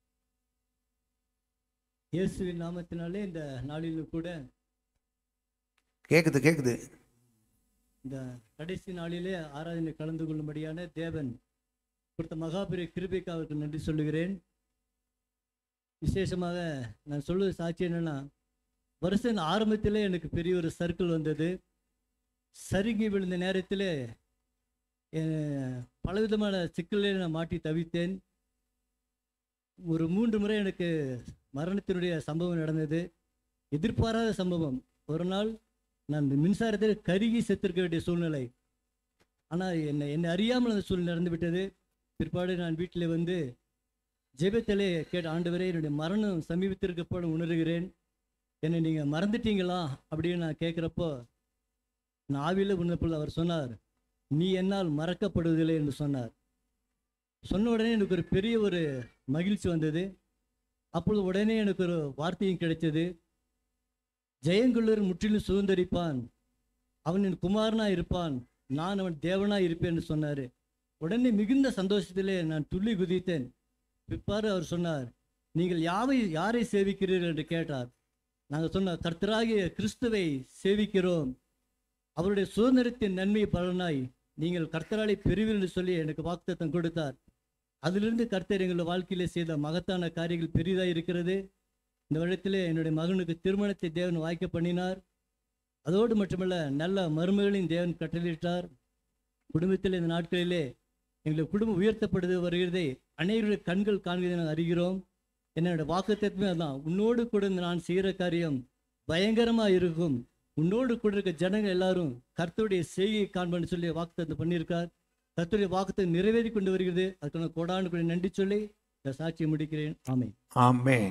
இயேசுவின் நாமத்தினாலே இந்த நாளிலும் கூட கேக்குது கேக்குது இந்த கடைசி நாளிலே ஆராதனை கலந்து கொள்ளும்படியான தேவன் கொடுத்த மகாபெரிய கிருபைக்கு அவருக்கு நன்றி சொல்லுகிறேன் விசேஷமாக நான் சொல்லுவது சாட்சி என்னன்னா வருஷம் ஆரம்பத்திலே எனக்கு பெரிய ஒரு சர்க்கிள் வந்தது சருகி விழுந்த நேரத்தில் பலவிதமான சிக்கலில் நான் மாட்டி தவித்தேன் ஒரு மூன்று முறை எனக்கு மரணத்தினுடைய சம்பவம் நடந்தது எதிர்பாராத சம்பவம் ஒரு நாள் நான் இந்த மின்சாரத்தில் கருகி செத்திருக்க வேண்டிய சூழ்நிலை ஆனால் என்னை என்னை அறியாமல் அந்த சூழ்நிலை நடந்து விட்டது பிற்பாடு நான் வீட்டில் வந்து ஜெபத்திலே கேட்ட ஆண்டவரே என்னுடைய மரணம் சமீபத்திற்கு போல உணர்கிறேன் என்னை நீங்கள் மறந்துட்டீங்களா அப்படின்னு நான் கேட்குறப்போ நான் ஆவியில் உணர்ப்பொழுது அவர் சொன்னார் நீ என்னால் மறக்கப்படுவதில்லை என்று சொன்னார் சொன்ன உடனே எனக்கு ஒரு பெரிய ஒரு மகிழ்ச்சி வந்தது அப்பொழுது உடனே எனக்கு ஒரு வார்த்தையும் கிடைச்சது ஜெயங்குள்ளர் முற்றிலும் சுதந்திரிப்பான் அவன் என் குமாரனா இருப்பான் நான் அவன் தேவனா இருப்பேன் என்று சொன்னார் உடனே மிகுந்த சந்தோஷத்திலே நான் துள்ளி குதித்தேன் பிற்பாடு அவர் சொன்னார் நீங்கள் யாவை யாரை சேவிக்கிறீர்கள் என்று கேட்டார் நாங்கள் சொன்ன கர்த்தராகிய கிறிஸ்துவை சேவிக்கிறோம் அவருடைய சுதந்திரத்தின் நன்மை பலனாய் நீங்கள் கர்த்தராலை பெறுவீர்கள் என்று சொல்லி எனக்கு வாக்குத்தத்தம் கொடுத்தார் அதிலிருந்து கர்த்தர் எங்கள் வாழ்க்கையிலே செய்த மகத்தான காரியங்கள் பெரிதாக இருக்கிறது இந்த வருடத்திலே என்னுடைய மகனுக்கு திருமணத்தை தேவன் வாய்க்க பண்ணினார் அதோடு மட்டுமல்ல நல்ல மருமகளையும் தேவன் கட்டளையிட்டார் குடும்பத்தில் இந்த நாட்களிலே எங்களுடைய குடும்பம் உயர்த்தப்படுது வருகிறதை அனைவருடைய கண்கள் காண்கிறதை நாங்கள் அறிகிறோம் என்னோட வாக்குத்தத்துவமே அதான் உன்னோடு கூட இந்த நான் செய்கிற காரியம் பயங்கரமாக இருக்கும் உன்னோடு கூட இருக்க ஜனங்கள் எல்லாரும் கர்த்தருடைய செய்கையை காண்பன்னு சொல்லி வாக்குத்தத்தம் பண்ணியிருக்கார் கர்த்தருடைய வாக்குத்தை நிறைவேறி கொண்டு வருகிறது அதுக்கான கோடானு கூட நன்றி சொல்லி இந்த சாட்சியை முடிக்கிறேன் ஆமை ஆமென்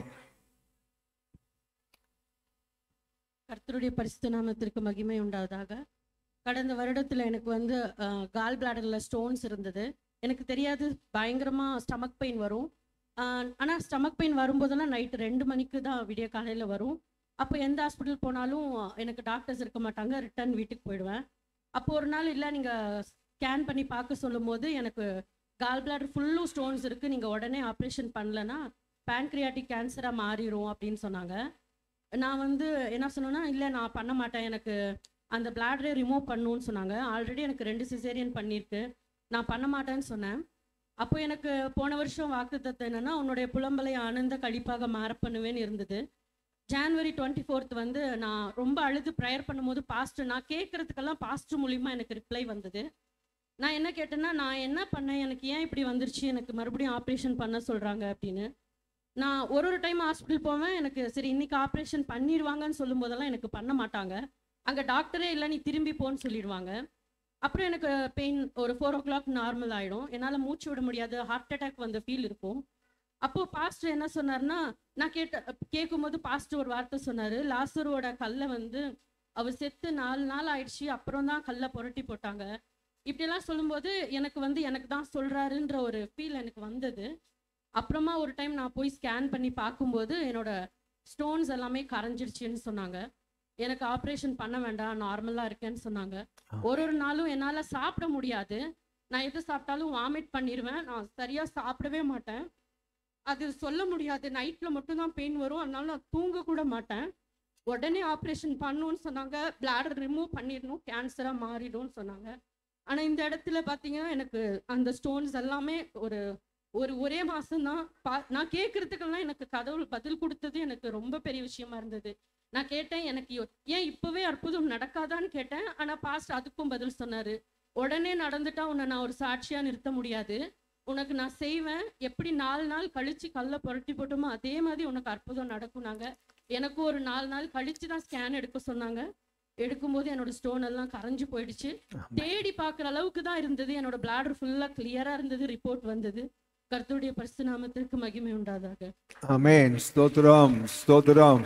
கர்த்தருடைய பரிசுத்த நாமத்திற்கு மகிமை உண்டாவதாக கடந்த வருடத்தில் எனக்கு வந்து கால் பிளாடரில் ஸ்டோன்ஸ் இருந்தது எனக்கு தெரியாது பயங்கரமாக ஸ்டமக் பெயின் வரும் ஆனால் ஸ்டமக் பெயின் வரும்போதெல்லாம் நைட்டு ரெண்டு மணிக்கு தான் விடிய காலையில் வரும் அப்போ எந்த ஹாஸ்பிட்டல் போனாலும் எனக்கு டாக்டர்ஸ் இருக்க மாட்டாங்க ரிட்டர்ன் வீட்டுக்கு போயிடுவேன் அப்போ ஒரு நாள் இல்லை நீங்கள் ஸ்கேன் பண்ணி பார்க்க சொல்லும்போது எனக்கு கால் பிளாடர் ஃபுல்லும் ஸ்டோன்ஸ் இருக்குது நீங்கள் உடனே ஆப்ரேஷன் பண்ணலன்னா பேன்க்ரியாட்டிக் கேன்சராக மாறிடும் அப்படின்னு சொன்னாங்க நான் வந்து என்ன சொன்னேன்னா இல்லை நான் பண்ண மாட்டேன் எனக்கு அந்த பிளாடரை ரிமூவ் பண்ணணும்னு சொன்னாங்க ஆல்ரெடி எனக்கு ரெண்டு சிசேரியன் பண்ணியிருக்கு நான் பண்ண மாட்டேன்னு சொன்னேன் அப்போ எனக்கு போன வருஷம் வாக்குத்தத்தை என்னன்னா உன்னுடைய புலம்பலை ஆனந்த கழிப்பாக மாற பண்ணுவேன்னு இருந்தது ஜான்வரி டுவெண்ட்டி ஃபோர்த் வந்து நான் ரொம்ப அழுது ப்ரேயர் பண்ணும்போது பாஸ்டர் நான் கேட்குறதுக்கெல்லாம் பாஸ்டர் மூலிமா எனக்கு ரிப்ளை வந்தது நான் என்ன கேட்டேன்னா நான் என்ன பண்ணேன் எனக்கு ஏன் இப்படி வந்துருச்சு எனக்கு மறுபடியும் ஆப்ரேஷன் பண்ண சொல்கிறாங்க அப்படின்னு நான் ஒரு ஒரு டைம் ஹாஸ்பிட்டல் போவேன் எனக்கு சரி இன்னைக்கு ஆப்ரேஷன் பண்ணிடுவாங்கன்னு சொல்லும் போதெல்லாம் எனக்கு பண்ண மாட்டாங்க அங்கே டாக்டரே இல்லை நீ திரும்பி போன்னு சொல்லிடுவாங்க அப்புறம் எனக்கு பெயின் ஒரு ஃபோர் ஓ கிளாக் நார்மல் ஆகிடும் என்னால் மூச்சு விட முடியாது ஹார்ட் அட்டாக் வந்த ஃபீல் இருக்கும் அப்போது பாஸ்டர் என்ன சொன்னார்னா நான் கேட்ட கேட்கும்போது பாஸ்டர் ஒரு வார்த்தை சொன்னார் லாசரோட கல்லை வந்து அவர் செத்து நாலு நாள் ஆயிடுச்சு அப்புறம் தான் கல்லை புரட்டி போட்டாங்க இப்படியெல்லாம் சொல்லும்போது எனக்கு வந்து எனக்கு தான் சொல்கிறாருன்ற ஒரு ஃபீல் எனக்கு வந்தது அப்புறமா ஒரு டைம் நான் போய் ஸ்கேன் பண்ணி பார்க்கும்போது என்னோட ஸ்டோன்ஸ் எல்லாமே கரைஞ்சிருச்சுன்னு சொன்னாங்க எனக்கு ஆப்ரேஷன் பண்ண வேண்டாம் நார்மலாக இருக்கேன்னு சொன்னாங்க ஒரு ஒரு நாளும் என்னால் சாப்பிட முடியாது நான் எது சாப்பிட்டாலும் வாமிட் பண்ணிடுவேன் நான் சரியாக சாப்பிடவே மாட்டேன் அது சொல்ல முடியாது நைட்டில் மட்டும்தான் பெயின் வரும் அதனால நான் தூங்க கூட மாட்டேன் உடனே ஆப்ரேஷன் பண்ணணும்னு சொன்னாங்க பிளாடர் ரிமூவ் பண்ணிடணும் கேன்சராக மாறிடும்னு சொன்னாங்க ஆனால் இந்த இடத்துல பார்த்தீங்கன்னா எனக்கு அந்த ஸ்டோன்ஸ் எல்லாமே ஒரு ஒரு ஒரே மாசம்தான் பா நான் கேட்கறதுக்கெல்லாம் எனக்கு கடவுள் பதில் கொடுத்தது எனக்கு ரொம்ப பெரிய விஷயமா இருந்தது நான் கேட்டேன் எனக்கு யோ- ஏன் இப்பவே அற்புதம் நடக்காதான்னு கேட்டேன் ஆனா பாஸ்ட் அதுக்கும் பதில் சொன்னாரு உடனே நடந்துட்டா உன்னை நான் ஒரு சாட்சியா நிறுத்த முடியாது உனக்கு நான் செய்வேன் எப்படி நாலு நாள் கழிச்சு கல்லை புரட்டி போட்டோமோ அதே மாதிரி உனக்கு அற்புதம் நடக்கும்னாங்க எனக்கு ஒரு நாலு நாள் கழிச்சு தான் ஸ்கேன் எடுக்க சொன்னாங்க எடுக்கும்போது என்னோட ஸ்டோன் எல்லாம் கரைஞ்சு போயிடுச்சு தேடி பார்க்குற அளவுக்கு தான் இருந்தது என்னோட பிளாடர் ஃபுல்லாக கிளியராக இருந்தது ரிப்போர்ட் வந்தது கர்த்தருடைய பரிசு நாமத்திற்கு மகிமை உண்டாதாக ஆமென் ஸ்தோத்திரம் ஸ்தோத்திரம்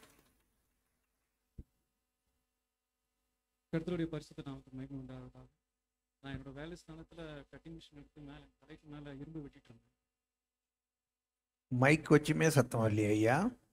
கர்த்தருடைய பரிசுத்த நாமத்துக்கு மகிமை உண்டாவதாக நான் என்னோட வேலை ஸ்தானத்தில் கட்டிங் மிஷின் எடுத்து மேலே தலைக்கு மேலே இரும்பு வெட்டிட்டு இருந்தேன் மைக் வச்சுமே சத்தம் இல்லையா ஐயா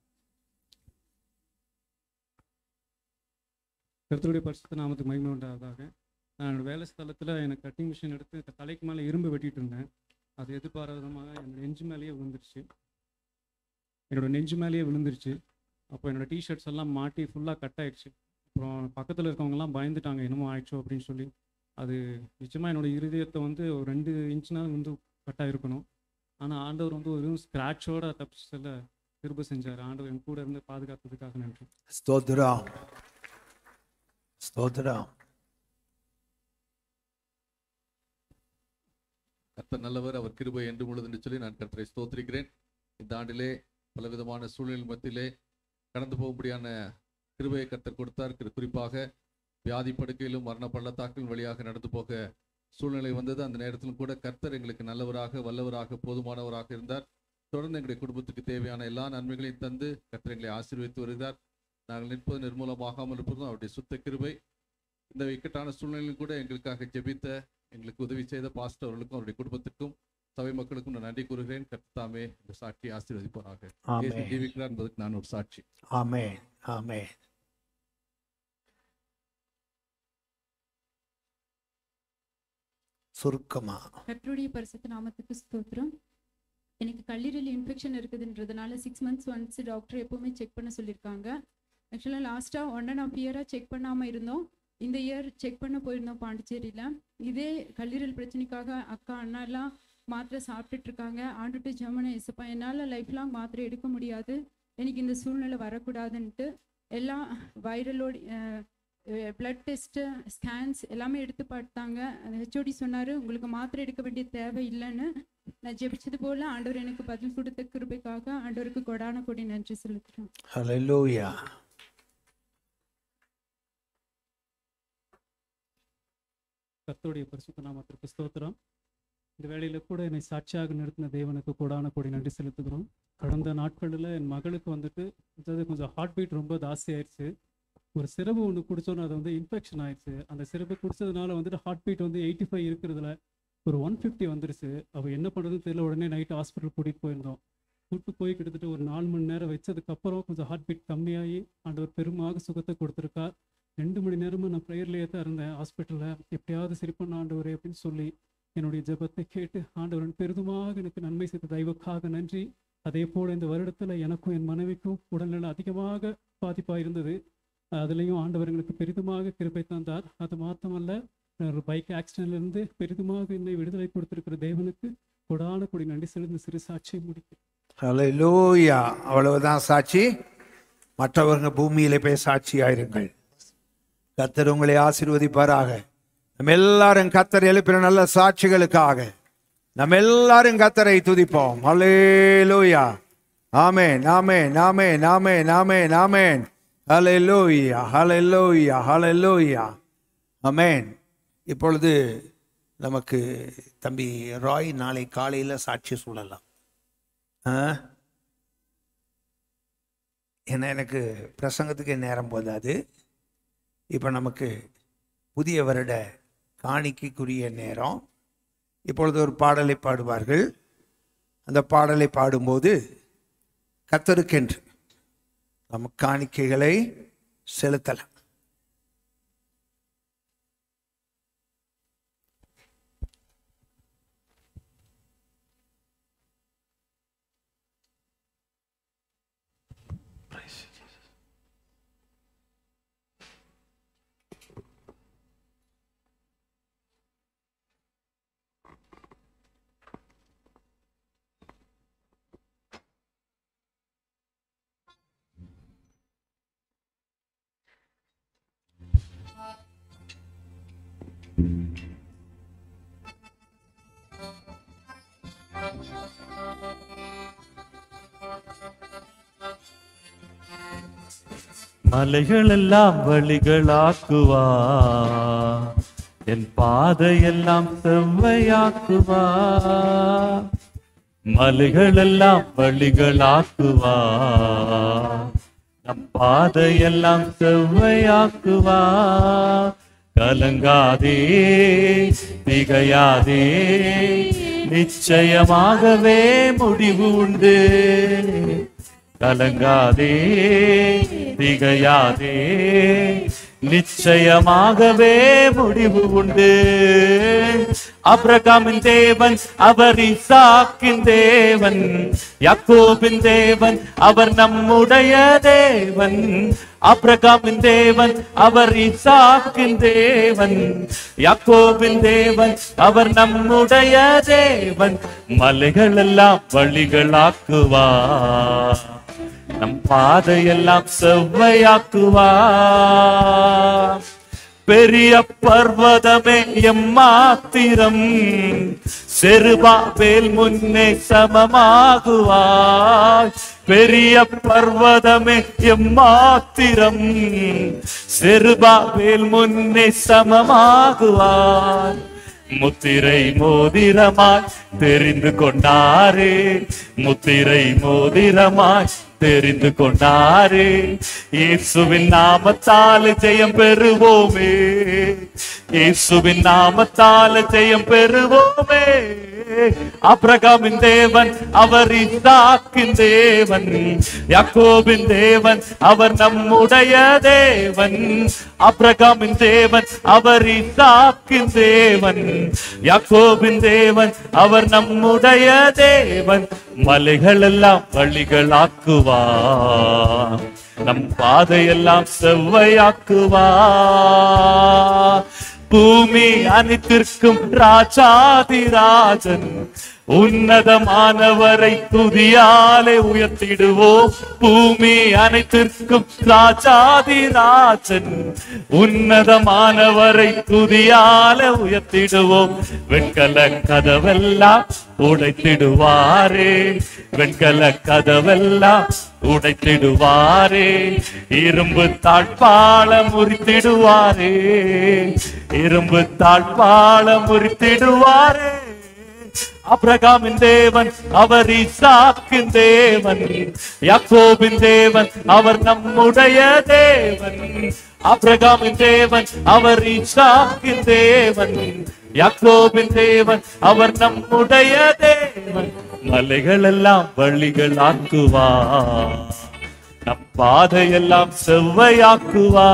கர்த்தருடைய பரிசுத்த நாமத்துக்கு மகிமை உண்டாவதாக நான் என்னோட வேலை ஸ்தலத்தில் எனக்கு கட்டிங் மிஷின் எடுத்து த- தலைக்கு மேலே இரும்பு வெட்டிட்டு இருந்தேன் அது எதிர்பாராத விதமாக என்னோட நெஞ்சு மேலேயே விழுந்துருச்சு என்னோட நெஞ்சு மேலேயே விழுந்துருச்சு அப்போ என்னோட டிஷர்ட்ஸ் எல்லாம் மாட்டி ஃபுல்லாக கட் ஆயிடுச்சு அப்புறம் பக்கத்தில் இருக்கவங்கலாம் பயந்துட்டாங்க என்னமோ ஆயிடுச்சோ அப்படின்னு சொல்லி அது நிச்சயமாக என்னோட இருதயத்தை வந்து ஒரு ரெண்டு இன்ச்னா வந்து கட் ஆகிருக்கணும் ஆனால் ஆண்டவர் வந்து ஒரு ஸ்க்ராட்சோட தப்பிச்சு செல்ல திரும்ப செஞ்சார் ஆண்டவர் என் கூட இருந்து பாதுகாத்ததுக்காக நன்றி ஸ்தோத்திரம் ஸ்தோத்திரம் கர்த்தர் நல்லவர் அவர் கிருபை என்று முழுது என்று சொல்லி நான் கர்த்தரை ஸ்தோத்திரிக்கிறேன் இந்த ஆண்டிலே பலவிதமான சூழ்நிலை மத்தியிலே கடந்து போகும்படியான கிருபையை கர்த்தர் கொடுத்தார் குறி- குறிப்பாக வியாதி படுக்கையிலும் மரண பள்ளத்தாக்கிலும் வழியாக நடந்து போக சூழ்நிலை வந்தது அந்த நேரத்திலும் கூட கர்த்தர் எங்களுக்கு நல்லவராக வல்லவராக போதுமானவராக இருந்தார் தொடர்ந்து எங்களுடைய குடும்பத்துக்கு தேவையான எல்லா நன்மைகளையும் தந்து கர்த்தர் எங்களை ஆசீர்வதித்து வருகிறார் நாங்கள் நிற்பது நிர்மூலமாகாமல் இருப்பதும் அவருடைய சுத்த கிருபை இந்த இக்கட்டான சூழ்நிலையில் கூட எங்களுக்காக ஜெபித்த எங்களுக்கு உதவி செய்த பாஸ்டர் அவர்களுக்கும் அவருடைய குடும்பத்துக்கும் சபை மக்களுக்கும் நான் நன்றி கூறுகிறேன் கர்த்தாமே இந்த சாட்சியை ஆசீர்வதிப்பாராக ஆமென். இயேசு ஜீவிக்கிறார் என்பதற்கு நான் ஒரு சாட்சி ஆமென் ஆமென் சுருக்கமா கர்த்தருடைய பரிசுத்த நாமத்துக்கு ஸ்தோத்திரம் எனக்கு கல்லீரல் இன்ஃபெக்ஷன் இருக்குதுன்றதுனால சிக்ஸ் மந்த்ஸ் ஒன்ஸ் டாக்டர் எப்போவுமே செக் பண்ண சொல்லியிருக்காங்க ஆக்சுவலாக லாஸ்ட்டாக ஒன் அண்ட் ஆஃப் இயராக செக் பண்ணாமல் இருந்தோம் இந்த இயர் செக் பண்ண போயிருந்தோம் பாண்டிச்சேரியில் இதே கல்லீரல் பிரச்சனைக்காக அக்கா அண்ணா எல்லாம் மாத்திரை சாப்பிட்டுட்டு இருக்காங்க ஆண்டுட்டு ஜமனை இசப்பா என்னால் லைஃப் லாங் மாத்திரை எடுக்க முடியாது எனக்கு இந்த சூழ்நிலை வரக்கூடாதுன்ட்டு எல்லாம் வைரலோட பிளட் டெஸ்ட்டு ஸ்கேன்ஸ் எல்லாமே எடுத்து பார்த்தாங்க அந்த ஹெச்ஓடி சொன்னார் உங்களுக்கு மாத்திரை எடுக்க வேண்டிய தேவை இல்லைன்னு நான் ஜெபிச்சது போல் ஆண்டவர் எனக்கு பதில் கொடுத்த கிருபைக்காக ஆண்டவருக்கு கொடான கொடி நன்றி செலுத்துகிறேன் ஹalleluya கர்த்தருடைய பரிசுத்த நாமத்திற்கு ஸ்தோத்திரம் இந்த வேளையில கூட என்னை சாட்சியாக நிறுத்தின தேவனுக்கு கூடான கொடி நன்றி செலுத்துகிறோம் கடந்த நாட்களில் என் மகளுக்கு வந்துட்டு அதாவது கொஞ்சம் ஹார்ட் பீட் ரொம்ப ஜாஸ்தி ஆயிடுச்சு ஒரு சிரப்பு ஒன்று குடிச்சோன்னு அது வந்து இன்ஃபெக்ஷன் ஆயிடுச்சு அந்த சிரப்பு குடிச்சதுனால வந்துட்டு ஹார்ட் பீட் வந்து எயிட்டி ஃபைவ் இருக்கிறதுல ஒரு ஒன் ஃபிஃப்டி வந்துருச்சு அவள் என்ன பண்ணுறதுன்னு தெரியல உடனே நைட் ஹாஸ்பிட்டல் கூட்டிகிட்டு போயிருந்தோம் கூட்டு போய் கிட்டத்தட்ட ஒரு நாலு மணி நேரம் வச்சதுக்கப்புறம் கொஞ்சம் ஹார்ட் பீட் கம்மியாகி ஆண்டவர் பெருமாக சுகத்தை கொடுத்துருக்கார் ரெண்டு மணி நேரமும் நான் ப்ரேயர்லேயே தான் இருந்தேன் ஹாஸ்பிட்டலில் எப்படியாவது சரி பண்ண ஆண்டவரே அப்படின்னு சொல்லி என்னுடைய ஜெபத்தை கேட்டு ஆண்டவரன் பெரிதுமாக எனக்கு நன்மை செய்த தெய்வக்காக நன்றி அதே போல் இந்த வருடத்தில் எனக்கும் என் மனைவிக்கும் உடல்நலம் அதிகமாக பாதிப்பாக இருந்தது அதுலேயும் ஆண்டவர் எங்களுக்கு பெரிதுமாக கிருபை தந்தார் அது மாத்திரமல்ல ஒரு பைக் ஆக்சிடென்ட்லேருந்து பெரிதுமாக என்னை விடுதலை கொடுத்திருக்கிற தேவனுக்கு கொடான கொடி நன்றி செலுத்தி சிறு சாட்சியை முடிக்கும் ஹalleluya அவ்வளவுதான் சாட்சி மற்றவங்க பூமியிலே போய் சாட்சியாயிருங்கள் கத்தர் உங்களை ஆசீர்வதிப்பாராக நம்ம எல்லாரும் கத்தர் எழுப்பின நல்ல சாட்சிகளுக்காக நம்ம எல்லாரும் கத்தரை துதிப்போம் ஹalleluya ஆமென் ஆமென் ஆமென் ஆமென் ஆமென் ஆமென் ஹalleluya ஹalleluya ஹalleluya ஆமென் இப்பொழுது நமக்கு தம்பி ராய் நாளை காலையில் சாட்சி சொல்லலாம் ஆ? ஏன்னா எனக்கு பிரசங்கத்துக்கு நேரம் போதாது இப்போ நமக்கு புதிய வருட காணிக்கைக்குரிய நேரம் இப்பொழுது ஒரு பாடலை பாடுவார்கள் அந்த பாடலை பாடும்போது கத்தருக்கென்று நம்ம காணிக்கைகளை செலுத்தலாம் மலைகளெல்லாம் வழிகளாக்குவா என் பாதையெல்லாம் செவ்வையாக்குவா மலைகளெல்லாம் வழிகளாக்குவா நம் பாதையெல்லாம் செவ்வையாக்குவா கலங்காதே திகையாதே நிச்சயமாகவே முடிவு உண்டு கலங்காதே திகையாதே நிச்சயமாகவே முடிவு உண்டு அப்ரகாமின் தேவன் அவர் இசாக்கின் தேவன் யாக்கோபின் தேவன் அவர் நம்முடைய தேவன் அப்ரகாமின் தேவன் அவர் இசாக்கின் தேவன் யாக்கோபின் தேவன் அவர் நம்முடைய தேவன் மலைகள் எல்லாம் வழிகளாக்குவா நம் பாதையெல்லாம் செவ்வையாக்குவா பெரிய பர்வதமே எம்மாத்திரம் செருபாபேல் முன்னே சமமாகுவாய் பெரிய பர்வதமே எம்மாத்திரம் செருபாபேல் முன்னே சமமாகுவாய் முத்திரை மோதிரமாய் தெரிந்து கொண்டாரே முத்திரை மோதிரமாய் தெரிந்து கொண்டாரே இயேசுவின் நாமத்தால் ஜெயம் பெறுவோமே இயேசுவின் நாமத்தால் ஜெயம் பெறுவோமே அப்ரகாமின் தேவன் அவர் இசாக்கின் தேவன் யாக்கோபின் தேவன் அவர் நம்முடைய தேவன் அப்ரகாமின் தேவன் அவர் இசாக்கின் தேவன் யாக்கோபின் தேவன் அவர் நம்முடைய தேவன் மலைகள் எல்லாம் வழிகளாக்குவா நம் பாதையெல்லாம் செவ்வையாக்குவா பூமி அனைத்திற்கும் ராஜாதிராஜன் உன்னதமானவரை துதியாலே உயர்த்திடுவோம் பூமி அனைத்திற்கும் ராஜாதிராஜன் உன்னதமானவரை துதியாலே உயர்த்திடுவோம் வெண்கல கதவெல்லாம் உடைத்திடுவாரே வெண்கல கதவெல்லாம் உடைத்திடுவாரே இரும்பு தாழ்பாள முறித்திடுவாரே இரும்பு தாழ்பாள முறித்திடுவாரே அப்ரகாமின் தேவன் அவர் ஈசாக்கின் தேவன் யாக்கோபின் தேவன் அவர் நம்முடைய தேவன் அப்ரகாமின் தேவன் அவர் ஈசாக்கின் தேவன் யாக்கோபின் தேவன் அவர் நம்முடைய தேவன் மலைகள் எல்லாம் வழிகள் ஆக்குவா நம் பாதையெல்லாம் செவ்வையாக்குவா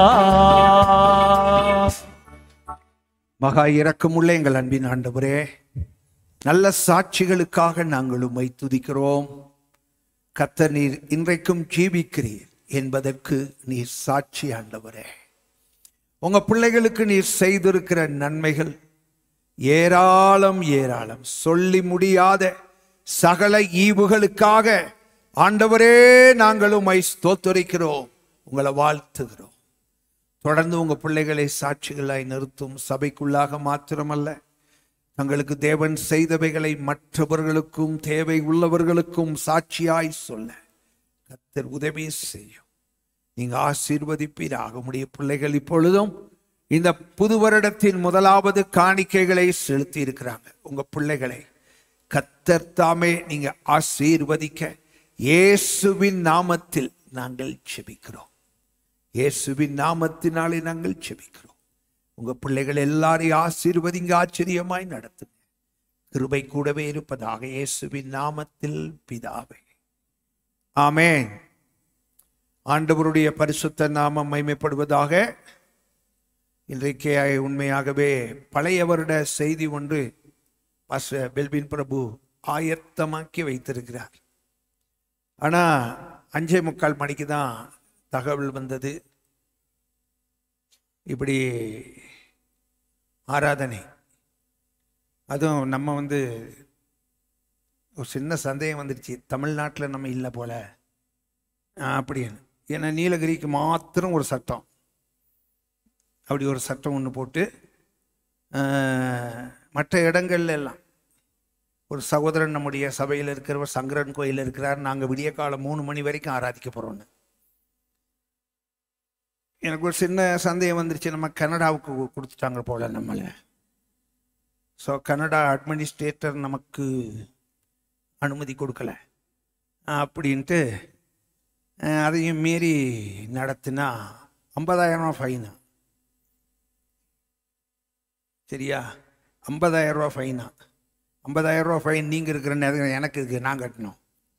மகா இரக்கமுள்ள எங்கள் அன்பின் ஆண்டவரே நல்ல சாட்சிகளுக்காக நாங்கள் உம்மை துதிக்கிறோம் கர்த்தர் நீர் இன்றைக்கும் ஜீவிக்கிறீர் என்பதற்கு நீர் சாட்சி ஆண்டவரே உங்க பிள்ளைகளுக்கு நீர் செய்திருக்கிற நன்மைகள் ஏராளம் ஏராளம் சொல்லி முடியாத சகல ஈவுகளுக்காக ஆண்டவரே நாங்கள் உம்மை ஸ்தோத்தரிக்கிறோம் உங்களை வாழ்த்துகிறோம் தொடர்ந்து உங்க பிள்ளைகளை சாட்சிகளாய் நிறுத்தும் சபைக்குள்ளாக மாத்திரமல்ல தங்களுக்கு தேவன் செய்தவைகளை மற்றவர்களுக்கும் தேவை உள்ளவர்களுக்கும் சாட்சியாய் சொல்ல கர்த்தர் உதவி செய்யும் நீங்க ஆசீர்வதிப்பீராக உடைய பிள்ளைகள் இப்பொழுதும் இந்த புது வருடத்தின் முதலாவது காணிக்கைகளை செலுத்தி இருக்கிறாங்க உங்க பிள்ளைகளை கத்தர் தாமே நீங்க ஆசீர்வதிக்க இயேசுவின் நாமத்தில் நாங்கள் செபிக்கிறோம் இயேசுவின் நாமத்தினாலே நாங்கள் செபிக்கிறோம் உங்க பிள்ளைகள் எல்லாரையும் ஆசீர்வதிங்க ஆச்சரியமாய் நடத்துங்க கிருபை கூடவே இருப்பதாக இயேசுவின் நாமத்தில் பிதாவே ஆமென் ஆண்டவருடைய பரிசுத்த நாமம் மைமைப்படுவதாக இன்றைக்கே உண்மையாகவே பழைய வருட செய்தி ஒன்று பாஸ்டர் பெல்பின் பிரபு ஆயத்தமாக்கி வைத்திருக்கிறார் ஆனா அஞ்சே முக்கால் மணிக்கு தான் தகவல் வந்தது இப்படி ஆராதனை அதுவும் நம்ம வந்து ஒரு சின்ன சந்தேகம் வந்துடுச்சு தமிழ்நாட்டில் நம்ம இல்லை போல ஆஹ் அப்படின்னு ஏன்னா நீலகிரிக்கு மாத்திரம் ஒரு சட்டம் அப்படி ஒரு சட்டம் ஒன்று போட்டு ஆஹ், மற்ற இடங்கள்ல எல்லாம் ஒரு சகோதரன் நம்முடைய சபையில் இருக்கிறவர் சங்கரன் கோயில் இருக்கிறார் நாங்கள் விடிய காலம் மூணு மணி வரைக்கும் ஆராதிக்க போகிறோன்னு எனக்கு ஒரு சின்ன சந்தேகம் வந்துருச்சு நம்ம கனடாவுக்கு கு- கொடுத்துட்டாங்க போல நம்மளை ஸோ கனடா அட்மினிஸ்ட்ரேட்டர் நமக்கு அனுமதி கொடுக்கல அஹ் அப்படின்ட்டு அஹ் அதையும் மீறி நடத்தினா ஐம்பதாயிரம் ஃபைனா சரியா ஐம்பதாயிரம் ரூபா ஃபைனா ஐம்பதாயிரம் ரூபா ஃபைன் நீங்கள் இருக்கிற நேரம் எனக்கு இருக்கு நான் கட்டணும்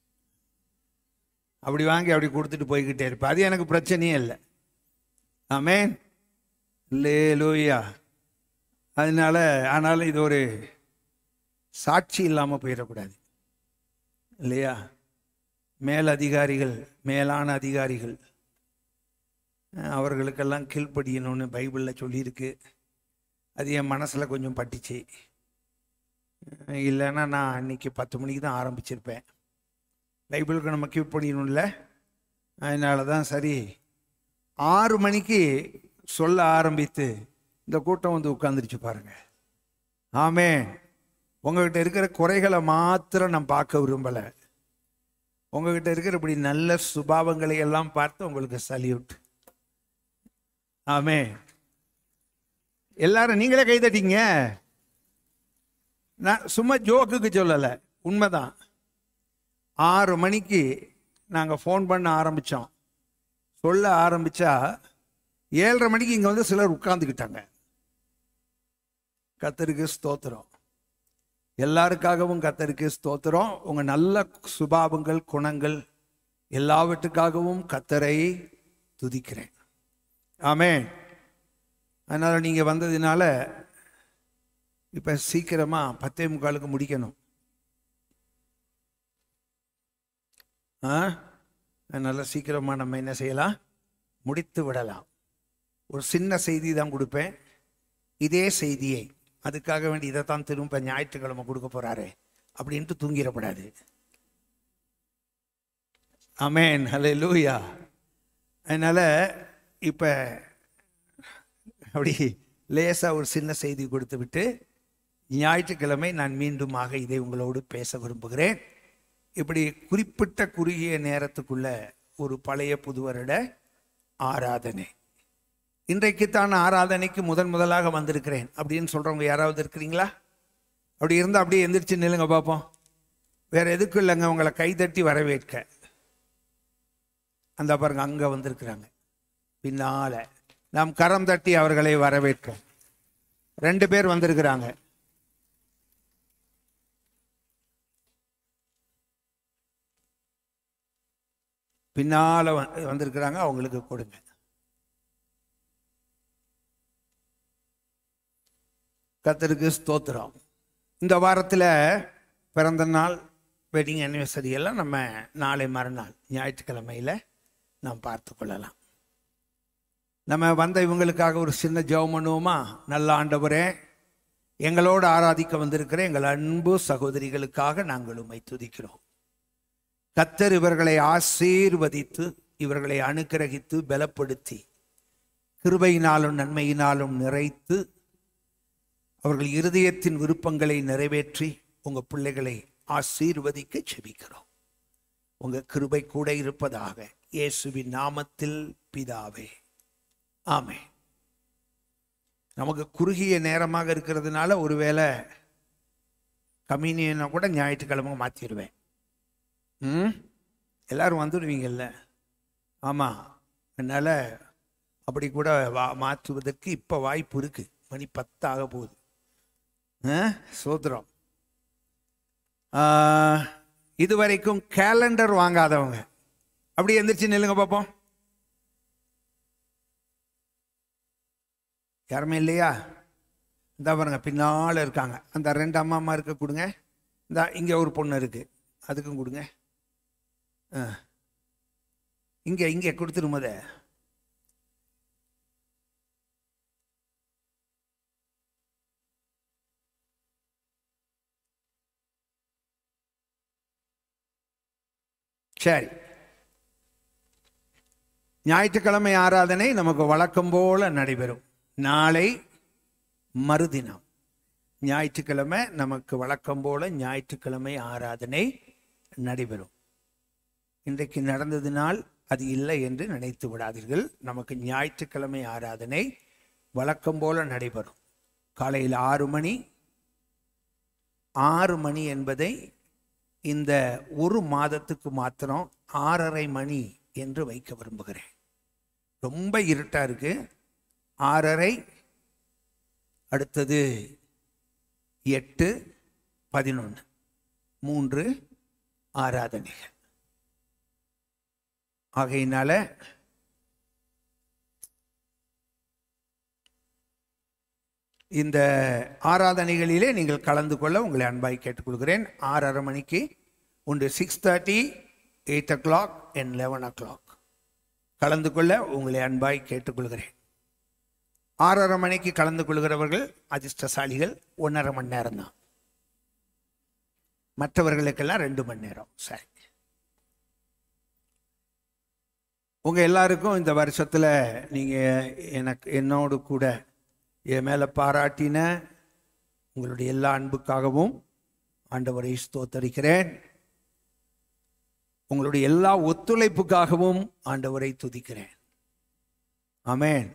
அப்படி வாங்கி அப்படி கொடுத்துட்டு போய்கிட்டே இருப்பேன் அது எனக்கு பிரச்சனையே இல்லை ஆமேன் லே லூயா அதனால ஆனாலும் இது ஒரு சாட்சி இல்லாமல் போயிடக்கூடாது இல்லையா மேல் அதிகாரிகள் மேலான அதிகாரிகள் அஹ், அவர்களுக்கெல்லாம் கீழ்ப்படியணும்னு பைபிளில் சொல்லியிருக்கு அது என் மனசில் கொஞ்சம் பட்டுச்சு அஹ், இல்லைன்னா நான் இன்னைக்கு பத்து மணிக்கு தான் ஆரம்பிச்சிருப்பேன் பைபிளுக்கு நம்ம கீழ்ப்படியணும்ல அதனால தான் சரி ஆறு மணிக்கு சொல்ல ஆரம்பித்து இந்த கூட்டம் வந்து உட்காந்துருச்சு பாருங்க ஆமே உங்ககிட்ட இருக்கிற குறைகளை மாத்திரம் நான் பார்க்க விரும்பலை உங்ககிட்ட இருக்கிற இப்படி நல்ல சுபாவங்களை எல்லாம் பார்த்து உங்களுக்கு சல்யூட் ஆமே எல்லாரும் நீங்களே கைதட்டிங்க நான் சும்மா ஜோக்குக்கு சொல்லலை உண்மைதான் ஆறு மணிக்கு நாங்கள் ஃபோன் பண்ண ஆரம்பித்தோம் சொல்ல ஆரம்பிச்சா ஏழரை மணிக்கு இங்கே வந்து சிலர் உட்கார்ந்துக்கிட்டாங்க கத்தருக்கு ஸ்தோத்திரம் எல்லாருக்காகவும் கத்தருக்கு ஸ்தோத்திரம் உங்கள் நல்ல சுபாவங்கள் குணங்கள் எல்லாவற்றுக்காகவும் கத்தரை துதிக்கிறேன் ஆமே அதனால் நீங்கள் வந்ததுனால இப்போ சீக்கிரமாக பத்தே முக்காலுக்கு முடிக்கணும் ஆ அதனால் சீக்கிரமாக நம்ம என்ன செய்யலாம் முடித்து விடலாம் ஒரு சின்ன செய்தி தான் கொடுப்பேன் இதே செய்தியை அதுக்காக வேண்டி இதைத்தான் திரும்ப ஞாயிற்றுக்கிழமை கொடுக்க போறாரு அப்படின்ட்டு தூங்கிடப்படாது அமேன் ஹலே லூயா அதனால இப்போ அப்படி லேசாக ஒரு சின்ன செய்தி கொடுத்து விட்டு ஞாயிற்றுக்கிழமை நான் மீண்டுமாக இதை உங்களோடு பேச விரும்புகிறேன் இப்படி குறிப்பிட்ட குறுகிய நேரத்துக்குள்ள ஒரு பழைய புது வருட ஆராதனை இன்றைக்கு தான் ஆராதனைக்கு முதன் முதலாக வந்திருக்கிறேன் அப்படின்னு சொல்றவங்க யாராவது இருக்கிறீங்களா அப்படி இருந்தால் அப்படியே எந்திரிச்சு நில்லுங்க பார்ப்போம் வேற எதுக்கும் இல்லைங்க உங்களை கைதட்டி வரவேற்க அந்த பாருங்க அங்க வந்திருக்கிறாங்க பின்னால நாம் கரம் தட்டி அவர்களை வரவேற்கிறோம் ரெண்டு பேர் வந்திருக்கிறாங்க பின்னால வ- வந்திருக்கிறாங்க அவங்களுக்கு கொடுங்க கத்தருக்கு ஸ்தோத்திரம் இந்த வாரத்தில் பிறந்த நாள் வெட்டிங் anniversary எல்லாம் நம்ம நாளை மறுநாள் ஞாயிற்றுக்கிழமையில் நாம் பார்த்து கொள்ளலாம் நம்ம வந்த இவங்களுக்காக ஒரு சின்ன ஜெபம் பண்ணுவோமா நல்ல ஆண்டவரே எங்களோடு ஆராதிக்க வந்திருக்கிற எங்கள் அன்பு சகோதரிகளுக்காக நாங்கள் உம்மை துதிக்கிறோம் கத்தர் இவர்களை ஆசீர்வதித்து இவர்களை அனுக்கிரகித்து பலப்படுத்தி கிருபையினாலும் நன்மையினாலும் நிறைத்து அவர்கள் இருதயத்தின் விருப்பங்களை நிறைவேற்றி உங்க பிள்ளைகளை ஆசீர்வதிக்க செபிக்கிறோம் உங்க கிருபை கூட இருப்பதாக இயேசுவின் நாமத்தில் பிதாவே ஆமே நமக்கு குறுகிய நேரமாக இருக்கிறதுனால ஒருவேளை கம்யூனியனை கூட ஞாயிற்றுக்கிழமை மாற்றிடுவேன் ம் எல்லாரும் வந்துடுவீங்கல்ல ஆமாம் அதனால் அப்படி கூட வா மாற்றுவதற்கு இப்போ வாய்ப்பு இருக்கு மணி பத்தாக போகுது ஆ, சோத்திரம் ஆ, இதுவரைக்கும் கேலண்டர் வாங்காதவங்க அப்படி எந்திரிச்சு நில்லுங்க பார்ப்போம் யாருமே இல்லையா இந்த பாருங்க பின்னால இருக்காங்க அந்த ரெண்டு அம்மா அம்மா இருக்க கொடுங்க இந்த இங்கே ஒரு பொண்ணு இருக்கு அதுக்கும் கொடுங்க ஆ. இங்கே இங்கே கொடுத்துருமத சரி ஞாயிற்றுக்கிழமை ஆராதனை நமக்கு வழக்கம் போல நடைபெறும் நாளை மறுதினம் ஞாயிற்றுக்கிழமை நமக்கு வழக்கம் போல ஞாயிற்றுக்கிழமை ஆராதனை நடைபெறும் இன்றைக்கு நடந்ததினால் அது இல்லை என்று நினைத்து விடாதீர்கள் நமக்கு ஞாயிற்றுக்கிழமை ஆராதனை வழக்கம் போல நடைபெறும் காலையில் ஆறு மணி ஆறு மணி என்பதை இந்த ஒரு மாதத்துக்கு மாத்திரம் ஆறரை மணி என்று வைக்க விரும்புகிறேன் ரொம்ப இருட்டா இருக்கு ஆறரை அடுத்தது எட்டு பதினொன்று மூன்று ஆராதனைகள் ஆகையினால இந்த ஆராதனைகளிலே நீங்கள் கலந்து கொள்ள உங்களை அன்பாய் கேட்டுக்கொள்கிறேன் ஆறரை மணிக்கு உண்டு six thirty eight o'clock and eleven o'clock கலந்து கொள்ள உங்களை அன்பாய் கேட்டுக்கொள்கிறேன் ஆறரை மணிக்கு கலந்து கொள்கிறவர்கள் அதிர்ஷ்டசாலிகள் ஒன்றரை மணி நேரம் தான் மற்றவர்களுக்கெல்லாம் ரெண்டு மணி நேரம் சரி உங்க எல்லாருக்கும் இந்த வருஷத்துல நீங்க எனக்கு என்னோடு கூட என் மேல பாராட்டின உங்களுடைய எல்லா அன்புக்காகவும் ஆண்டவரை ஸ்தோத்தரிக்கிறேன் உங்களுடைய எல்லா ஒத்துழைப்புக்காகவும் ஆண்டவரை துதிக்கிறேன் ஆமென்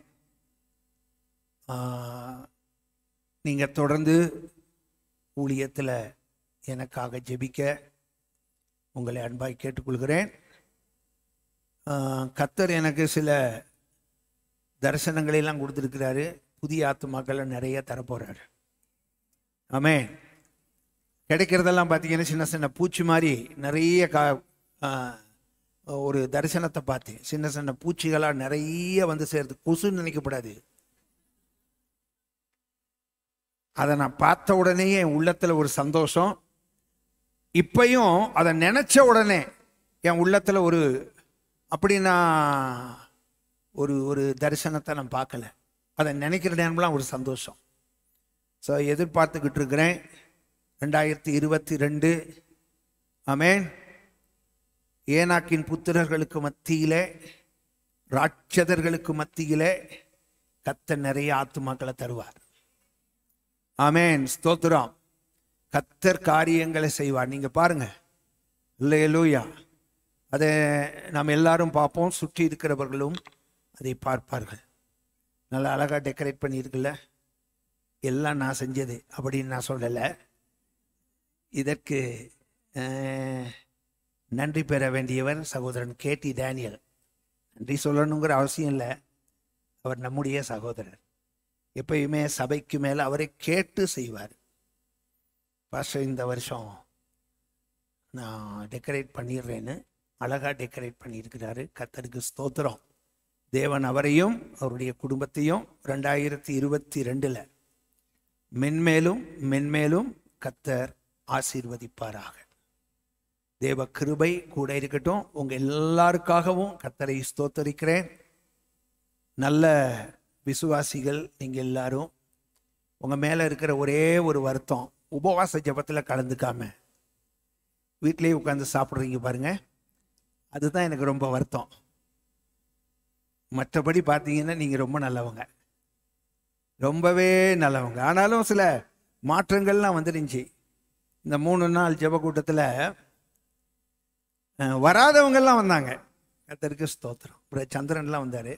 ஆஹ், நீங்க தொடர்ந்து ஊழியத்தில் எனக்காக ஜெபிக்க உங்களை அன்பாய் கேட்டுக்கொள்கிறேன் ஆஹ், கர்த்தர் எனக்கு சில தரிசனங்களை எல்லாம் கொடுத்துருக்கிறாரு புதிய ஆத்துமாக்களை நிறைய தரப்போறாரு ஆமென் கிடைக்கிறதெல்லாம் பார்த்தீங்கன்னா சின்ன சின்ன பூச்சி மாதிரி நிறைய கா ஆஹ், ஒரு தரிசனத்தை பார்த்தேன் சின்ன சின்ன பூச்சிகளாக நிறைய வந்து சேருது கொசுன்னு நினைக்கப்படாது அதை நான் பார்த்த உடனேயே என் உள்ளத்தில் ஒரு சந்தோஷம் இப்பையும் அதை நினைச்ச உடனே என் உள்ளத்தில் ஒரு அப்படி நான் ஒரு ஒரு தரிசனத்தை நான் பார்க்கல அதை நினைக்கிற நேரம்லாம் ஒரு சந்தோஷம் ஸோ எதிர்பார்த்துக்கிட்டு இருக்கிறேன் ரெண்டாயிரத்தி இருபத்தி ரெண்டு ஆமென் ஏனாக்கின் புத்திரர்களுக்கு மத்தியிலே ராட்சதர்களுக்கு மத்தியிலே கத்த நிறைய ஆத்துமாக்களை தருவார் ஆமென் ஸ்தோத்திரம் கத்தர் காரியங்களை செய்வார் நீங்க பாருங்க இல்லையலூயா அதை நாம் எல்லாரும் பார்ப்போம் சுற்றி இருக்கிறவர்களும் அதை பார்ப்பார்கள் நல்லா அழகாக டெக்கரேட் பண்ணியிருக்குல்ல எல்லாம் நான் செஞ்சது அப்படின்னு நான் சொல்லலை இதற்கு அஹ், நன்றி பெற வேண்டியவர் சகோதரன் கேடி டேனியல் நன்றி சொல்லணுங்கிற அவசியம் இல்லை அவர் நம்முடைய சகோதரர் எப்பயுமே சபைக்கு மேலே அவரை கேட்டு செய்வார் பாஸ்டர் இந்த வருஷம் நான் டெக்கரேட் பண்ணிடுறேன்னு அழகாக டெக்கரேட் பண்ணியிருக்கிறாரு கத்தருக்கு ஸ்தோத்திரம் தேவன் அவரையும் அவருடைய குடும்பத்தையும் ரெண்டாயிரத்தி இருபத்தி ரெண்டில் மென்மேலும் மென்மேலும் கத்தர் ஆசீர்வதிப்பாராக தேவ கிருபை கூட இருக்கட்டும் உங்க எல்லாருக்காகவும் கத்தரை ஸ்தோத்தரிக்கிறேன் நல்ல விசுவாசிகள் நீங்க எல்லாரும் உங்க மேல இருக்கிற ஒரே ஒரு வருத்தம் உபவாச ஜெபத்துல கலந்துக்காம வீட்டிலேயே உட்காந்து சாப்பிட்றீங்க பாருங்க அதுதான் எனக்கு ரொம்ப வருத்தம் மற்றபடி பார்த்தீங்கன்னா நீங்கள் ரொம்ப நல்லவங்க ரொம்பவே நல்லவங்க ஆனாலும் சில மாற்றங்கள்லாம் வந்துருந்துச்சு இந்த மூணு நாள் ஜெப கூட்டத்தில் அஹ், வராதவங்கெல்லாம் வந்தாங்க கத்தருக்கு ஸ்தோத்திரம் அப்புறம் சந்திரன்லாம் வந்தார்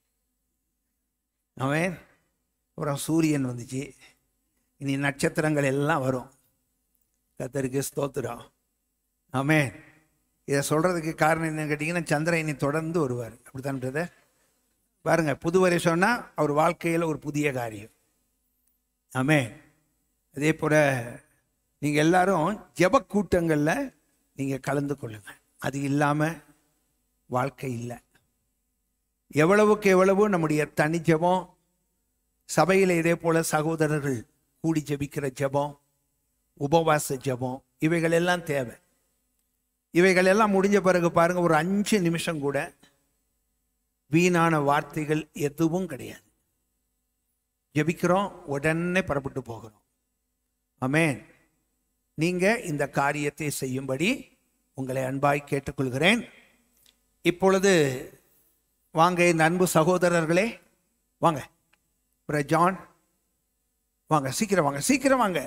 அவன் அப்புறம் சூரியன் வந்துச்சு இனி நட்சத்திரங்கள் எல்லாம் வரும் கத்தருக்கு ஸ்தோத்திரம் ஆமென் இதை சொல்கிறதுக்கு காரணம் என்னன்னு கேட்டிங்கன்னா சந்திரன் இனி தொடர்ந்து வருவார் அப்படித்தான் பிரதர் பாருங்க புது வருஷம்னா அவர் வாழ்க்கையில் ஒரு புதிய காரியம் ஆமே அதே போல் நீங்கள் எல்லாரும் ஜெப கூட்டங்களில் நீங்கள் கலந்து கொள்ளுங்க அது இல்லாமல் வாழ்க்கை இல்லை எவ்வளவுக்கு எவ்வளவு நம்முடைய தனி ஜெபம் சபையில் இதே போல சகோதரர்கள் கூடி ஜெபிக்கிற ஜெபம் உபவாச ஜெபம் இவைகள் எல்லாம் தேவை இவைகள் எல்லாம் முடிஞ்ச பிறகு பாருங்க ஒரு அஞ்சு நிமிஷம் கூட வீணான வார்த்தைகள் எதுவும் கிடையாது ஜெபிக்கிறோம் உடனே புறப்பட்டு போகிறோம் ஆமென் நீங்க இந்த காரியத்தை செய்யும்படி உங்களை அன்பாய் கேட்டுக்கொள்கிறேன் இப்பொழுது வாங்க இந்த அன்பு சகோதரர்களே வாங்க பிரதர் ஜான் வாங்க சீக்கிரம் வாங்க சீக்கிரம் வாங்க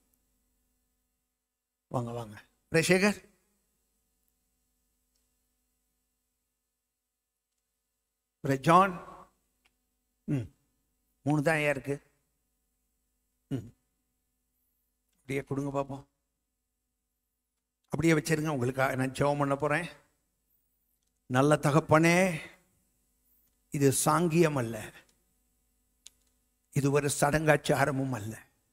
வாங்க வாங்க பிரதர் சேகர் பிரதர் ஜான் ம் மூணு தான் ஏன் இருக்கு ம் அப்படியே கொடுங்க பார்ப்போம் அப்படியே வச்சிருங்க உங்களுக்காக நான் ஜெபம் பண்ண போகிறேன் நல்ல தகப்பனே இது சாங்கியம் அல்ல இது ஒரு சடங்காச்சாரமும் அல்ல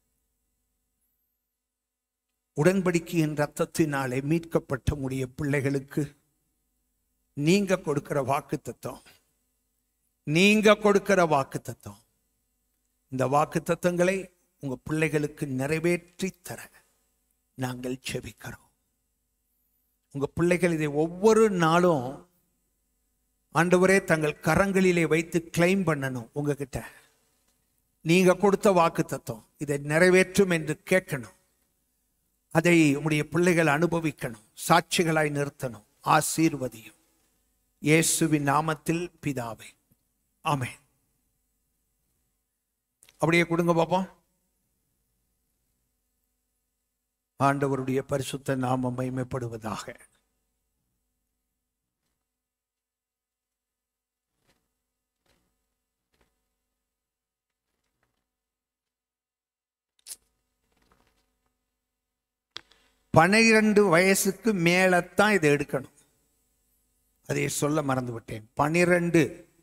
உடன்படிக்கையின் ரத்தத்தினாலே மீட்கப்பட்ட உடைய பிள்ளைகளுக்கு நீங்க கொடுக்கிற வாக்கு தத்துவம் நீங்க கொடுக்கிற வாக்கு தத்துவம் இந்த வாக்கு தத்தங்களை உங்க பிள்ளைகளுக்கு நிறைவேற்றி தர நாங்கள் செபிக்கிறோம் உங்க பிள்ளைகள் இதை ஒவ்வொரு நாளும் ஆண்டவரே தங்கள் கரங்களிலே வைத்து கிளைம் பண்ணணும் உங்ககிட்ட நீங்க கொடுத்த வாக்கு தத்துவம் இதை நிறைவேற்றும் என்று கேட்கணும் அதை உம்முடைய பிள்ளைகள் அனுபவிக்கணும் சாட்சிகளாய் நிறுத்தணும் ஆசீர்வதியும் இயேசுவின் நாமத்தில் பிதாவே ஆமென் அப்படியே கொடுங்க பாப்போம் ஆண்டவருடைய பரிசுத்த நாமம் மகிமைப்படுவதாக பனிரெண்டு வயசுக்கு மேலத்தான் இதை எடுக்கணும் அதை சொல்ல மறந்து விட்டேன் பனிரெண்டு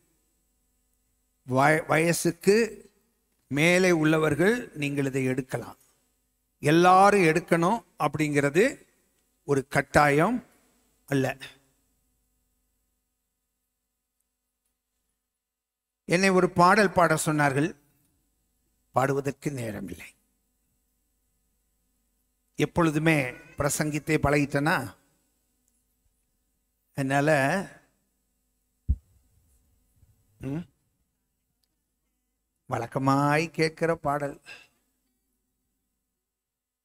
வய- வயசுக்கு மேலே உள்ளவர்கள் நீங்கள் இதை எடுக்கலாம் எல்லாரும் எடுக்கணும் அப்படிங்கிறது ஒரு கட்டாயம் அல்ல என்னை ஒரு பாடல் பாட சொன்னார்கள் பாடுவதற்கு நேரமில்லை எப்பொழுதுமே பிரசங்கித்தே பழகிட்டேனா அதனால ம், வழக்கமாய் கேட்கிற பாடல்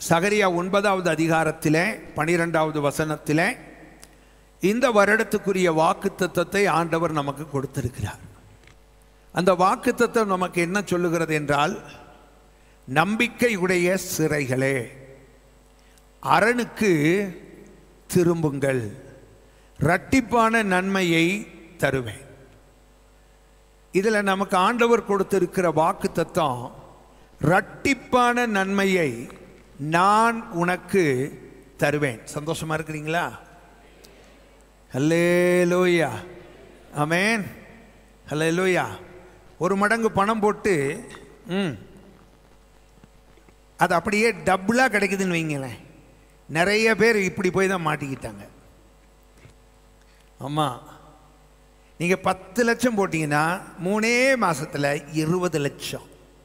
சகரியா ஒன்பதாவது அதிகாரத்திலே பனிரெண்டாவது வசனத்திலே இந்த வருடத்துக்குரிய வாக்கு ஆண்டவர் நமக்கு கொடுத்திருக்கிறார் அந்த வாக்கு நமக்கு என்ன சொல்லுகிறது என்றால் நம்பிக்கையுடைய சிறைகளே அரணுக்கு திரும்புங்கள் இரட்டிப்பான நன்மையை தருவேன் இதில் நமக்கு ஆண்டவர் கொடுத்திருக்கிற வாக்கு தத்துவம் இரட்டிப்பான நன்மையை நான் உனக்கு தருவேன் சந்தோஷமா இருக்கிறீங்களா ஹல்லேலூயா அமேன் ஹல்லேலூயா ஒரு மடங்கு பணம் போட்டு ம் அது அப்படியே டபுளாக கிடைக்குதுன்னு வைங்களேன் நிறைய பேர் இப்படி போய் தான் மாட்டிக்கிட்டாங்க ஆமாம் நீங்கள் பத்து லட்சம் போட்டிங்கன்னா மூணே மாசத்துல இருபது லட்சம்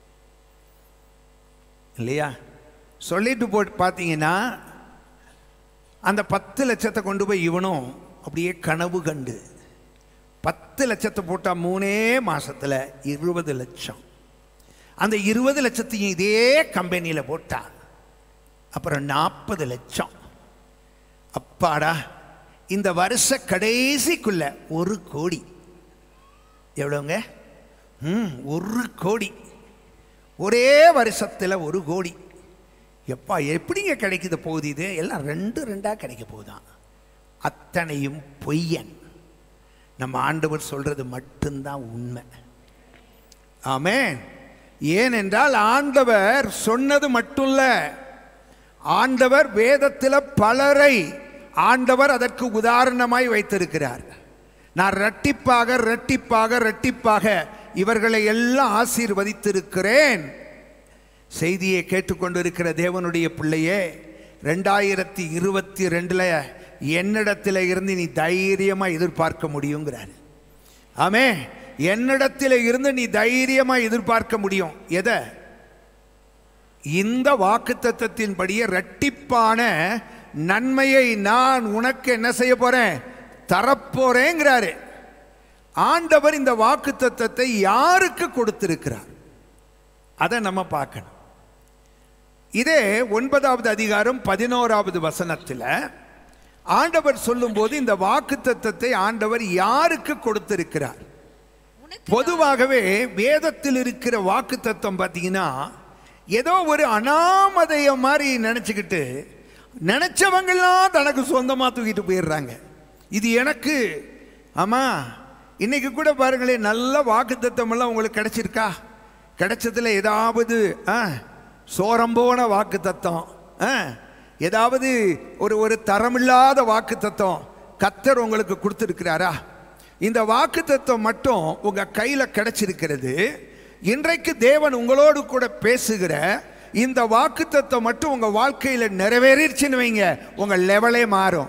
இல்லையா சொல்லிட்டு போட்டு பார்த்தீங்கன்னா அந்த பத்து லட்சத்தை கொண்டு போய் இவனும் அப்படியே கனவு கண்டு பத்து லட்சத்தை போட்டால் மூணே மாசத்துல இருபது லட்சம் அந்த இருபது லட்சத்தையும் இதே கம்பெனியில் போட்டா அப்புறம் நாற்பது லட்சம் அப்பாடா இந்த வருஷ கடைசிக்குள்ள ஒரு கோடி எவ்வளோங்க ம் ஒரு கோடி ஒரே வருஷத்தில் ஒரு கோடி எப்பா எப்படிங்க கிடைக்குது போகுது இது எல்லாம் ரெண்டு ரெண்டாக கிடைக்க போகுதான் அத்தனையும் பொய்யன் நம்ம ஆண்டவர் சொல்றது மட்டும்தான் உண்மை ஆமென் ஏனென்றால் ஆண்டவர் சொன்னது மட்டும் இல்ல ஆண்டவர் வேதத்தில் பலரை ஆண்டவர் அதற்கு உதாரணமாய் வைத்திருக்கிறார் நான் இரட்டிப்பாக இரட்டிப்பாக இரட்டிப்பாக இவர்களை எல்லாம் ஆசீர்வதித்திருக்கிறேன் செய்தியை கேட்டுக்கொண்டிருக்கிற தேவனுடைய பிள்ளையே ரெண்டாயிரத்தி இருபத்தி ரெண்டில் என்னிடத்தில் இருந்து நீ தைரியமாக எதிர்பார்க்க முடியுங்கிறார் ஆமே என்னிடத்தில் இருந்து நீ தைரியமாக எதிர்பார்க்க முடியும் எதை இந்த வாக்கு தத்துவத்தின்படியே இரட்டிப்பான நன்மையை நான் உனக்கு என்ன செய்ய போறேன் தரப்போறேங்கிறாரு ஆண்டவர் இந்த வாக்கு தத்துவத்தை யாருக்கு கொடுத்திருக்கிறார் அதை நம்ம பார்க்கணும் இதே ஒன்பதாவது அதிகாரம் பதினோராவது வசனத்தில் ஆண்டவர் சொல்லும்போது இந்த வாக்கு தத்துவத்தை ஆண்டவர் யாருக்கு கொடுத்திருக்கிறார் பொதுவாகவே வேதத்தில் இருக்கிற வாக்கு தத்துவம் பார்த்தீங்கன்னா ஏதோ ஒரு அனாமதைய மாதிரி நினச்சிக்கிட்டு நினச்சவங்கெல்லாம் தனக்கு சொந்தமாக தூக்கிட்டு போயிடுறாங்க இது எனக்கு ஆமாம் இன்னைக்கு கூட பாருங்களேன் நல்ல வாக்கு தத்துவமெல்லாம் உங்களுக்கு கிடைச்சிருக்கா கிடைச்சதுல ஏதாவது ஆ சோரம்போன வாக்கு தத்துவம் ஆ ஏதாவது ஒரு ஒரு தரமில்லாத வாக்கு தத்துவம் கத்தர் உங்களுக்கு கொடுத்துருக்கிறாரா இந்த வாக்கு தத்துவம் மட்டும் உங்க கையில கிடைச்சிருக்கிறது இன்றைக்கு தேவன் உங்களோடு கூட பேசுகிற இந்த வாக்கு தத்துவம் மட்டும் உங்க வாழ்க்கையில நிறைவேறிடுச்சுன்னு வைங்க உங்க லெவலே மாறும்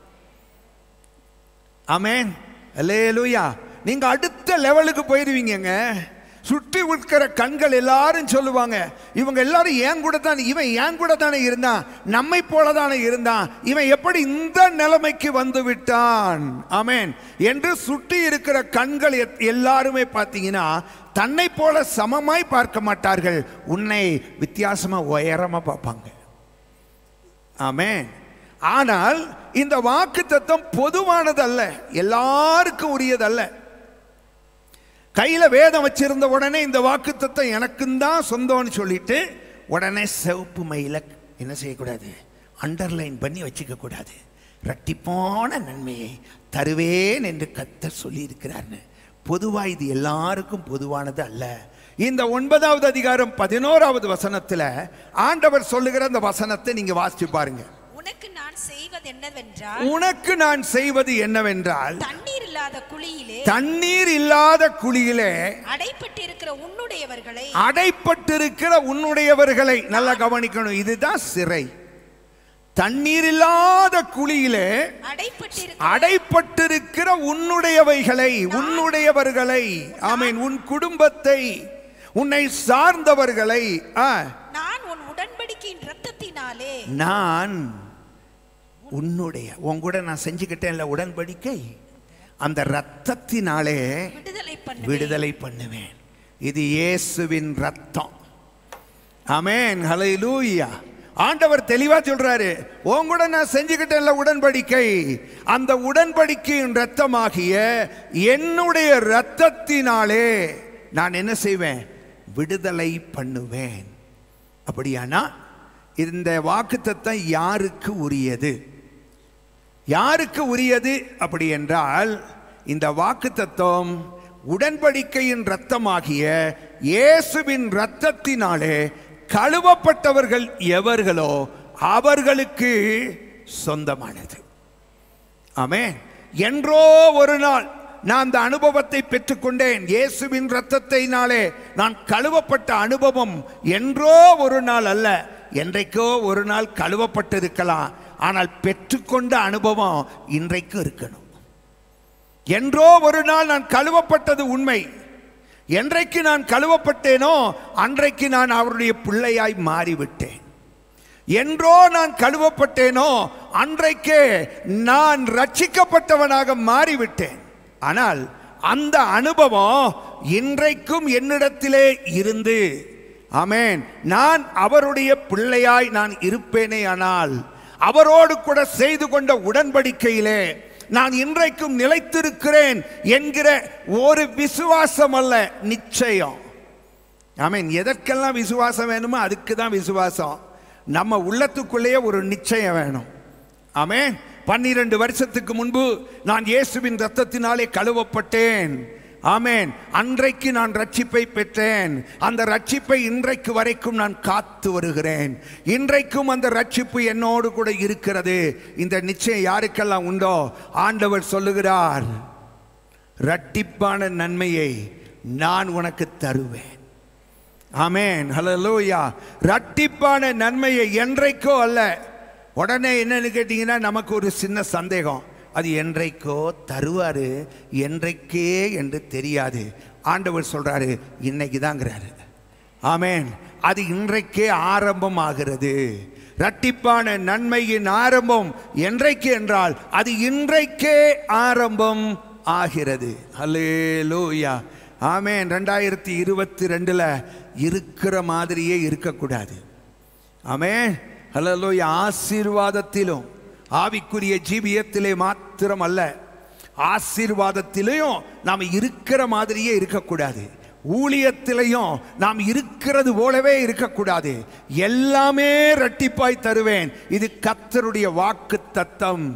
ஆமேன் அல்லேலூயா நீங்க அடுத்த லெவலுக்கு போயிடுவீங்கங்க சுற்றி இருக்கிற கண்கள் எல்லாரும் சொல்லுவாங்க இவங்க எல்லாரும் ஏன் கூட தான் இவன் ஏன் கூட தானே இருந்தான் நம்மை போல தானே இருந்தான் இவன் எப்படி இந்த நிலைமைக்கு வந்து விட்டான் ஆமேன் என்று சுற்றி இருக்கிற கண்கள் எத்- எல்லாருமே பார்த்தீங்கன்னா தன்னை போல சமமாய் பார்க்க மாட்டார்கள் உன்னை வித்தியாசமா உயரமா பார்ப்பாங்க ஆமென் ஆனால் இந்த வாக்கு தத்துவம் பொதுவானதல்ல எல்லாருக்கும் உரியதல்ல கையில வேதம் வச்சிருந்த உடனே இந்த வாக்கு தத்துவம் எனக்கும் தான் சொந்தம்னு சொல்லிட்டு உடனே சிவப்பு மயில என்ன செய்யக்கூடாது அண்டர்லைன் பண்ணி வச்சுக்க கூடாது இரட்டிப்பான நன்மையை தருவேன் என்று கத்தர் சொல்லியிருக்கிறார்னு பொதுவாக இது எல்லாருக்கும் பொதுவானது அல்ல இந்த ஒன்பதாவது அதிகாரம் பதினோராவது வசனத்தில் ஆண்டவர் சொல்லுகிற அந்த வசனத்தை நீங்க வாசிச்சு பாருங்க உனக்கு நான் செய்வது என்னவென்றால் உனக்கு நான் செய்வது என்னவென்றால் தண்ணீர் இல்லாத குழியிலே தண்ணீர் இல்லாத குழியிலே அடைப்பட்டிருக்கிற உன்னுடையவர்களை அடைப்பட்டிருக்கிற உன்னுடையவர்களை நல்லா கவனிக்கணும் இதுதான் சிறை தண்ணீர் இல்லாத குழியிலே அடைப்பட்டிருக்கிற அடைப்பட்டிருக்கிற உன்னுடையவைகளை உன்னுடையவர்களை ஆமீன் உன் குடும்பத்தை உன்னை சார்ந்தவர்களை ஆ, நான் உன் உடன்படிக்கையின் இரத்தத்தினாலே நான் உன்னுடைய உன் கூட நான் செஞ்சுக்கிட்டேன்ல உடன்படிக்கை அந்த ரத்தத்தினாலே விடுதலை பண்ண விடுதலை பண்ணுவேன் இது இயேசுவின் ரத்தம் ஆமென் ஹalleluya ஆண்டவர் தெளிவா சொல்றாரு உன் கூட நான் செஞ்சுக்கிட்டேன்ல உடன்படிக்கை அந்த உடன்படிக்கையின் ரத்தமாகிய என்னுடைய ரத்தத்தினாலே நான் என்ன செய்வேன் விடுதலை பண்ணுவேன் அப்படியானா இந்த வாக்குத்தத்தம் யாருக்கு உரியது யாருக்கு உரியது அப்படி என்றால் இந்த வாக்குத்தத்தம் உடன்படிக்கையின் இரத்தமாகிய இயேசுவின் இரத்தத்தினாலே கழுவப்பட்டவர்கள் எவர்களோ அவர்களுக்கு சொந்தமானது ஆமென் என்றோ ஒரு நாள் நான் அந்த அனுபவத்தை பெற்றுக்கொண்டேன் இயேசுவின் இரத்தத்தினாலே நான் கழுவப்பட்ட அனுபவம் என்றோ ஒரு நாள் அல்ல என்றைக்கோ ஒரு நாள் கழுவப்பட்டிருக்கலாம் ஆனால் பெற்றுக்கொண்ட அனுபவம் இன்றைக்கும் இருக்கணும் என்றோ ஒரு நாள் நான் கழுவப்பட்டது உண்மை என்றைக்கு நான் கழுவப்பட்டேனோ அன்றைக்கு நான் அவருடைய பிள்ளையாய் மாறிவிட்டேன் என்றோ நான் கழுவப்பட்டேனோ அன்றைக்கே நான் ரட்சிக்கப்பட்டவனாக மாறிவிட்டேன் ஆனால் அந்த அனுபவம் இன்றைக்கும் என்னிடத்திலே இருந்து ஆமென் நான் அவருடைய பிள்ளையாய் நான் இருப்பேனே ஆனால் அவரோடு கூட செய்து கொண்ட உடன்படிக்கையிலே நான் இன்றைக்கும் நிலைத்திருக்கிறேன் என்கிற ஒரு விசுவாசம் அல்ல நிச்சயம் ஆமென் எதற்கெல்லாம் விசுவாசம் வேணுமோ அதுக்கு தான் விசுவாசம் நம்ம உள்ளத்துக்குள்ளேயே ஒரு நிச்சயம் வேணும் ஆமென் பன்னிரண்டு வருஷத்துக்கு முன்பு நான் இயேசுவின் ரத்தத்தினாலே கழுவப்பட்டேன் ஆமென் அன்றைக்கு நான் ரட்சிப்பை பெற்றேன் அந்த ரட்சிப்பை இன்றைக்கு வரைக்கும் நான் காத்து வருகிறேன் இன்றைக்கும் அந்த ரட்சிப்பு என்னோடு கூட இருக்கிறது இந்த நிச்சயம் யாருக்கெல்லாம் உண்டோ ஆண்டவர் சொல்லுகிறார் ரட்டிப்பான நன்மையை நான் உனக்கு தருவேன் ஆமென் ஹalleluya ரட்டிப்பான நன்மையை என்றைக்கோ அல்ல உடனே என்னன்னு கேட்டிங்கன்னா நமக்கு ஒரு சின்ன சந்தேகம் அது என்றைக்கோ தருவாரு என்றைக்கே என்று தெரியாது ஆண்டவர் சொல்றாரு இன்னைக்கு தாங்கிறாரு ஆமென் அது இன்றைக்கே ஆரம்பம் ஆகிறது ரட்டிப்பான நன்மையின் ஆரம்பம் என்றைக்கு என்றால் அது இன்றைக்கே ஆரம்பம் ஆகிறது ஹல்லேலூயா ஆமென் ரெண்டாயிரத்தி இருபத்தி ரெண்டில் இருக்கிற மாதிரியே இருக்கக்கூடாது ஆமென் ஹல்லேலூயா ஆசீர்வாதத்திலும் ஆவிக்குரிய ஜீவியத்திலே மாத்திரம் அல்ல ஆசீர்வாதத்திலையும் நாம் இருக்கிற மாதிரியே இருக்கக்கூடாது ஊழியத்திலையும் நாம் இருக்கிறது போலவே இருக்கக்கூடாது எல்லாமே ரெட்டிப்பாய் தருவேன் இது கத்தருடைய வாக்கு தத்தம்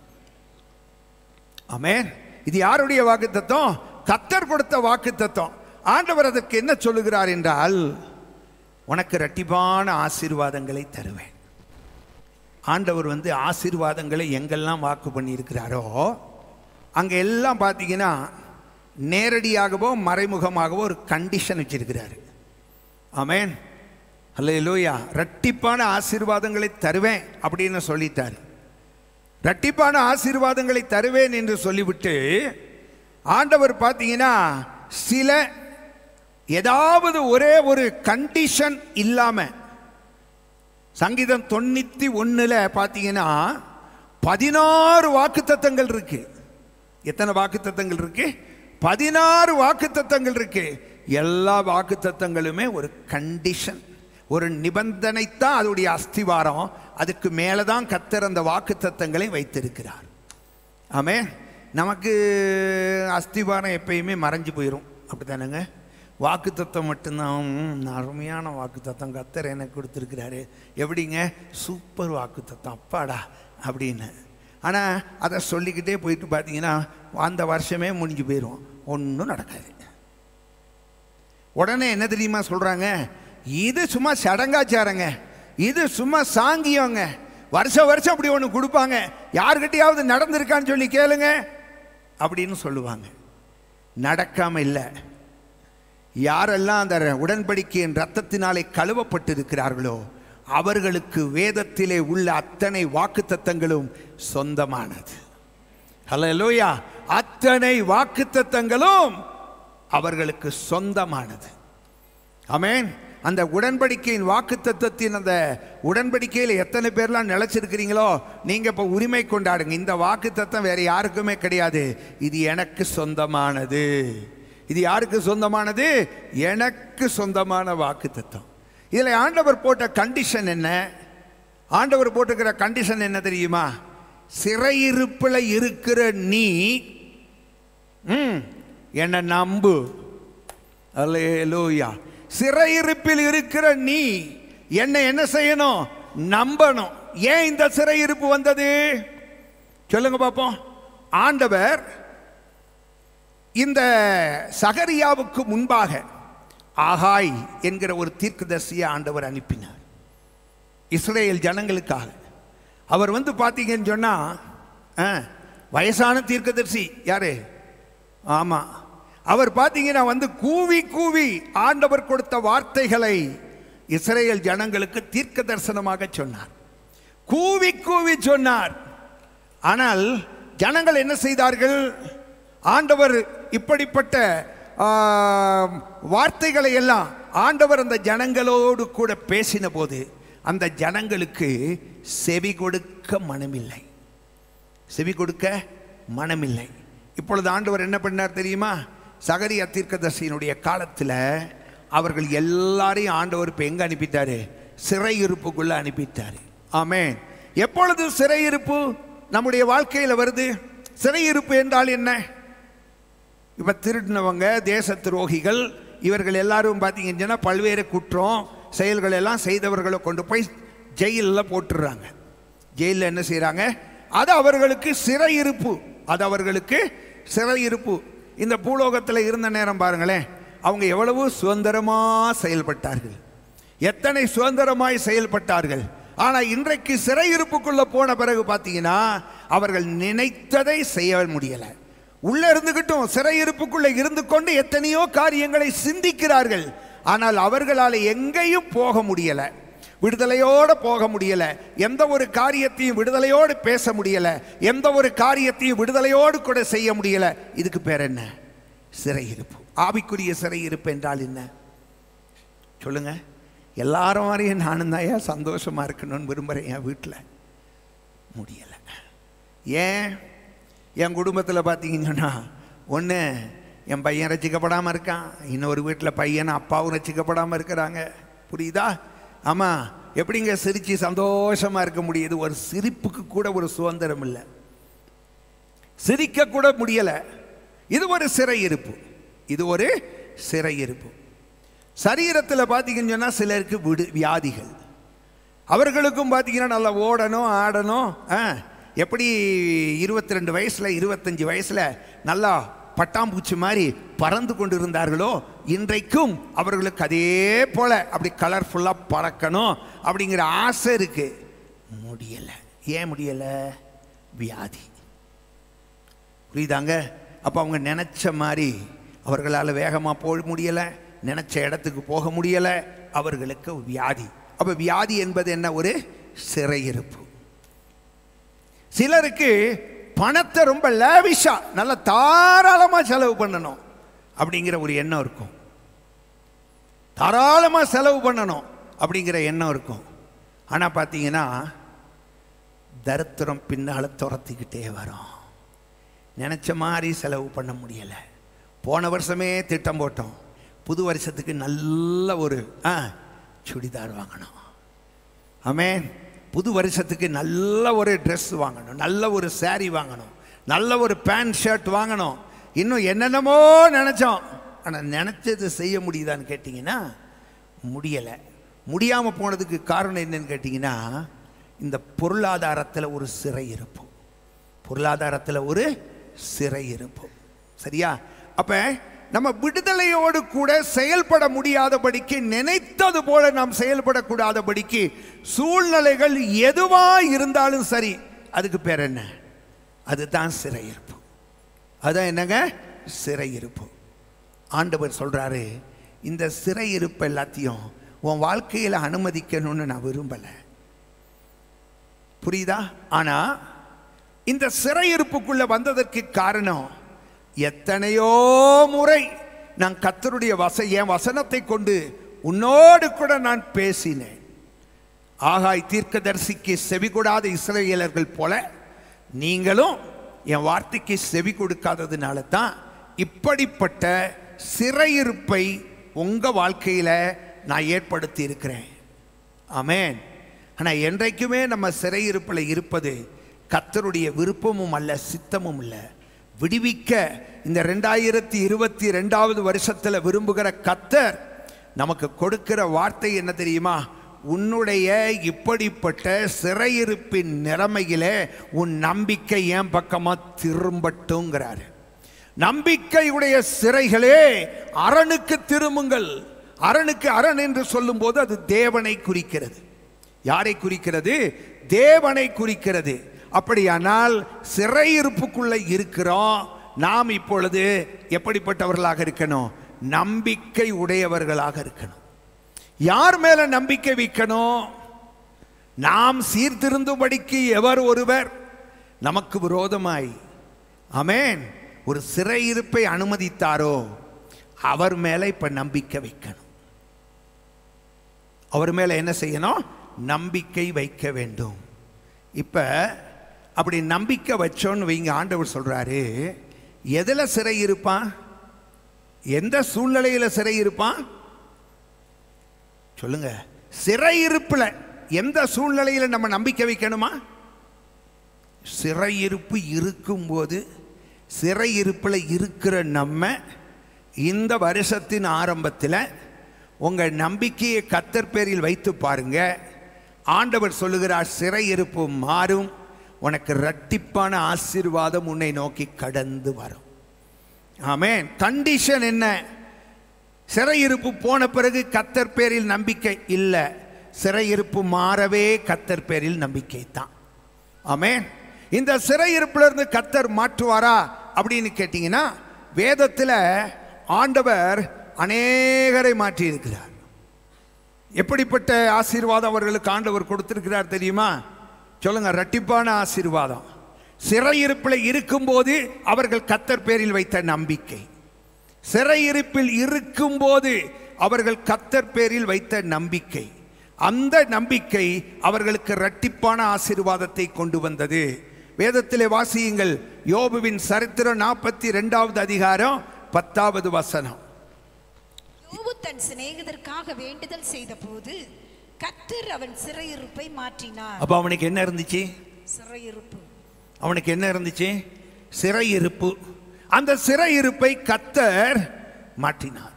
ஆமென் இது யாருடைய வாக்கு தத்தம் கத்தர் கொடுத்த வாக்கு தத்தம் ஆண்டவர் அதற்கு என்ன சொல்லுகிறார் என்றால் உனக்கு ரெட்டிப்பான ஆசீர்வாதங்களை தருவேன் ஆண்டவர் வந்து ஆசீர்வாதங்களை எங்கெல்லாம் வாக்கு பண்ணியிருக்கிறாரோ அங்கே எல்லாம் பார்த்தீங்கன்னா நேரடியாகவோ மறைமுகமாகவோ ஒரு கண்டிஷன் வச்சிருக்கிறாரு ஆமென் அல்ல லூயா ரட்டிப்பான ஆசீர்வாதங்களை தருவேன் அப்படின்னு சொல்லிட்டார் ரட்டிப்பான ஆசீர்வாதங்களை தருவேன் என்று சொல்லிவிட்டு ஆண்டவர் பார்த்தீங்கன்னா சில ஏதாவது ஒரே ஒரு கண்டிஷன் இல்லாமல் சங்கீதம் தொண்ணூற்றி ஒன்றில் பார்த்தீங்கன்னா பதினாறு வாக்குத்தத்தங்கள் இருக்கு எத்தனை வாக்குத்தத்தங்கள் இருக்கு பதினாறு வாக்குத்தத்தங்கள் இருக்கு எல்லா வாக்குத்தத்தங்களுமே ஒரு கண்டிஷன் ஒரு நிபந்தனை தான் அதோடைய அஸ்திவாரம் அதுக்கு மேலே தான் கத்தர் அந்த வாக்குத்தத்தங்களை வைத்திருக்கிறார் ஆமே நமக்கு அஸ்திவாரம் எப்பயுமே மறைஞ்சு போயிடும் அப்படித்தானேங்க வாக்குத்தத்தம் மட்டும்தான் ம், அருமையான வாக்குத்தத்தம் கத்தர் எனக்கு கொடுத்துருக்கிறாரு எப்படிங்க சூப்பர் வாக்குத்தத்தம் அப்பாடா அப்படின்னு ஆனால் அதை சொல்லிக்கிட்டே போயிட்டு பார்த்தீங்கன்னா அந்த வருஷமே முடிஞ்சு போயிடும் ஒன்றும் நடக்காது உடனே என்ன தெரியுமா சொல்கிறாங்க இது சும்மா சடங்காச்சாரங்க இது சும்மா சாங்கியங்க வருஷம் வருஷம் அப்படி ஒன்று கொடுப்பாங்க யாருக்கிட்டையாவது நடந்திருக்கான்னு சொல்லி கேளுங்க அப்படின்னு சொல்லுவாங்க நடக்காம இல்லை யாரெல்லாம் அந்த உடன்படிக்கையின் ரத்தத்தினாலே கழுவப்பட்டிருக்கிறார்களோ அவர்களுக்கு வேதத்திலே உள்ள அத்தனை வாக்குத்தத்தங்களும் சொந்தமானது ஹalleluya அத்தனை வாக்குத்தத்தங்களும் அவர்களுக்கு சொந்தமானது ஆமென் அந்த உடன்படிக்கையின் வாக்குத்தத்தத்தின் அந்த உடன்படிக்கையில் எத்தனை பேர்லாம் நிலைச்சிருக்கிறீங்களோ நீங்கள் இப்போ உரிமை கொண்டாடுங்க இந்த வாக்குத்தத்தம் வேற யாருக்குமே கிடையாது இது எனக்கு சொந்தமானது இது யாருக்கு சொந்தமானது எனக்கு சொந்தமான வாக்குத்தத்தம் இதில் ஆண்டவர் போட்ட கண்டிஷன் என்ன ஆண்டவர் போட்டுக்கிற கண்டிஷன் என்ன தெரியுமா சிறையிருப்பில் இருக்கிற நீ ம் என்னை நம்பு அல்லேலூயா சிறையிருப்பில் இருக்கிற நீ என்னை என்ன செய்யணும் நம்பணும் ஏன் இந்த சிறையிருப்பு வந்தது சொல்லுங்க பார்ப்போம் ஆண்டவர் இந்த சகரியாவுக்கு முன்பாக ஆகாய் என்கிற ஒரு தீர்க்கதரிசியை ஆண்டவர் அனுப்பினார் இஸ்ரேல் ஜனங்களுக்காக அவர் வந்து பார்த்தீங்கன்னு சொன்னால் வயசான தீர்க்கதரிசி யாரு ஆமாம் அவர் பார்த்தீங்கன்னா வந்து கூவி கூவி ஆண்டவர் கொடுத்த வார்த்தைகளை இஸ்ரேல் ஜனங்களுக்கு தீர்க்க தரிசனமாக சொன்னார் கூவி கூவி சொன்னார் ஆனால் ஜனங்கள் என்ன செய்தார்கள் ஆண்டவர் இப்படிப்பட்ட ஆ, வார்த்தைகளை எல்லாம் ஆண்டவர் அந்த ஜனங்களோடு கூட பேசின போது அந்த ஜனங்களுக்கு செவி கொடுக்க மனமில்லை செவி கொடுக்க மனமில்லை இப்பொழுது ஆண்டவர் என்ன பண்ணார் தெரியுமா சகரியா தீர்க்கதர்சியினுடைய காலத்தில் அவர்கள் எல்லாரையும் ஆண்டவர் இப்போ எங்கே அனுப்பிட்டாரு சிறையிருப்புக்குள்ளே அனுப்பிட்டாரு ஆமென் எப்பொழுது சிறையிருப்பு நம்முடைய வாழ்க்கையில் வருது சிறையிருப்பு என்றால் என்ன இப்போ திருடினவங்க தேச துரோகிகள் இவர்கள் எல்லாரும் பார்த்தீங்கன்னு சொன்னா பல்வேறு குற்றம் செயல்கள் எல்லாம் செய்தவர்களை கொண்டு போய் ஜெயிலில் போட்டுடுறாங்க ஜெயிலில் என்ன செய்கிறாங்க அது அவர்களுக்கு சிறையிருப்பு அது அவர்களுக்கு சிறையிருப்பு இந்த பூலோகத்தில் இருந்த நேரம் பாருங்களேன் அவங்க எவ்வளவு சுதந்திரமாக செயல்பட்டார்கள் எத்தனை சுதந்திரமாய் செயல்பட்டார்கள் ஆனால் இன்றைக்கு சிறையிருப்புக்குள்ளே போன பிறகு பார்த்தீங்கன்னா அவர்கள் நினைத்ததை செய்ய முடியலை உள்ள இருந்துகிட்டும் சிறையிருப்புக்குள்ள இருந்து கொண்டு எத்தனையோ காரியங்களை சிந்திக்கிறார்கள் ஆனால் அவர்களால் எங்கேயும் போக முடியல விடுதலையோடு போக முடியல எந்த ஒரு காரியத்தையும் விடுதலையோடு பேச முடியல எந்த ஒரு காரியத்தையும் விடுதலையோடு கூட செய்ய முடியல இதுக்கு பேர் என்ன சிறையிருப்பு ஆவிக்குரிய சிறையிருப்பு என்றால் என்ன சொல்லுங்க எல்லாரும் மாதிரியும் நானும் தான் ஏன் சந்தோஷமா இருக்கணும்னு விரும்புகிறேன் என் வீட்டில் முடியலை ஏன் என் குடும்பத்தில் பார்த்தீங்கன்னா ஒன்று என் பையன் ரசிக்கப்படாமல் இருக்கான் இன்னொரு வீட்டில் பையன் அப்பாவும் ரசிக்கப்படாமல் இருக்கிறாங்க புரியுதா ஆமாம் எப்படிங்க சிரித்து சந்தோஷமாக இருக்க முடியுது ஒரு சிரிப்புக்கு கூட ஒரு சுதந்திரம் இல்லை சிரிக்க கூட முடியலை இது ஒரு சிறையிருப்பு இது ஒரு சிறையிருப்பு சரீரத்தில் பார்த்தீங்கன்னு சொன்னால் சிலருக்கு விடு வியாதிகள் அவர்களுக்கும் பார்த்தீங்கன்னா நல்லா ஓடணும் ஆடணும் ஆ எப்படி இருபத்தி ரெண்டு வயசில் இருபத்தஞ்சி வயசில் நல்லா பட்டாம்பூச்சி மாதிரி பறந்து கொண்டு இருந்தார்களோ இன்றைக்கும் அவர்களுக்கு அதே போல் அப்படி கலர்ஃபுல்லாக பறக்கணும் அப்படிங்கிற ஆசை இருக்குது முடியலை ஏன் முடியலை வியாதி புரியுதாங்க அப்போ அவங்க நினச்ச மாதிரி அவர்களால் வேகமாக போக முடியலை நினச்ச இடத்துக்கு போக முடியலை அவர்களுக்கு வியாதி அப்போ வியாதி என்பது என்ன ஒரு சிறையிருப்பு சிலருக்கு பணத்தை ரொம்ப லேவிஷா நல்ல தாராளமாக செலவு பண்ணணும் அப்படிங்கிற ஒரு எண்ணம் இருக்கும் தாராளமாக செலவு பண்ணணும் அப்படிங்கிற எண்ணம் இருக்கும் ஆனால் பார்த்தீங்கன்னா தரித்திரம் பின்னால் துரத்திக்கிட்டே வரும் நினச்ச மாதிரி செலவு பண்ண முடியலை போன வருஷமே திட்டம் போட்டோம் புது வருஷத்துக்கு நல்ல ஒரு ஆ சுடிதார் வாங்கணும் ஆமென் புது வருஷத்துக்கு நல்ல ஒரு ட்ரெஸ் வாங்கணும் நல்ல ஒரு saree வாங்கணும் நல்ல ஒரு பேண்ட் ஷர்ட் வாங்கணும் இன்னும் என்னென்னமோ நினச்சோம் ஆனால் நினச்சது செய்ய முடியுதான்னு கேட்டிங்கன்னா முடியலை முடியாமல் போனதுக்கு காரணம் என்னன்னு கேட்டிங்கன்னா இந்த பொருளாதாரத்தில் ஒரு சிறை இருப்போம் பொருளாதாரத்தில் ஒரு சிறை இருப்போம் சரியா அப்போ நம்ம விடுதலையோடு கூட செயல்பட முடியாதபடிக்கு நினைத்தது போல நாம் செயல்படக்கூடாதபடிக்கு சூழ்நிலைகள் எதுவா இருந்தாலும் சரி அதுக்கு பேர் என்ன அதுதான் சிறையிருப்பு அதான் என்னங்க சிறையிருப்பு ஆண்டவர் சொல்றாரு இந்த சிறையிருப்பு எல்லாத்தையும் உன் வாழ்க்கையில் அனுமதிக்கணும்னு நான் விரும்பலை புரியுதா ஆனா இந்த சிறையிருப்புக்குள்ள வந்ததற்கு காரணம் எத்தனையோ முறை நான் கத்தருடைய வச என் வசனத்தை கொண்டு உன்னோடு கூட நான் பேசினேன் ஆகாய் தீர்க்கதரிசிக்கு செவி கொடாத இஸ்ரேலர்கள் போல நீங்களும் என் வார்த்தைக்கு செவி கொடுக்காததுனால தான் இப்படிப்பட்ட சிறையிருப்பை உங்க வாழ்க்கையில நான் ஏற்படுத்தி இருக்கிறேன் ஆமென் ஆனால் என்றைக்குமே நம்ம சிறையிருப்பில் இருப்பது கத்தருடைய விருப்பமும் அல்ல சித்தமும் இல்லை விடுவிக்க இந்த ரெண்டாயிரத்தி இருபத்தி ரெண்டாவது வருஷத்தில் விரும்புகிற கத்தர் நமக்கு கொடுக்கிற வார்த்தை என்ன தெரியுமா உன்னுடைய இப்படிப்பட்ட சிறையிருப்பின் நிலைமையிலே உன் நம்பிக்கை என் பக்கமா திரும்பட்டுங்கிறாரு நம்பிக்கையுடைய சிறைகளே அரணுக்கு திரும்புங்கள் அரணுக்கு அரண் என்று சொல்லும்போது அது தேவனை குறிக்கிறது யாரை குறிக்கிறது தேவனை குறிக்கிறது அப்படியானால் சிறையிருப்புக்குள்ள இருக்கிறோம் நாம் இப்பொழுது எப்படிப்பட்டவர்களாக இருக்கணும் நம்பிக்கை உடையவர்களாக இருக்கணும் யார் மேல நம்பிக்கை வைக்கணும் நாம் சீர்திருந்தும்படிக்கு எவர் ஒருவர் நமக்கு விரோதமாய் அமேன் ஒரு சிறையிருப்பை அனுமதித்தாரோ அவர் மேல இப்ப நம்பிக்கை வைக்கணும் அவர் மேல என்ன செய்யணும் நம்பிக்கை வைக்க வேண்டும் இப்ப அப்படி நம்பிக்கை வச்சோன்னு வைங்க ஆண்டவர் சொல்றாரு எதுல சிறை இருப்பான் எந்த சூழ்நிலையில சிறை இருப்பான் சொல்லுங்க சிறையிருப்புல எந்த சூழ்நிலையில நம்ம நம்பிக்கை வைக்கணுமா சிறையிருப்பு இருக்கும்போது சிறையிருப்பில் இருக்கிற நம்ம இந்த வருஷத்தின் ஆரம்பத்தில் உங்கள் நம்பிக்கையை கத்தர் பேரில் வைத்து பாருங்க ஆண்டவர் சொல்லுகிறார் சிறையிருப்பு மாறும் உனக்கு இரட்டிப்பான ஆசீர்வாதம் உன்னை நோக்கி கடந்து வரும் ஆமென் கண்டிஷன் என்ன சிறையிருப்பு போன பிறகு கத்தர் பேரில் நம்பிக்கை இல்லை சிறையிருப்பு மாறவே கத்தர் பேரில் நம்பிக்கை தான் ஆமென் இந்த சிறையிருப்புல இருந்து கத்தர் மாற்றுவாரா அப்படின்னு கேட்டீங்கன்னா வேதத்தில் ஆண்டவர் அநேகரை மாற்றி இருக்கிறார் எப்படிப்பட்ட ஆசீர்வாதம் அவர்களுக்கு ஆண்டவர் கொடுத்திருக்கிறார் தெரியுமா சொல்லுங்க இரட்டிப்பான ஆசீர்வாதம் சிறையிருப்பில் இருக்கும்போது அவர்கள் கத்தர் பேரில் வைத்த நம்பிக்கை சிறையிருப்பில் இருக்கும்போது அவர்கள் கத்தர் பேரில் வைத்த நம்பிக்கை அந்த நம்பிக்கை அவர்களுக்கு இரட்டிப்பான ஆசீர்வாதத்தை கொண்டு வந்தது வேதத்திலே வாசியுங்கள் யோபுவின் சரித்திரம் நாற்பத்தி ரெண்டாவது அதிகாரம் பத்தாவது வசனம் யோபு தன் சிநேகிதருக்காக வேண்டுதல் செய்த போது கத்தர் அவன் சிறையிருப்பை மாற்றினார் அப்போ அவனுக்கு என்ன இருந்துச்சு சிறையிருப்பு அவனுக்கு என்ன இருந்துச்சு சிறையிருப்பு அந்த சிறையிருப்பை கத்தர் மாற்றினார்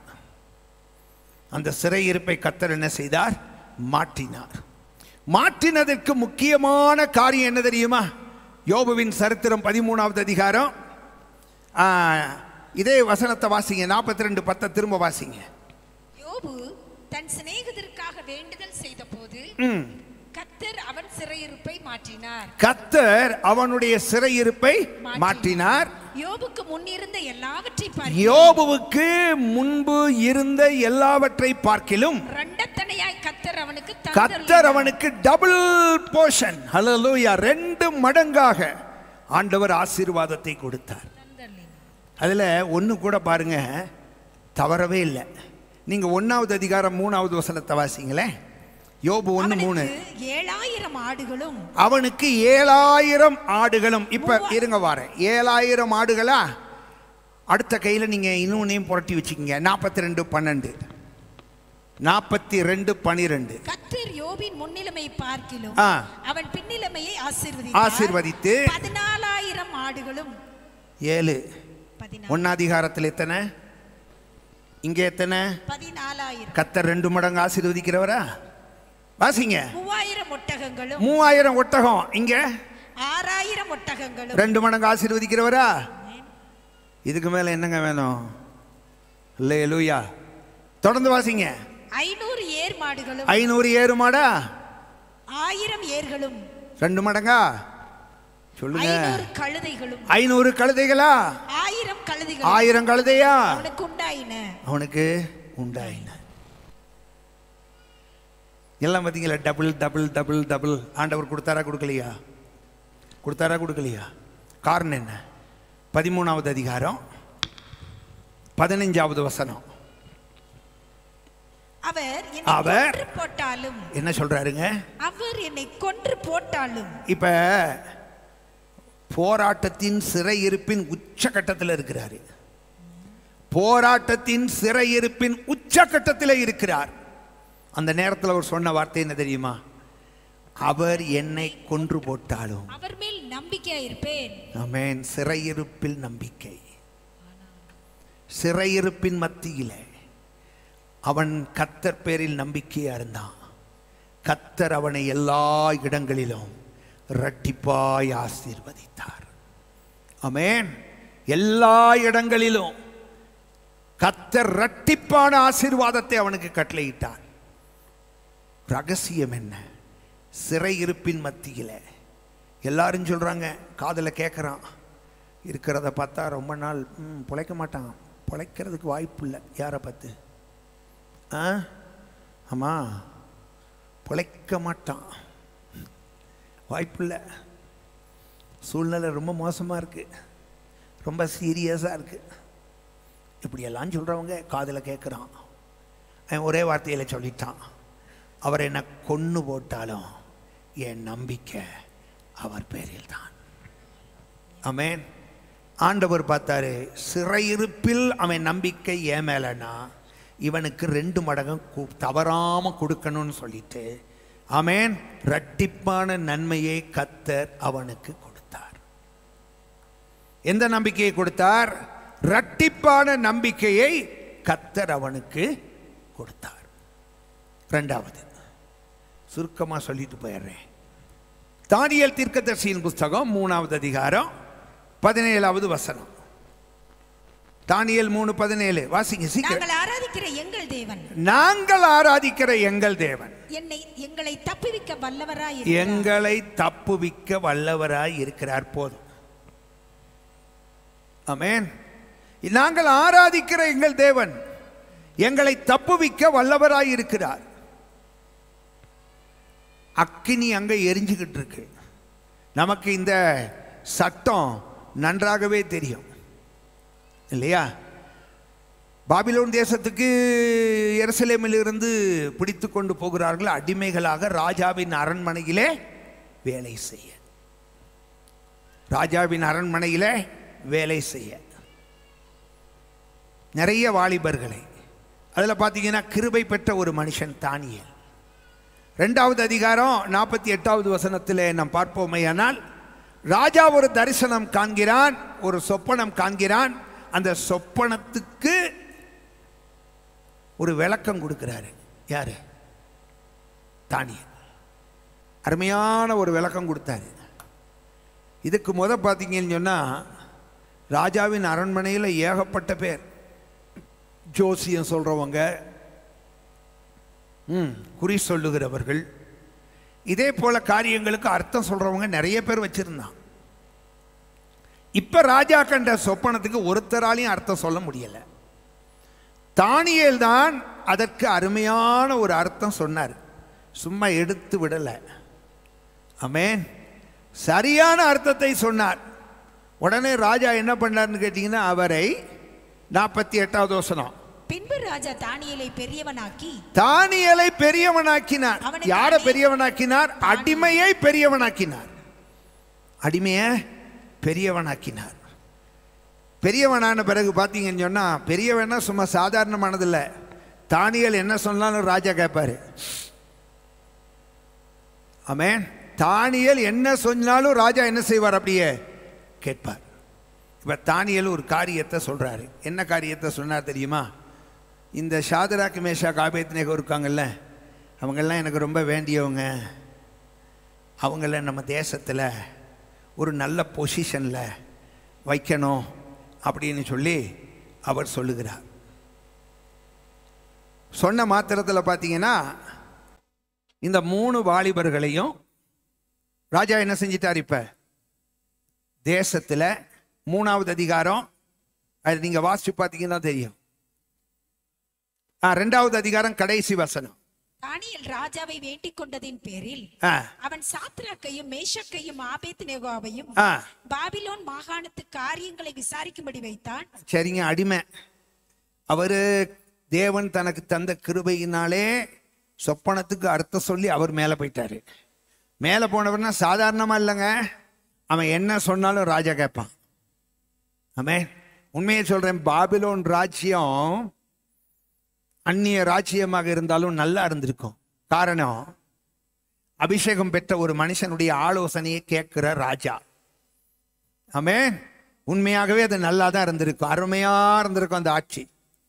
அந்த சிறையிருப்பை கத்தர் என்ன செய்தார் மாற்றினார் மாற்றினதற்கு முக்கியமான காரியம் என்ன தெரியுமா யோபுவின் சரித்திரம் பதிமூணாவது அதிகாரம் ஆ, இதே வசனத்தை வாசிங்க நாற்பத்தி ரெண்டு பத்தை திரும்ப வாசிங்க யோபு தன் சிநேகிதருக்காக வேண்டுதல் செய்த போது ம். கத்தர் அவன் சிறையிருப்பை மாற்றினார் கத்தர் அவனுடைய சிறையிருப்பை மாற்றினார் யோபுக்கு முன்னிருந்த எல்லாவற்றை பார்க்கிலும் யோபுவுக்கு முன்பு இருந்த எல்லாவற்றை பார்க்கிலும் ரெண்டத்தனையாய் கத்தர் அவனுக்கு கத்தர் அவனுக்கு டபுள் போர்ஷன் ஹalleluya ரெண்டு மடங்காக ஆண்டவர் ஆசீர்வாதத்தை கொடுத்தார் அதில் ஒன்று கூட பாருங்க தவறவே இல்லை நீங்கள் ஒன்றாவது அதிகாரம் மூணாவது வசனத்தை வாசிங்களேன் யோபு ஒன்று மூணு ஏழாயிரம் ஆடுகளும் அவனுக்கு ஏழாயிரம் ஆடுகளும் இப்ப இருங்க வாரேன் ஏழாயிரம் ஆடுகளா அடுத்த கையில நீங்க இன்னொன்னையும் புரட்டி வச்சுக்கோங்க நாற்பத்தி ரெண்டு பன்னெண்டு நாற்பத்தி ரெண்டு பனிரெண்டு கத்தர் யோபின் முன்னிலைமை பார்க்கிலும் ஆ. அவன் பின்னிலைமையை ஆசீர்வதி ஆசீர்வதித்து பதினாலாயிரம் ஆடுகளும் ஏழு ஒன்னாதிகாரத்தில் எத்தனை இங்கே எத்தனை பதினாலாயிரம் கத்தர் ரெண்டு மடங்கு ஆசீர்வதிக்கிறவரா வாசிங்க மூவாயிரம் ஒட்டகங்களும் மூவாயிரம் ஒட்டகம் இங்க ஆறாயிரம் ஒட்டகங்களும் ரெண்டு மடங்கு ஆசீர்வதிக்கிறவரா இதுக்கு மேல என்னங்க வேணும் இல்லையே லூயா தொடர்ந்து வாசிங்க ஐநூறு ஏர் மாடுகளும் ஐநூறு ஏறு மாடா ஆயிரம் ஏர்களும் ரெண்டு மடங்கா சொல்லுங்க ஐநூறு கழுதைகளும் ஐநூறு கழுதைகளா ஆயிரம் கழுதைகள் ஆயிரம் கழுதையா அவனுக்கு உண்டாயின அவனுக்கு உண்டாயின எல்லாம் பார்த்தீங்களா டபுள் டபுள் டபுள் டபுள் ஆண்டவர் கொடுத்தாரா கொடுக்கலையா கொடுத்தாரா கொடுக்கலையா காரணம் என்ன பதிமூணாவது அதிகாரம் பதினஞ்சாவது வசனம் அவர் என்னை அவர் கொன்று போட்டாலும் என்ன சொல்றாருங்க அவர் என்னை கொன்று போட்டாலும் இப்ப போராட்டத்தின் சிறையிருப்பின் உச்சகட்டத்தில் இருக்கிறாரு போராட்டத்தின் சிறையிருப்பின் உச்சகட்டத்தில் இருக்கிறார் அந்த நேரத்தில் அவர் சொன்ன வார்த்தை என்ன தெரியுமா அவர் என்னை கொன்று போட்டாலும் அவர் மேல் நம்பிக்கையா இருப்பேன் ஆமென் சிறையிருப்பில் நம்பிக்கை சிறையிருப்பின் மத்தியிலே அவன் கத்தர் பேரில் நம்பிக்கையா இருந்தான் கத்தர் அவனை எல்லா இடங்களிலும் இரட்டிப்பாய் ஆசீர்வதித்தார் ஆமென் எல்லா இடங்களிலும் கத்தர் இரட்டிப்பான ஆசீர்வாதத்தை அவனுக்கு கட்டளையிட்டார் ரகசியம் என்ன சிறையிருப்பின் மத்தியில் எல்லாரும் சொல்கிறாங்க காதில் கேட்குறான் இருக்கிறத பார்த்தா ரொம்ப நாள் ம், பிழைக்க மாட்டான் பிழைக்கிறதுக்கு வாய்ப்பு இல்லை யாரை பார்த்து ஆ ஆமாம் பிழைக்க மாட்டான் வாய்ப்பு இல்லை சூழ்நிலை ரொம்ப மோசமாக இருக்குது ரொம்ப சீரியஸாக இருக்குது இப்படியெல்லாம் சொல்கிறவங்க காதில் கேட்குறான் அவன் ஒரே வார்த்தையில் சொல்லிட்டான் அவர் என்னை கொன்று போட்டாலும் என் நம்பிக்கை அவர் பேரில் தான் ஆமென் ஆண்டவர் பார்த்தாரு சிறையிருப்பில் அவன் நம்பிக்கை ஏன் மேலனா இவனுக்கு ரெண்டு மடங்கும் கு- தவறாம கொடுக்கணும்னு சொல்லிட்டு ஆமென் இரட்டிப்பான நன்மையை கத்தர் அவனுக்கு கொடுத்தார் எந்த நம்பிக்கையை கொடுத்தார் இரட்டிப்பான நம்பிக்கையை கத்தர் அவனுக்கு கொடுத்தார் ரெண்டாவது சுருக்கமா சொல்லிட்டு போயிடுறேன் தானியல் தீர்க்கதரிசியின் புஸ்தகம் மூணாவது அதிகாரம் பதினேழாவது வசனம் தானியல் மூணு பதினேழு வாசிங்க சீக்கிரம் நாங்கள் ஆராதிக்கிற எங்கள் தேவன் நாங்கள் ஆராதிக்கிற எங்கள் தேவன் என்னை எங்களை தப்புவிக்க வல்லவராய் எங்களை தப்புவிக்க வல்லவராய் இருக்கிறார் போதும் ஆமென் நாங்கள் ஆராதிக்கிற எங்கள் தேவன் எங்களை தப்புவிக்க வல்லவராய் இருக்கிறார் அக்கினி அங்க எரிஞ்சுக்கிட்டு இருக்கு நமக்கு இந்த சட்டம் நன்றாகவே தெரியும் இல்லையா பாபிலோன் தேசத்துக்கு எருசலேமில் இருந்து பிடித்து கொண்டு போகிறார்கள் அடிமைகளாக ராஜாவின் அரண்மனையிலே வேலை செய்ய ராஜாவின் அரண்மனையிலே வேலை செய்ய நிறைய வாலிபர்களை அதில் பார்த்தீங்கன்னா கிருபை பெற்ற ஒரு மனுஷன் தானியல் ரெண்டாவது அதிகாரம் நாற்பத்தி எட்டாவது வசனத்தில் நாம் பார்ப்போமேயானால் ராஜா ஒரு தரிசனம் காண்கிறான் ஒரு சொப்பனம் காண்கிறான் அந்த சொப்பனத்துக்கு ஒரு விளக்கம் கொடுக்கிறாரு யாரு தானியல் அருமையான ஒரு விளக்கம் கொடுத்தாரு இதுக்கு முத பார்த்தீங்கன்னு சொன்னால் ராஜாவின் அரண்மனையில் ஏகப்பட்ட பேர் ஜோசியம் சொல்கிறவங்க ம் குறி சொல்லுகிறவர்கள் இதே போல காரியங்களுக்கு அர்த்தம் சொல்கிறவங்க நிறைய பேர் வச்சுருந்தான் இப்போ ராஜா கண்ட சொப்பனத்துக்கு ஒருத்தராலையும் அர்த்தம் சொல்ல முடியலை தானியேல் தான் அதற்கு அருமையான ஒரு அர்த்தம் சொன்னார் சும்மா எடுத்து விடலை ஆமென் சரியான அர்த்தத்தை சொன்னார் உடனே ராஜா என்ன பண்ணார்னு கேட்டிங்கன்னா அவரை நாற்பத்தி எட்டாவது வசனம் பின்பு ராஜா தானியலை பெரியவனாக்கி தானியலை பெரியவனாக்கினார் அவனுக்கு யாரை பெரியவனாக்கினார் அடிமையை பெரியவனாக்கினார் அடிமையை பெரியவனாக்கினார் பெரியவனான பிறகு பார்த்தீங்கன்னு சொன்னால் பெரியவனா சும்மா சாதாரணமானதில்ல தானியல் என்ன சொன்னாலும் ராஜா கேட்பாரு ஆமென் தானியல் என்ன சொன்னாலும் ராஜா என்ன செய்வார் அப்படியே கேட்பார் இப்போ தானியல் ஒரு காரியத்தை சொல்கிறாரு என்ன காரியத்தை சொன்னார் தெரியுமா இந்த ஷாதராக்கு மேஷா காபேத்னேகோ இருக்காங்கல்ல அவங்கெல்லாம் எனக்கு ரொம்ப வேண்டியவங்க அவங்கள நம்ம தேசத்தில் ஒரு நல்ல பொசிஷனில் வைக்கணும் அப்படின்னு சொல்லி அவர் சொல்லுகிறார் சொன்ன மாத்திரத்தில் பார்த்தீங்கன்னா இந்த மூணு வாலிபர்களையும் ராஜா என்ன செஞ்சிட்டார் இப்போ தேசத்தில் மூணாவது அதிகாரம் அது நீங்கள் வாசிச்சு பார்த்தீங்கன்னா தெரியும் ஆ ரெண்டாவது அதிகாரம் கடைசி வசனம் தானியல் ராஜாவை வேண்டிக் கொண்டதின் பேரில் ஆ அவன் சாத்ராக்கையும் மேஷக்கையும் ஆபேத் நேகோவையும் ஆ பாபிலோன் மாகாணத்து காரியங்களை விசாரிக்கும்படி வைத்தான் சரிங்க அடிமை அவர் தேவன் தனக்கு தந்த கிருபையினாலே சொப்பனத்துக்கு அர்த்தம் சொல்லி அவர் மேலே போயிட்டாரு மேலே போனவர்னா சாதாரணமாக இல்லைங்க அவன் என்ன சொன்னாலும் ராஜா கேட்பான் ஆமே உண்மையை சொல்கிறேன் பாபிலோன் ராஜ்யம் அந்நிய ராஜ்யமாக இருந்தாலும் நல்லா இருந்திருக்கும் காரணம் அபிஷேகம் பெற்ற ஒரு மனுஷனுடைய ஆலோசனையை கேட்கிற ராஜா ஆமென் உண்மையாகவே அது நல்லா தான் இருந்திருக்கும் அருமையா இருந்திருக்கும் அந்த ஆட்சி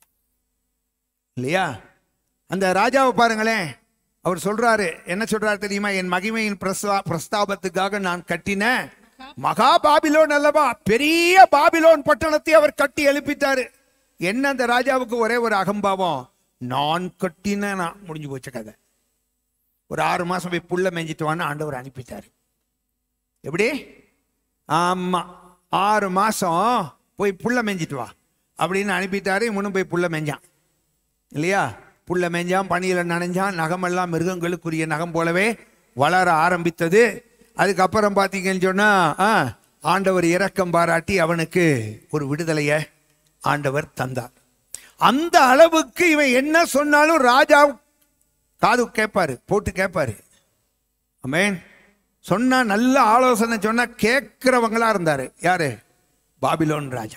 இல்லையா அந்த ராஜாவை பாருங்களேன் அவர் சொல்றாரு என்ன சொல்றாரு தெரியுமா என் மகிமையின் பிரஸ்தா பிரஸ்தாபத்துக்காக நான் கட்டின மகா பாபிலோன் அல்லவா பெரிய பாபிலோன் பட்டணத்தை அவர் கட்டி எழுப்பிட்டாரு என்ன அந்த ராஜாவுக்கு ஒரே ஒரு அகம்பாவம் நான் கட்டின நான் முடிஞ்சு போச்ச கதை ஒரு ஆறு மாசம் போய் புல்ல மேய்ஞ்சிட்டு வான்னு ஆண்டவர் அனுப்பிட்டாரு எப்படி ஆமா ஆறு மாசம் போய் புல்ல மேய்ஞ்சிட்டு வா அப்படின்னு அனுப்பிட்டாரு இவனும் போய் புல்ல மேய்ஞ்சான் இல்லையா புல்ல மேய்ஞ்சான் பனியில் நனைஞ்சான் நகமெல்லாம் மிருகங்களுக்குரிய நகம் போலவே வளர ஆரம்பித்தது அதுக்கப்புறம் பார்த்தீங்கன்னு சொன்னா ஆ, ஆண்டவர் இரக்கம் பாராட்டி அவனுக்கு ஒரு விடுதலையை ஆண்டவர் தந்தார் அந்த அளவுக்கு இவன் என்ன சொன்னாலும் ராஜா காது கேட்பாரு போட்டு கேட்பாரு ஆமென் சொன்னா நல்ல ஆலோசனை சொன்னா கேட்கிறவங்களா இருந்தாரு யாரு பாபிலோன் ராஜா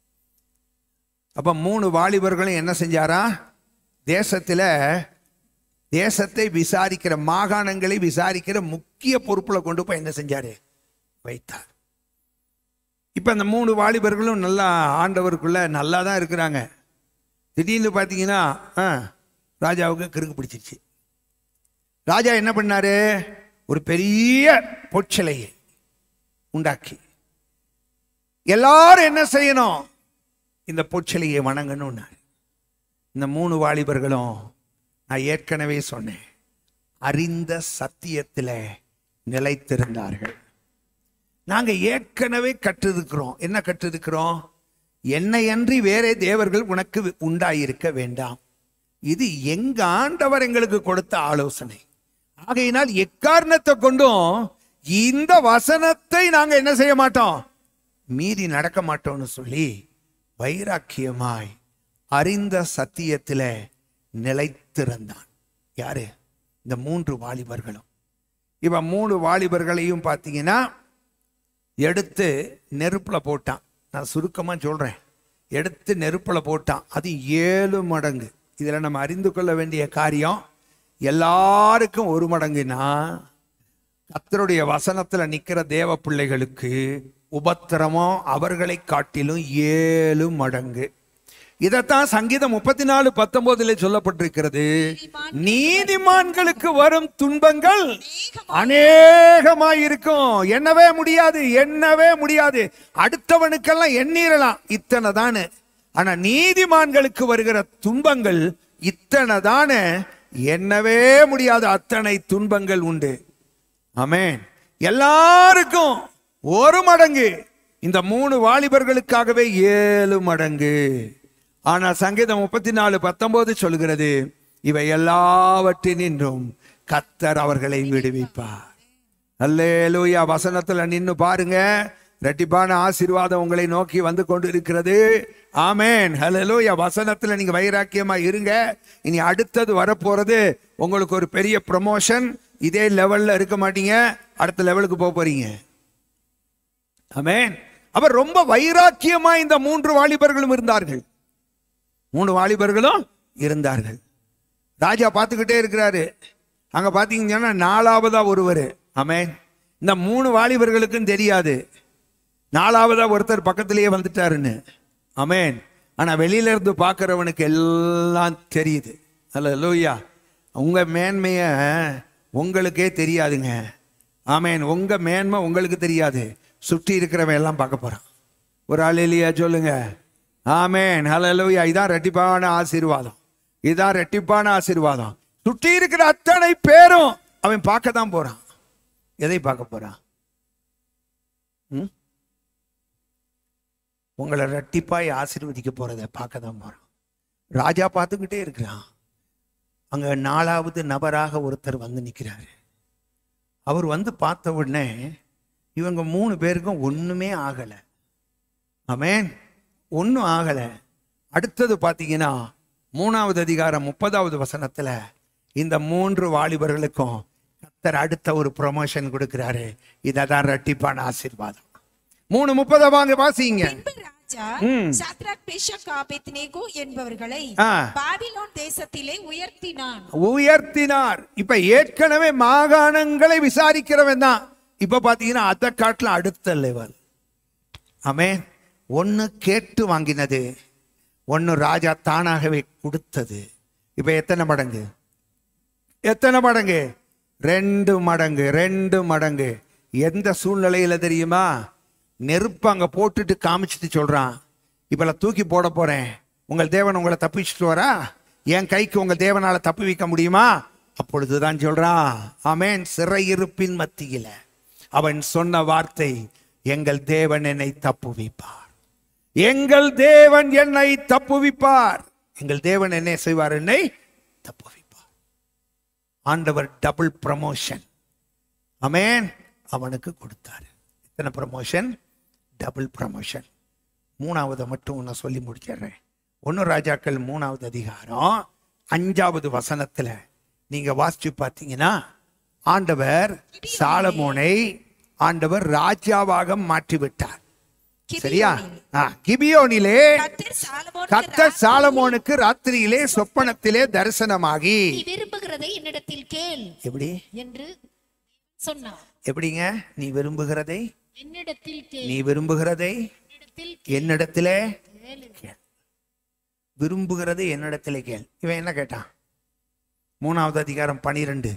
அப்ப மூணு வாலிபர்களும் என்ன செஞ்சாரா தேசத்துல தேசத்தை விசாரிக்கிற மாகாணங்களை விசாரிக்கிற முக்கிய பொறுப்புல கொண்டு போய் என்ன செஞ்சாரு வைத்தார் இப்ப அந்த மூணு வாலிபர்களும் நல்லா ஆண்டவருக்குள்ள நல்லா தான் இருக்கிறாங்க திடீர்னு பார்த்தீங்கன்னா ஆ, ராஜாவுக்கு கிறுக்கு பிடிச்சிருச்சு ராஜா என்ன பண்ணாரு ஒரு பெரிய பொற்சிலையை உண்டாக்கி எல்லாரும் என்ன செய்யணும் இந்த பொற்சிலையை வணங்கணும்னாரு இந்த மூணு வாலிபர்களும் நான் ஏற்கனவே சொன்னேன் அறிந்த சத்தியத்தில் நிலைத்திருந்தார்கள் நாங்க ஏற்கனவே கற்றிருக்கிறோம் என்ன கற்றிருக்கிறோம் என்னையன்றி வேறே தேவர்கள் உனக்கு உண்டாயிருக்க வேண்டாம் இது எங்க ஆண்டவர் எங்களுக்கு கொடுத்த ஆலோசனை ஆகையினால் எக்காரணத்தை கொண்டும் இந்த வசனத்தை நாங்க என்ன செய்ய மாட்டோம் மீறி நடக்க மாட்டோம்னு சொல்லி வைராக்கியமாய் அறிந்த சத்தியத்துல நிலைத்திருந்தான் யாரு இந்த மூன்று வாலிபர்களும் இவன் மூணு வாலிபர்களையும் பார்த்தீங்கன்னா எடுத்து நெருப்புல போட்டான் நான் சுருக்கமா சொல்றேன் எடுத்து நெருப்புல போட்டான் அது ஏழு மடங்கு இதுல நம்ம அறிந்து கொள்ள வேண்டிய காரியம் எல்லாருக்கும் ஒரு மடங்குனா கர்த்தருடைய வசனத்துல நிக்கிற தேவ பிள்ளைகளுக்கு உபத்திரமம் அவர்களை காட்டிலும் ஏழு மடங்கு இதைத்தான் சங்கீதம் முப்பத்தி நாலு பத்தொன்பதுல சொல்லப்பட்டிருக்கிறது நீதிமான்களுக்கு வரும் துன்பங்கள் அநேகமாயிருக்கும் எண்ணவே முடியாது எண்ணவே முடியாது அடுத்தவனுக்கெல்லாம் எண்ணீரலாம் இத்தனை தானே ஆனா நீதிமான்களுக்கு வருகிற துன்பங்கள் இத்தனை தானே எண்ணவே முடியாத அத்தனை துன்பங்கள் உண்டு ஆமென் எல்லாருக்கும் ஒரு மடங்கு இந்த மூணு வாலிபர்களுக்காகவே ஏழு மடங்கு ஆனா சங்கீதம் முப்பத்தி நாலு பத்தொன்பது சொல்கிறது இவை எல்லாவற்றினின்றும் கத்தர் அவர்களை விடுவிப்பார் அல்லேலூயா வசனத்துல நின்னு பாருங்க ரெட்டிப்பான ஆசீர்வாதம் உங்களை நோக்கி வந்து கொண்டு இருக்கிறது ஆமேன் ஹalleluya வசனத்துல நீங்க வைராக்கியமா இருங்க இனி அடுத்தது வரப்போறது உங்களுக்கு ஒரு பெரிய ப்ரமோஷன் இதே லெவல்ல இருக்க மாட்டீங்க அடுத்த லெவலுக்கு போக போறீங்க ஆமென் அவர் ரொம்ப வைராக்கியமா இந்த மூன்று வாலிபர்களும் இருந்தார்கள் மூணு வாலிபர்களும் இருந்தார்கள் ராஜா பார்த்துக்கிட்டே இருக்கிறாரு அங்க பாத்தீங்கன்னா நாலாவதா ஒருவர் ஆமென் இந்த மூணு வாலிபர்களுக்கும் தெரியாது நாலாவதா ஒருத்தர் பக்கத்திலேயே வந்துட்டாருன்னு ஆமென் ஆனா வெளியில இருந்து பார்க்கறவனுக்கு எல்லாம் தெரியுது அல்ல லூயா உங்க மேன்மைய உங்களுக்கே தெரியாதுங்க ஆமென் உங்க மேன்மை உங்களுக்கு தெரியாது சுற்றி இருக்கிறவன் எல்லாம் பார்க்க போறான் ஒரு ஆள் இல்லையா சொல்லுங்க ஆமேன் ஹalleluya இதான் ரெட்டிப்பான ஆசீர்வாதம் இதான் ரெட்டிப்பான ஆசீர்வாதம் சுற்றி இருக்கிற அத்தனை பேரும் அவன் பார்க்க தான் போறான் எதை பார்க்க போறான் ம்? உங்களை ரெட்டிப்பாய் ஆசீர்வதிக்க போறதை பார்க்க தான் போறான் ராஜா பார்த்துக்கிட்டே இருக்கிறான் அங்க நாலாவது நபராக ஒருத்தர் வந்து நிக்கிறாரு அவர் வந்து பார்த்த உடனே இவங்க மூணு பேருக்கும் ஒண்ணுமே ஆகல ஆமென் ஒன்றும் ஆகல அடுத்தது பார்த்தீங்கன்னா மூணாவது அதிகாரம் முப்பதாவது வசனத்துல இந்த மூன்று வாலிபர்களுக்கும் கத்தர் அடுத்த ஒரு ப்ரொமோஷன் கொடுக்கிறாரு இதை தான் ரெட்டிப்பான ஆசீர்வாதம் மூணு முப்பதை வாங்க வாசிங்க ராஜா ம். சாத்ராக் பேஷக் ஆபேத்நேகோ என்பவர்களை ஆ. பாபிலோன் தேசத்திலே உயர்த்தினான் உயர்த்தினார் இப்ப ஏற்கனவே மாகாணங்களை விசாரிக்கிறவன் தான் இப்ப பாத்தீங்கன்னா அதை காட்டிலும் அடுத்த லெவல் ஆமே ஒன்னு கேட்டு வாங்கினது ஒன்னு ராஜா தானாகவே கொடுத்தது இப்ப எத்தனை மடங்கு எத்தனை மடங்கு ரெண்டு மடங்கு ரெண்டு மடங்கு எந்த சூழ்நிலையில தெரியுமா நெருப்பு அங்க போட்டுட்டு காமிச்சிட்டு சொல்றான் இப்ப நான் தூக்கி போட போறேன் உங்கள் தேவன் உங்களை தப்பிச்சுட்டு வரா என் கைக்கு உங்கள் தேவனால தப்பி வைக்க முடியுமா அப்பொழுதுதான் சொல்றான் ஆமென் சிறையிருப்பின் மத்தியில அவன் சொன்ன வார்த்தை எங்கள் தேவன் என்னை தப்புவிப்பார் எங்கள் தேவன் என்னை தப்புவிப்பார் எங்கள் தேவன் என்ன செய்வார் என்னை தப்புவிப்பார் ஆண்டவர் டபுள் ப்ரமோஷன் அமேன் அவனுக்கு கொடுத்தாரு எத்தனை ப்ரமோஷன் டபுள் ப்ரமோஷன் மூணாவதை மட்டும் நான் சொல்லி முடிச்சிடுறேன் ஒன்று ராஜாக்கள் மூணாவது அதிகாரம் அஞ்சாவது வசனத்துல நீங்க வாசிச்சு பார்த்தீங்கன்னா ஆண்டவர் சாலமோனை ஆண்டவர் ராஜாவாக மாற்றி விட்டார் சரியா ஆ, கிபியோனிலே கர்த்தர் சாலமோனுக்கு ராத்திரியிலே சொப்பனத்திலே தரிசனமாகி நீ விரும்புகிறதை என்னிடத்தில் கேள் எப்படி என்று சொன்னார் எப்படிங்க நீ விரும்புகிறதை என்னிடத்தில் கேள் நீ விரும்புகிறதை என்னிடத்திலே கேள் விரும்புகிறது என்னிடத்திலே கேள் இவன் என்ன கேட்டான் மூணாவது அதிகாரம் பனிரெண்டு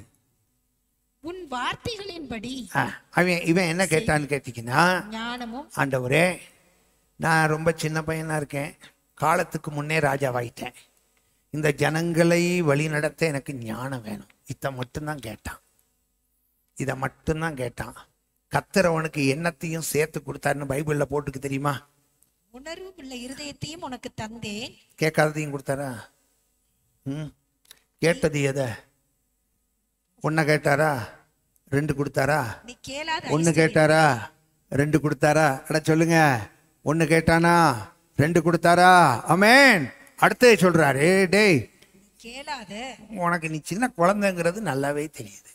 உன் வார்த்தைகளின்படி அவன் இவன் என்ன கேட்டான்னு கேட்டீங்கன்னா ஞானமும் ஆண்டவரே நான் ரொம்ப சின்ன பையனா இருக்கேன் காலத்துக்கு முன்னே ராஜாவாயிட்டேன் இந்த ஜனங்களை வழி நடத்த எனக்கு ஞானம் வேணும் இதை மட்டும்தான் கேட்டான் இதை மட்டும்தான் கேட்டான் கத்தரவனுக்கு எண்ணத்தையும் சேர்த்து கொடுத்தாருன்னு பைபிள்ல போட்டுக்கு தெரியுமா உணர்வும் உள்ள இருதயத்தையும் உனக்கு தந்தேன் கேட்காததையும் கொடுத்தாரா ம் கேட்டது எதை ஒன்றை கேட்டாரா ரெண்டு கொடுத்தாரா நீ கேளாத ஒன்று கேட்டாரா ரெண்டு கொடுத்தாரா அட சொல்லுங்க ஒன்று கேட்டானா ரெண்டு கொடுத்தாரா அமேன் அடுத்தது சொல்றாரு டேய் கேளாத உனக்கு நீ சின்ன குழந்தைங்கிறது நல்லாவே தெரியுது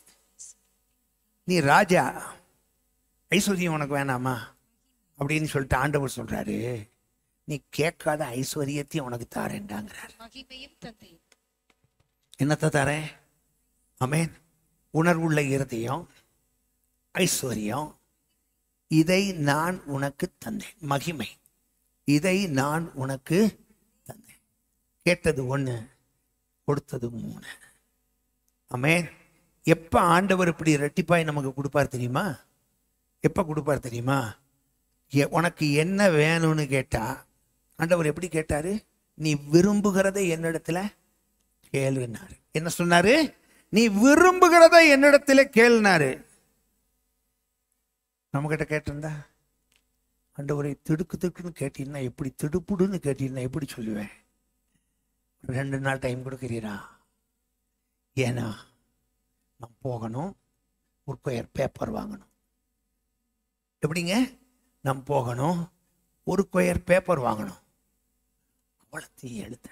நீ ராஜா ஐஸ்வர்யம் உனக்கு வேணாமா அப்படின்னு சொல்லிட்டு ஆண்டவர் சொல்றாரு நீ கேட்காத ஐஸ்வர்யத்தையும் உனக்கு தாரேன்டாங்கிறாரு மகிமையும் தந்தேன் என்னத்தை தரேன் அமேன் உணர்வுள்ள இருதயம் ஐஸ்வர்யம் இதை நான் உனக்கு தந்தேன் மகிமை இதை நான் உனக்கு தந்தேன் கேட்டது ஒன்று கொடுத்தது மூணு அமேன் எப்போ ஆண்டவர் இப்படி ரெட்டிப்பாய் நமக்கு கொடுப்பார் தெரியுமா எப்போ கொடுப்பார் தெரியுமா எ- உனக்கு என்ன வேணும்னு கேட்டா ஆண்டவர் எப்படி கேட்டாரு நீ விரும்புகிறதை என்னிடத்துல கேளுனாரு என்ன சொன்னாரு நீ விரும்புகிறதை என்னிடத்துல கேளுனாரு நம்மகிட்ட கேட்டிருந்தா ஆண்டவரை திடுக்கு திடுக்குன்னு கேட்டீங்கன்னா எப்படி திடுப்புடுன்னு கேட்டீங்கன்னா எப்படி சொல்லுவேன் ரெண்டு நாள் டைம் கொடுக்குறீரா ஏன்னா நான் போகணும் ஒரு கொயர் பேப்பர் வாங்கணும் எப்படிங்க நான் போகணும் ஒரு கொயர் பேப்பர் வாங்கணும் அவ்வளோத்தையும் எழுதணும்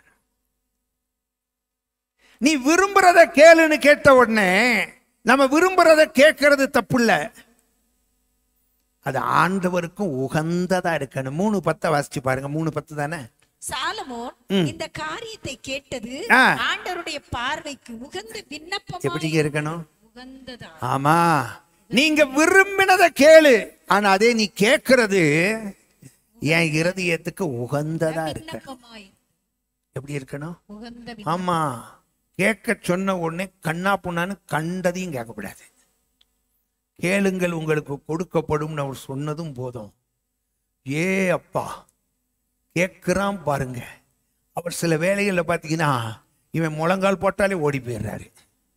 நீ விரும்புறத கேளுன்னு கேட்ட உடனே நம்ம விரும்புறத கேட்கறது தப்பு இல்ல அது ஆண்டவருக்கும் உகந்ததா இருக்கணும் மூணு பத்தை வாசிச்சு பாருங்க மூணு பத்து தானே சாலமோன் ம். இந்த காரியத்தை கேட்டது ஆ. ஆண்டவருடைய பார்வைக்கு உகந்த விண்ணப்பம் எப்படிங்க இருக்கணும் உகந்ததா ஆமா நீங்க விரும்பினதை கேளு ஆனா அதே நீ கேட்கறது என் இருதயத்துக்கு உகந்ததா இருக்க விண்ணப்பமாய் எப்படி இருக்கணும் உகந்த ஆமா கேட்க சொன்ன உடனே கண்ணா புண்ணான்னு கண்டதையும் கேட்கக்கூடாது கேளுங்கள் உங்களுக்கு கொடுக்கப்படும் அவர் சொன்னதும் போதும் ஏ அப்பா கேட்குறான் பாருங்க அவர் சில வேலைகளில் பார்த்தீங்கன்னா இவன் முழங்கால் போட்டாலே ஓடி போயிடுறாரு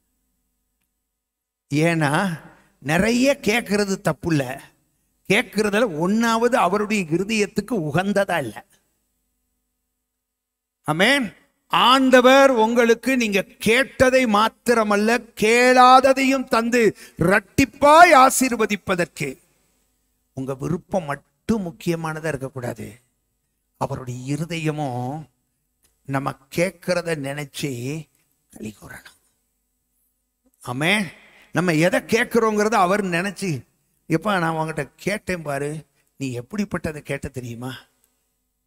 ஏன்னா நிறைய கேட்கறது தப்பு இல்லை கேட்கறதுல ஒன்னாவது அவருடைய இருதயத்துக்கு உகந்ததா இல்லை ஆமென் ஆண்டவர் உங்களுக்கு நீங்க கேட்டதை மாத்திரமல்ல கேளாததையும் தந்து இரட்டிப்பாய் ஆசீர்வதிப்பதற்கு உங்க விருப்பம் மட்டும் முக்கியமானதா இருக்கக்கூடாது அவருடைய இருதயமும் நம்ம கேட்கறத நினைச்சு களி கூறணும் ஆமே நம்ம எதை கேட்குறோங்கிறத அவர் நினைச்சு எப்பா நான் உங்ககிட்ட கேட்டேன் பாரு நீ எப்படிப்பட்டதை கேட்ட தெரியுமா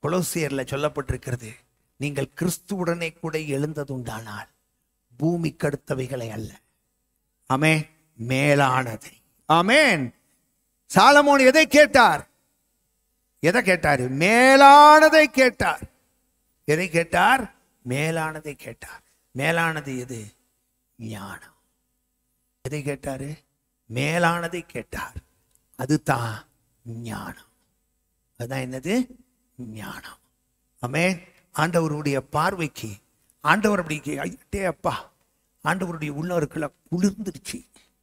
கொலோசியர்ல சொல்லப்பட்டிருக்கிறது நீங்கள் கிறிஸ்துவுடனே கூட எழுந்ததுண்டானால் பூமிக்கு அடுத்தவைகளை அல்ல ஆமே மேலானதை ஆமேன் சாலமோன் எதை கேட்டார் எதை கேட்டார் மேலானதை கேட்டார் எதை கேட்டார் மேலானதை கேட்டார் மேலானது எது ஞானம் எதை கேட்டாரு மேலானதை கேட்டார் அதுதான் ஞானம் அதுதான் என்னது ஞானம் ஆமென் ஆண்டவருடைய பார்வைக்கு ஆண்டவர் அப்படி கே- ஐயட்டே அப்பா ஆண்டவருடைய உள்ளவருக்குள்ள குளிர்ந்துருச்சு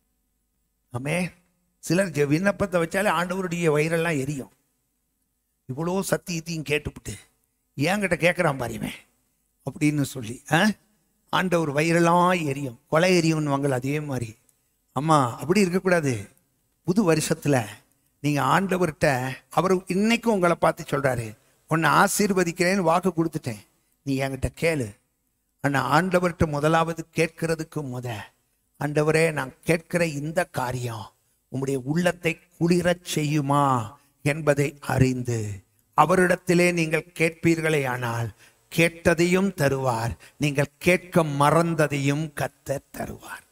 ஆமே சிலர் ஜெ- விண்ணப்பத்தை வச்சாலே ஆண்டவருடைய வயிறெல்லாம் எரியும் இவ்வளோ சத்தியத்தையும் கேட்டுவிட்டு ஏங்கிட்ட கேட்குறான் பாருவேன் அப்படின்னு சொல்லி ஆ ஆண்டவர் வயிறெல்லாம் எரியும் கொலை எரியும்னுவாங்கள அதே மாதிரி அம்மா அப்படி இருக்கக்கூடாது புது வருஷத்தில் நீங்கள் ஆண்டவர்கிட்ட அவர் இன்னைக்கும் உங்களை பார்த்து சொல்கிறாரு உன்னை ஆசீர்வதிக்கிறேன்னு வாக்கு கொடுத்துட்டேன் நீ என்கிட்ட கேளு ஆனால் ஆண்டவர்கிட்ட முதலாவது கேட்கறதுக்கு முத ஆண்டவரே நான் கேட்கிற இந்த காரியம் உம்முடைய உள்ளத்தை குளிரச் செய்யுமா என்பதை அறிந்து அவரிடத்திலே நீங்கள் கேட்பீர்களே ஆனால் கேட்டதையும் தருவார் நீங்கள் கேட்க மறந்ததையும் கத்த தருவார்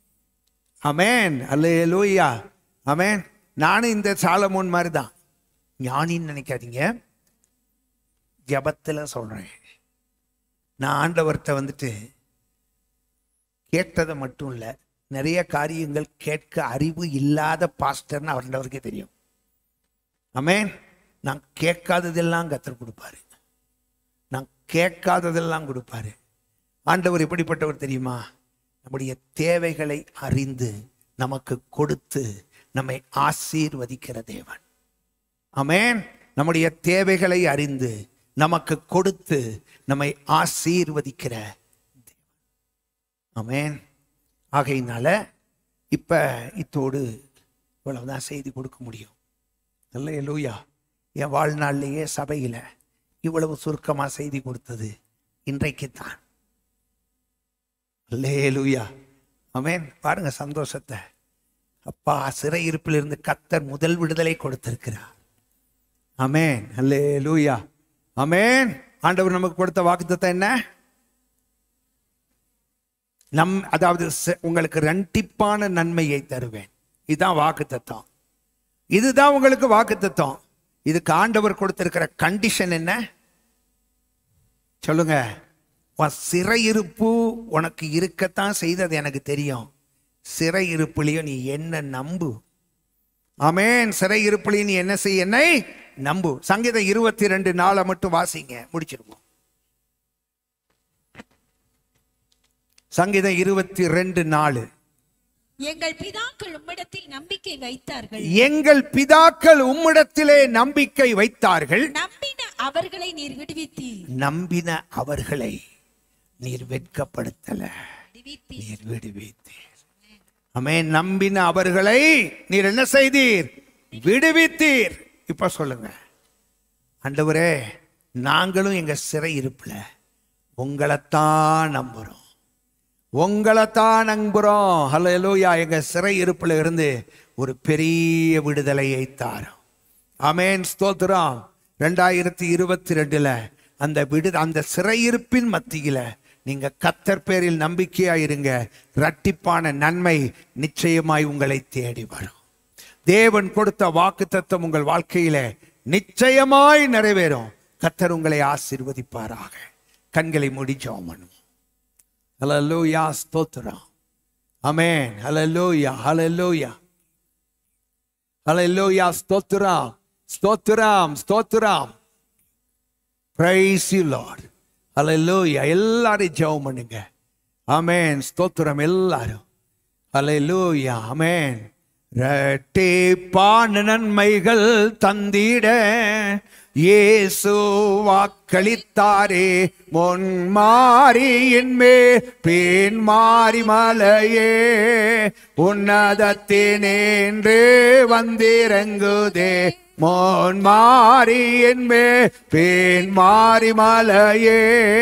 அமேன் அல்லேலூயா அமேன் நானும் இந்த சாலமோன் மாதிரி தான் ஞானின்னு நினைக்காதீங்க ஜபத்தில் சொல்றேன் நான் ஆண்டவர்கிட்ட வந்துட்டு கேட்டதை மட்டும் இல்லை நிறைய காரியங்கள் கேட்க அறிவு இல்லாத பாஸ்டர்னு அவர்கிட்டவருக்கே தெரியும் அமேன் நான் கேட்காததெல்லாம் கத்தர் கொடுப்பாரு நான் கேட்காததெல்லாம் கொடுப்பாரு ஆண்டவர் எப்படிப்பட்டவர் தெரியுமா நம்முடைய தேவைகளை அறிந்து நமக்கு கொடுத்து நம்மை ஆசீர்வதிக்கிற தேவன் அமேன் நம்முடைய தேவைகளை அறிந்து நமக்கு கொடுத்து நம்மை ஆசீர்வதிக்கிற தேவன் அமேன் ஆகையினால இப்ப இத்தோடு இவ்வளவுதான் செய்தி கொடுக்க முடியும் நல்ல எலூயா என் வாழ்நாள்லேயே சபையில் இவ்வளவு சுருக்கமாக செய்தி கொடுத்தது இன்றைக்கு தான் அல்லேலூயா அமேன் பாருங்க சந்தோஷத்தை அப்பா சிறையிருப்பிலிருந்து கத்தர் முதல் விடுதலை கொடுத்திருக்கிறார் அமேன் அல்லேலூயா அமேன் ஆண்டவர் நமக்கு கொடுத்த வாக்குத்தத்தம் என்ன நம் அதாவது செ- உங்களுக்கு ரெட்டிப்பான நன்மையை தருவேன் இதுதான் வாக்குத்தத்தம் இதுதான் உங்களுக்கு வாக்குத்தத்தம் இதுக்கு ஆண்டவர் கொடுத்திருக்கிற கண்டிஷன் என்ன சொல்லுங்க உன் சிறையிருப்பு உனக்கு இருக்கத்தான் செய்தது எனக்கு தெரியும் சிறையிருப்புலையும் நீ என்ன நம்பு ஆமென் சிறையிருப்புலையும் நீ என்ன செய் என்னை நம்பு சங்கீதம் இருபத்தி ரெண்டு நாளை மட்டும் வாசிங்க முடிச்சிருவோம் சங்கீதம் இருபத்தி ரெண்டு நாலு எங்கள் பிதாக்கள் உம்மிடத்தில் நம்பிக்கை வைத்தார்கள் எங்கள் பிதாக்கள் உம்மிடத்திலே நம்பிக்கை வைத்தார்கள் நம்பின அவர்களை நீர் விடுவித்தீர் நம்பின அவர்களை நீர் வெட்கப்படுத்தல நீர் விடுவித்தீர் அமே நம்பின அவர்களை நீர் என்ன செய்தீர் விடுவித்தீர் இப்ப சொல்லுங்க ஆண்டவரே நாங்களும் எங்க சிறை இருப்புல உங்களைத்தான் நம்புறோம் உங்களைத்தான் நம்புறோம் ஹalleluya எங்க சிறை இருப்புல இருந்து ஒரு பெரிய விடுதலையை தாரும் ஆமென் ஸ்தோத்திரம் ரெண்டாயிரத்தி இருபத்தி ரெண்டுல அந்த விடு அந்த சிறையிருப்பின் மத்தியில நீங்க கத்தர் பேரில் நம்பிக்கையா இருங்க ரட்டிப்பான நன்மை நிச்சயமாய் உங்களை தேடி வரும் தேவன் கொடுத்த வாக்கு உங்கள் வாழ்க்கையில நிச்சயமாய் நிறைவேறும் கத்தர் உங்களை ஆசீர்வதிப்பாராக கண்களை மூடி ஜெபம் பண்ணுவோம் ஹalleluya ஸ்தோத்திரம் ஆமென் ஹalleluya ஹalleluya ஹalleluya ஸ்தோத்திரம் ஸ்தோத்திரம் ஸ்தோத்திரம் பிரைஸ் யூ லார்ட் ஹalleluya எல்லாரும் ஜெபம் பண்ணுங்க ஆமென் ஸ்தோத்திரம் எல்லாரும் ஹalleluya ஆமென் இரட்டிப்பான நன்மைகள் தந்திட இயேசு வாக்களித்தாரே முன் மாறியின் மேல் பின் மாறி மலையே உன்னதத்தினேன்று வந்திறங்குதே மோன் மாறியின் மேல் பின் மாறி மலையே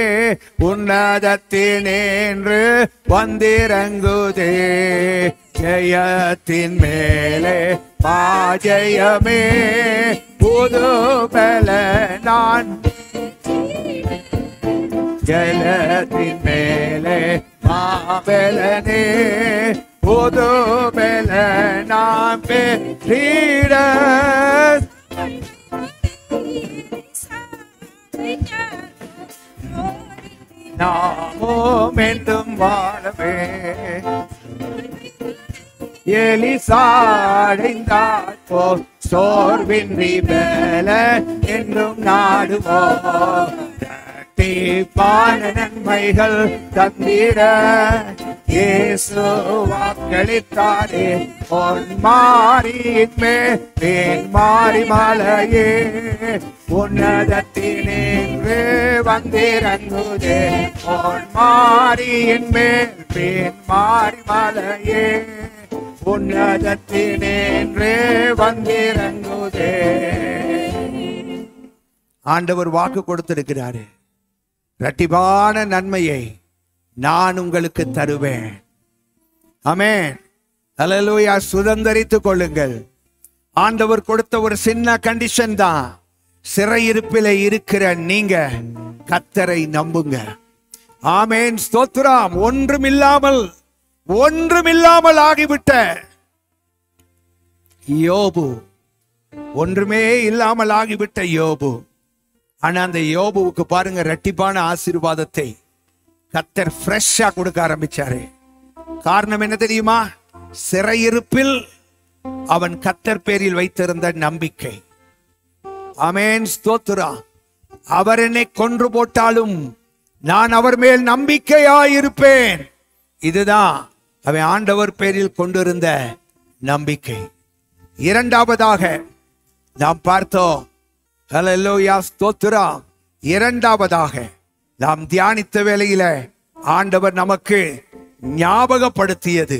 உன்னதத்தினேன்று வந்திறங்குதே ஜெயத்தின் மேலே பாஜயமே புது பல நான் ஜலத்தின் மேலே மாபலனே புது பெல நாம் பெற்றிட நாமும் என்றும் வாழவே எலிசாடைந்தால் போ சோர்வின்றி வேல என்றும் நாடுவோம் தீப்பான நன்மைகள் தந்திர இயேசு வாக்களித்தாரே பொன் மாறியின் மேல் தேன் மாறி மலையே உன்னதத்தினின்று வந்திறங்குதே பொன் மாறியின் மேல் தேன் மாறி மலையே உன்னதத்தினின்று வந்திறங்குதே ஆண்டவர் வாக்கு கொடுத்திருக்கிறாரு இரட்டிப்பான நன்மையை நான் உங்களுக்கு தருவேன் ஆமென் அல்லேலூயா சுதந்தரித்துக் கொள்ளுங்கள் ஆண்டவர் கொடுத்த ஒரு சின்ன கண்டிஷன் தான் சிறையிருப்பில இருக்கிற நீங்க கத்தரை நம்புங்க ஆமேன் ஸ்தோத்திரம் ஒன்றுமில்லாமல் ஒன்றுமில்லாமல் ஆகிவிட்ட யோபு ஒன்றுமே இல்லாமல் ஆகிவிட்ட யோபு ஆனா அந்த யோபுவுக்கு பாருங்க ரெட்டிப்பான ஆசீர்வாதத்தை கத்தர் ஃப்ரெஷ்ஷா கொடுக்க ஆரம்பிச்சாரு காரணம் என்ன தெரியுமா சிறையிருப்பில் அவன் கத்தர் பேரில் வைத்திருந்த நம்பிக்கை அமேன் ஸ்தோத்ரா அவர் என்னை கொன்று போட்டாலும் நான் அவர் மேல் நம்பிக்கையாயிருப்பேன் இதுதான் அவன் ஆண்டவர் பேரில் கொண்டிருந்த நம்பிக்கை இரண்டாவதாக நாம் பார்த்தோம் ஹalleluya ஸ்தோத்ரா இரண்டாவதாக நாம் தியானித்த வேளையில ஆண்டவர் நமக்கு ஞாபகப்படுத்தியது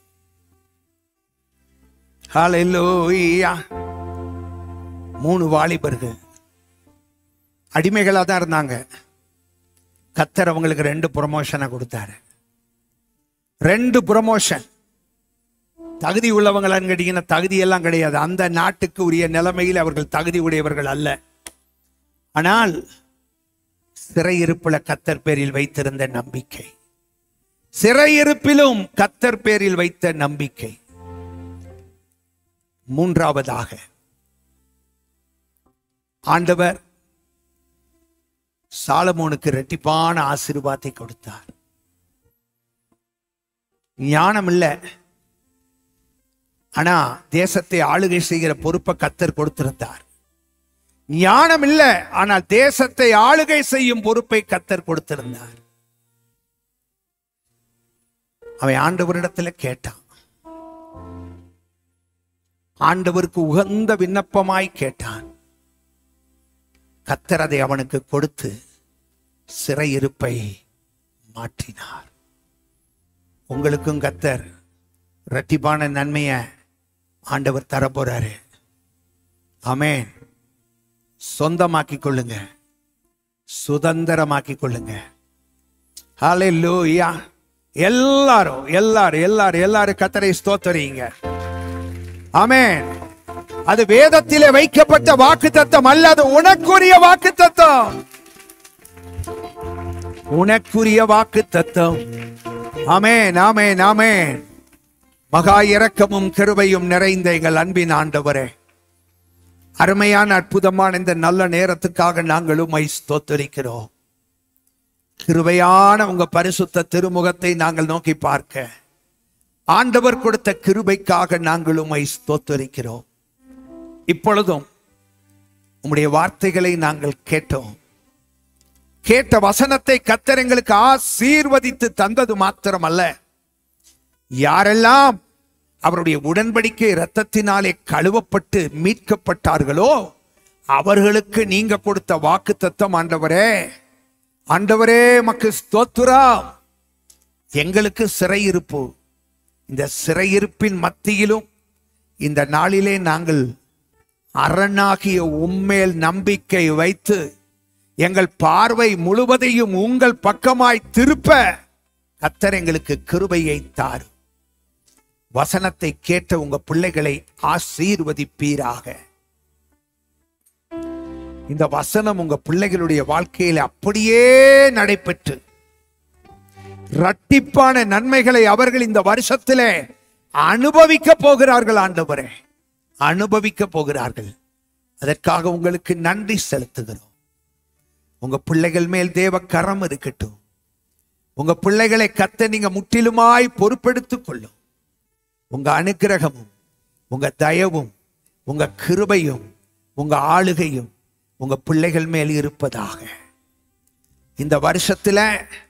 ஹalleluya மூணு வாலிபர்கள் அடிமைகளா தான் இருந்தாங்க கத்தர் அவங்களுக்கு ரெண்டு ப்ரொமோஷனை கொடுத்தாரு ரெண்டு ப்ரொமோஷன் தகுதி உள்ளவங்களான்னு கேட்டீங்கன்னா தகுதி எல்லாம் கிடையாது அந்த நாட்டுக்கு உரிய நிலைமையில் அவர்கள் தகுதி உடையவர்கள் அல்ல ஆனால் சிறையிருப்புல கத்தர் பேரில் வைத்திருந்த நம்பிக்கை சிறையிருப்பிலும் கத்தர் பேரில் வைத்த நம்பிக்கை மூன்றாவதாக ஆண்டவர் சாலமோனுக்கு ரெட்டிப்பான ஆசீர்வாதத்தை கொடுத்தார் ஞானம் இல்லை ஆனா தேசத்தை ஆளுகை செய்கிற பொறுப்பை கத்தர் கொடுத்திருந்தார் ஞானம் இல்ல ஆனால் தேசத்தை ஆளுகை செய்யும் பொறுப்பை கத்தர் கொடுத்திருந்தார் அவன் ஆண்டவரிடத்துல கேட்டான் ஆண்டவருக்கு உகந்த விண்ணப்பமாய் கேட்டான் கத்தர் அதை அவனுக்கு கொடுத்து சிறையிருப்பை மாற்றினார் உங்களுக்கும் கத்தர் இரட்டிப்பான நன்மையை ஆண்டவர் தர போறாரு ஆமென் சொந்தமாக்கி கொள்ளுங்க சுதந்திரமாக்கி கொள்ளுங்க ஹalleluya எல்லாரும் எல்லாரும் எல்லாரும் எல்லாரும் கத்தரை ஸ்தோத்தரிங்க ஆமென் அது வேதத்திலே வைக்கப்பட்ட வாக்கு தத்தம் அல்ல அது உனக்குரிய வாக்கு தத்தம் உனக்குரிய வாக்கு தத்தம் ஆமென் ஆமென் ஆமென் மகா இரக்கமும் கிருபையும் நிறைந்த எங்கள் அன்பின் ஆண்டவரே அருமையான அற்புதமான இந்த நல்ல நேரத்துக்காக நாங்கள் உம்மை ஸ்தோத்தரிக்கிறோம் கிருபையான உங்க பரிசுத்த திருமுகத்தை நாங்கள் நோக்கி பார்க்க ஆண்டவர் கொடுத்த கிருபைக்காக நாங்கள் உம்மை ஸ்தோத்தரிக்கிறோம் இப்பொழுதும் உம்முடைய வார்த்தைகளை நாங்கள் கேட்டோம் கேட்ட வசனத்தை கத்தர் எங்களுக்கு ஆசீர்வதித்து தந்தது மாத்திரமல்ல யாரெல்லாம் அவருடைய உடன்படிக்கை இரத்தத்தினாலே கழுவப்பட்டு மீட்கப்பட்டார்களோ அவர்களுக்கு நீங்க கொடுத்த வாக்கு தத்தம் ஆண்டவரே ஆண்டவரே மக்கு ஸ்தோத்துரா எங்களுக்கு சிறையிருப்பு இந்த சிறையிருப்பின் மத்தியிலும் இந்த நாளிலே நாங்கள் அரணாகிய உம்மேல் நம்பிக்கை வைத்து எங்கள் பார்வை முழுவதையும் உங்கள் பக்கமாய் திருப்ப கத்தர் எங்களுக்கு கிருபையை தாரும் வசனத்தை கேட்ட உங்க பிள்ளைகளை ஆசீர்வதிப்பீராக இந்த வசனம் உங்க பிள்ளைகளுடைய வாழ்க்கையில அப்படியே நடைபெற்று இரட்டிப்பான நன்மைகளை அவர்கள் இந்த வருஷத்திலே அனுபவிக்க போகிறார்கள் ஆண்டவரே அனுபவிக்க போகிறார்கள் அதற்காக உங்களுக்கு நன்றி செலுத்துகிறோம் உங்க பிள்ளைகள் மேல் தேவ கரம் இருக்கட்டும் உங்க பிள்ளைகளை கத்த நீங்க முற்றிலுமாய் பொறுப்பெடுத்துக் கொள்ளும் உங்க அனுக்கிரகமும் உங்க தயவும் உங்க கிருபையும் உங்க ஆளுகையும் உங்க பிள்ளைகள் மேல் இருப்பதாக இந்த வருஷத்துல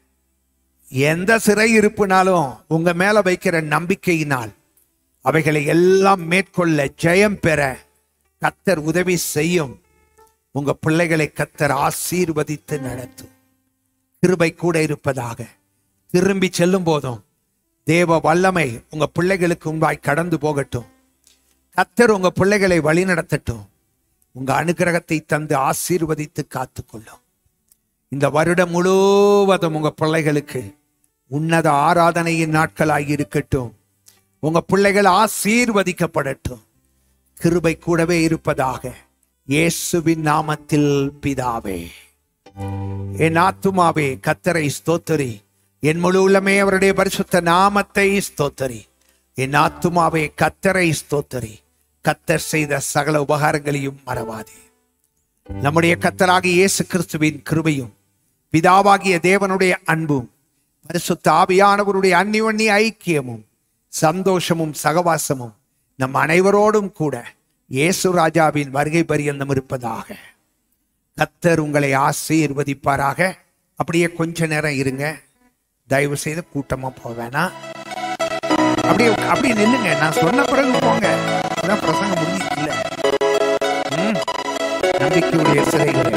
எந்த சிறை இருப்புனாலும் உங்க மேல வைக்கிற நம்பிக்கையினால் அவைகளை எல்லாம் மேற்கொள்ள ஜெயம் பெற கத்தர் உதவி செய்யும் உங்க பிள்ளைகளை கத்தர் ஆசீர்வதித்து நடத்தும் கிருபை கூட இருப்பதாக திரும்பி செல்லும் போதும் தேவ வல்லமை உங்க பிள்ளைகளுக்கு முன்பாய் கடந்து போகட்டும் கத்தர் உங்க பிள்ளைகளை வழிநடத்தட்டும் உங்க அனுகிரகத்தை தந்து ஆசீர்வதித்து காத்துக்கொள்ளும் இந்த வருடம் முழுவதும் உங்க பிள்ளைகளுக்கு உன்னத ஆராதனையின் நாட்களாகி இருக்கட்டும் உங்க பிள்ளைகள் ஆசீர்வதிக்கப்படட்டும் கிருபை கூடவே இருப்பதாக இயேசுவின் நாமத்தில் பிதாவே என் ஆத்துமாவே கத்தரை ஸ்தோத்தரி என் முழு உள்ளமே அவருடைய பரிசுத்த நாமத்தை ஸ்தோத்தரி என் ஆத்துமாவே கத்தரை ஸ்தோத்தரி கத்தர் செய்த சகல உபகாரங்களையும் மறவாதே நம்முடைய கத்தராகிய இயேசு கிறிஸ்துவின் கிருபையும் பிதாவாகிய தேவனுடைய அன்பும் பரிசுத்த ஆவியானவருடைய அந்நிவண்ணி ஐக்கியமும் சந்தோஷமும் சகவாசமும் நம் அனைவரோடும் கூட இயேசு ராஜாவின் வருகை பரியந்தம் இருப்பதாக கத்தர் உங்களை ஆசீர்வதிப்பாராக அப்படியே கொஞ்ச நேரம் இருங்க தயவு செய்து கூட்டமா போவேனா அப்படியே அப்படியே நில்லுங்க நான் சொன்ன பிறகு போங்க அதான் பிரசங்கம் முடிஞ்சிச்சுல ம், நம்பிக்கையுடைய சிறைகளே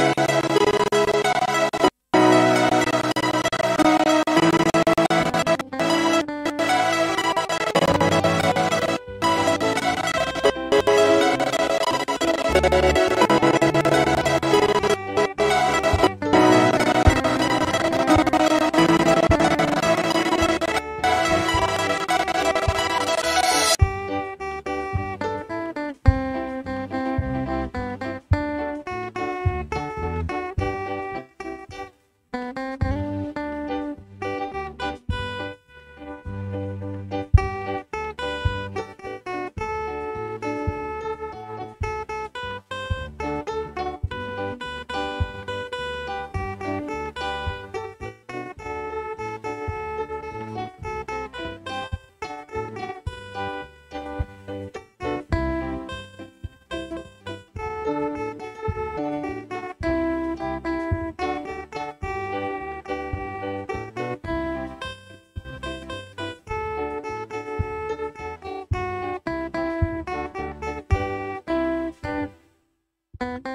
Thank you.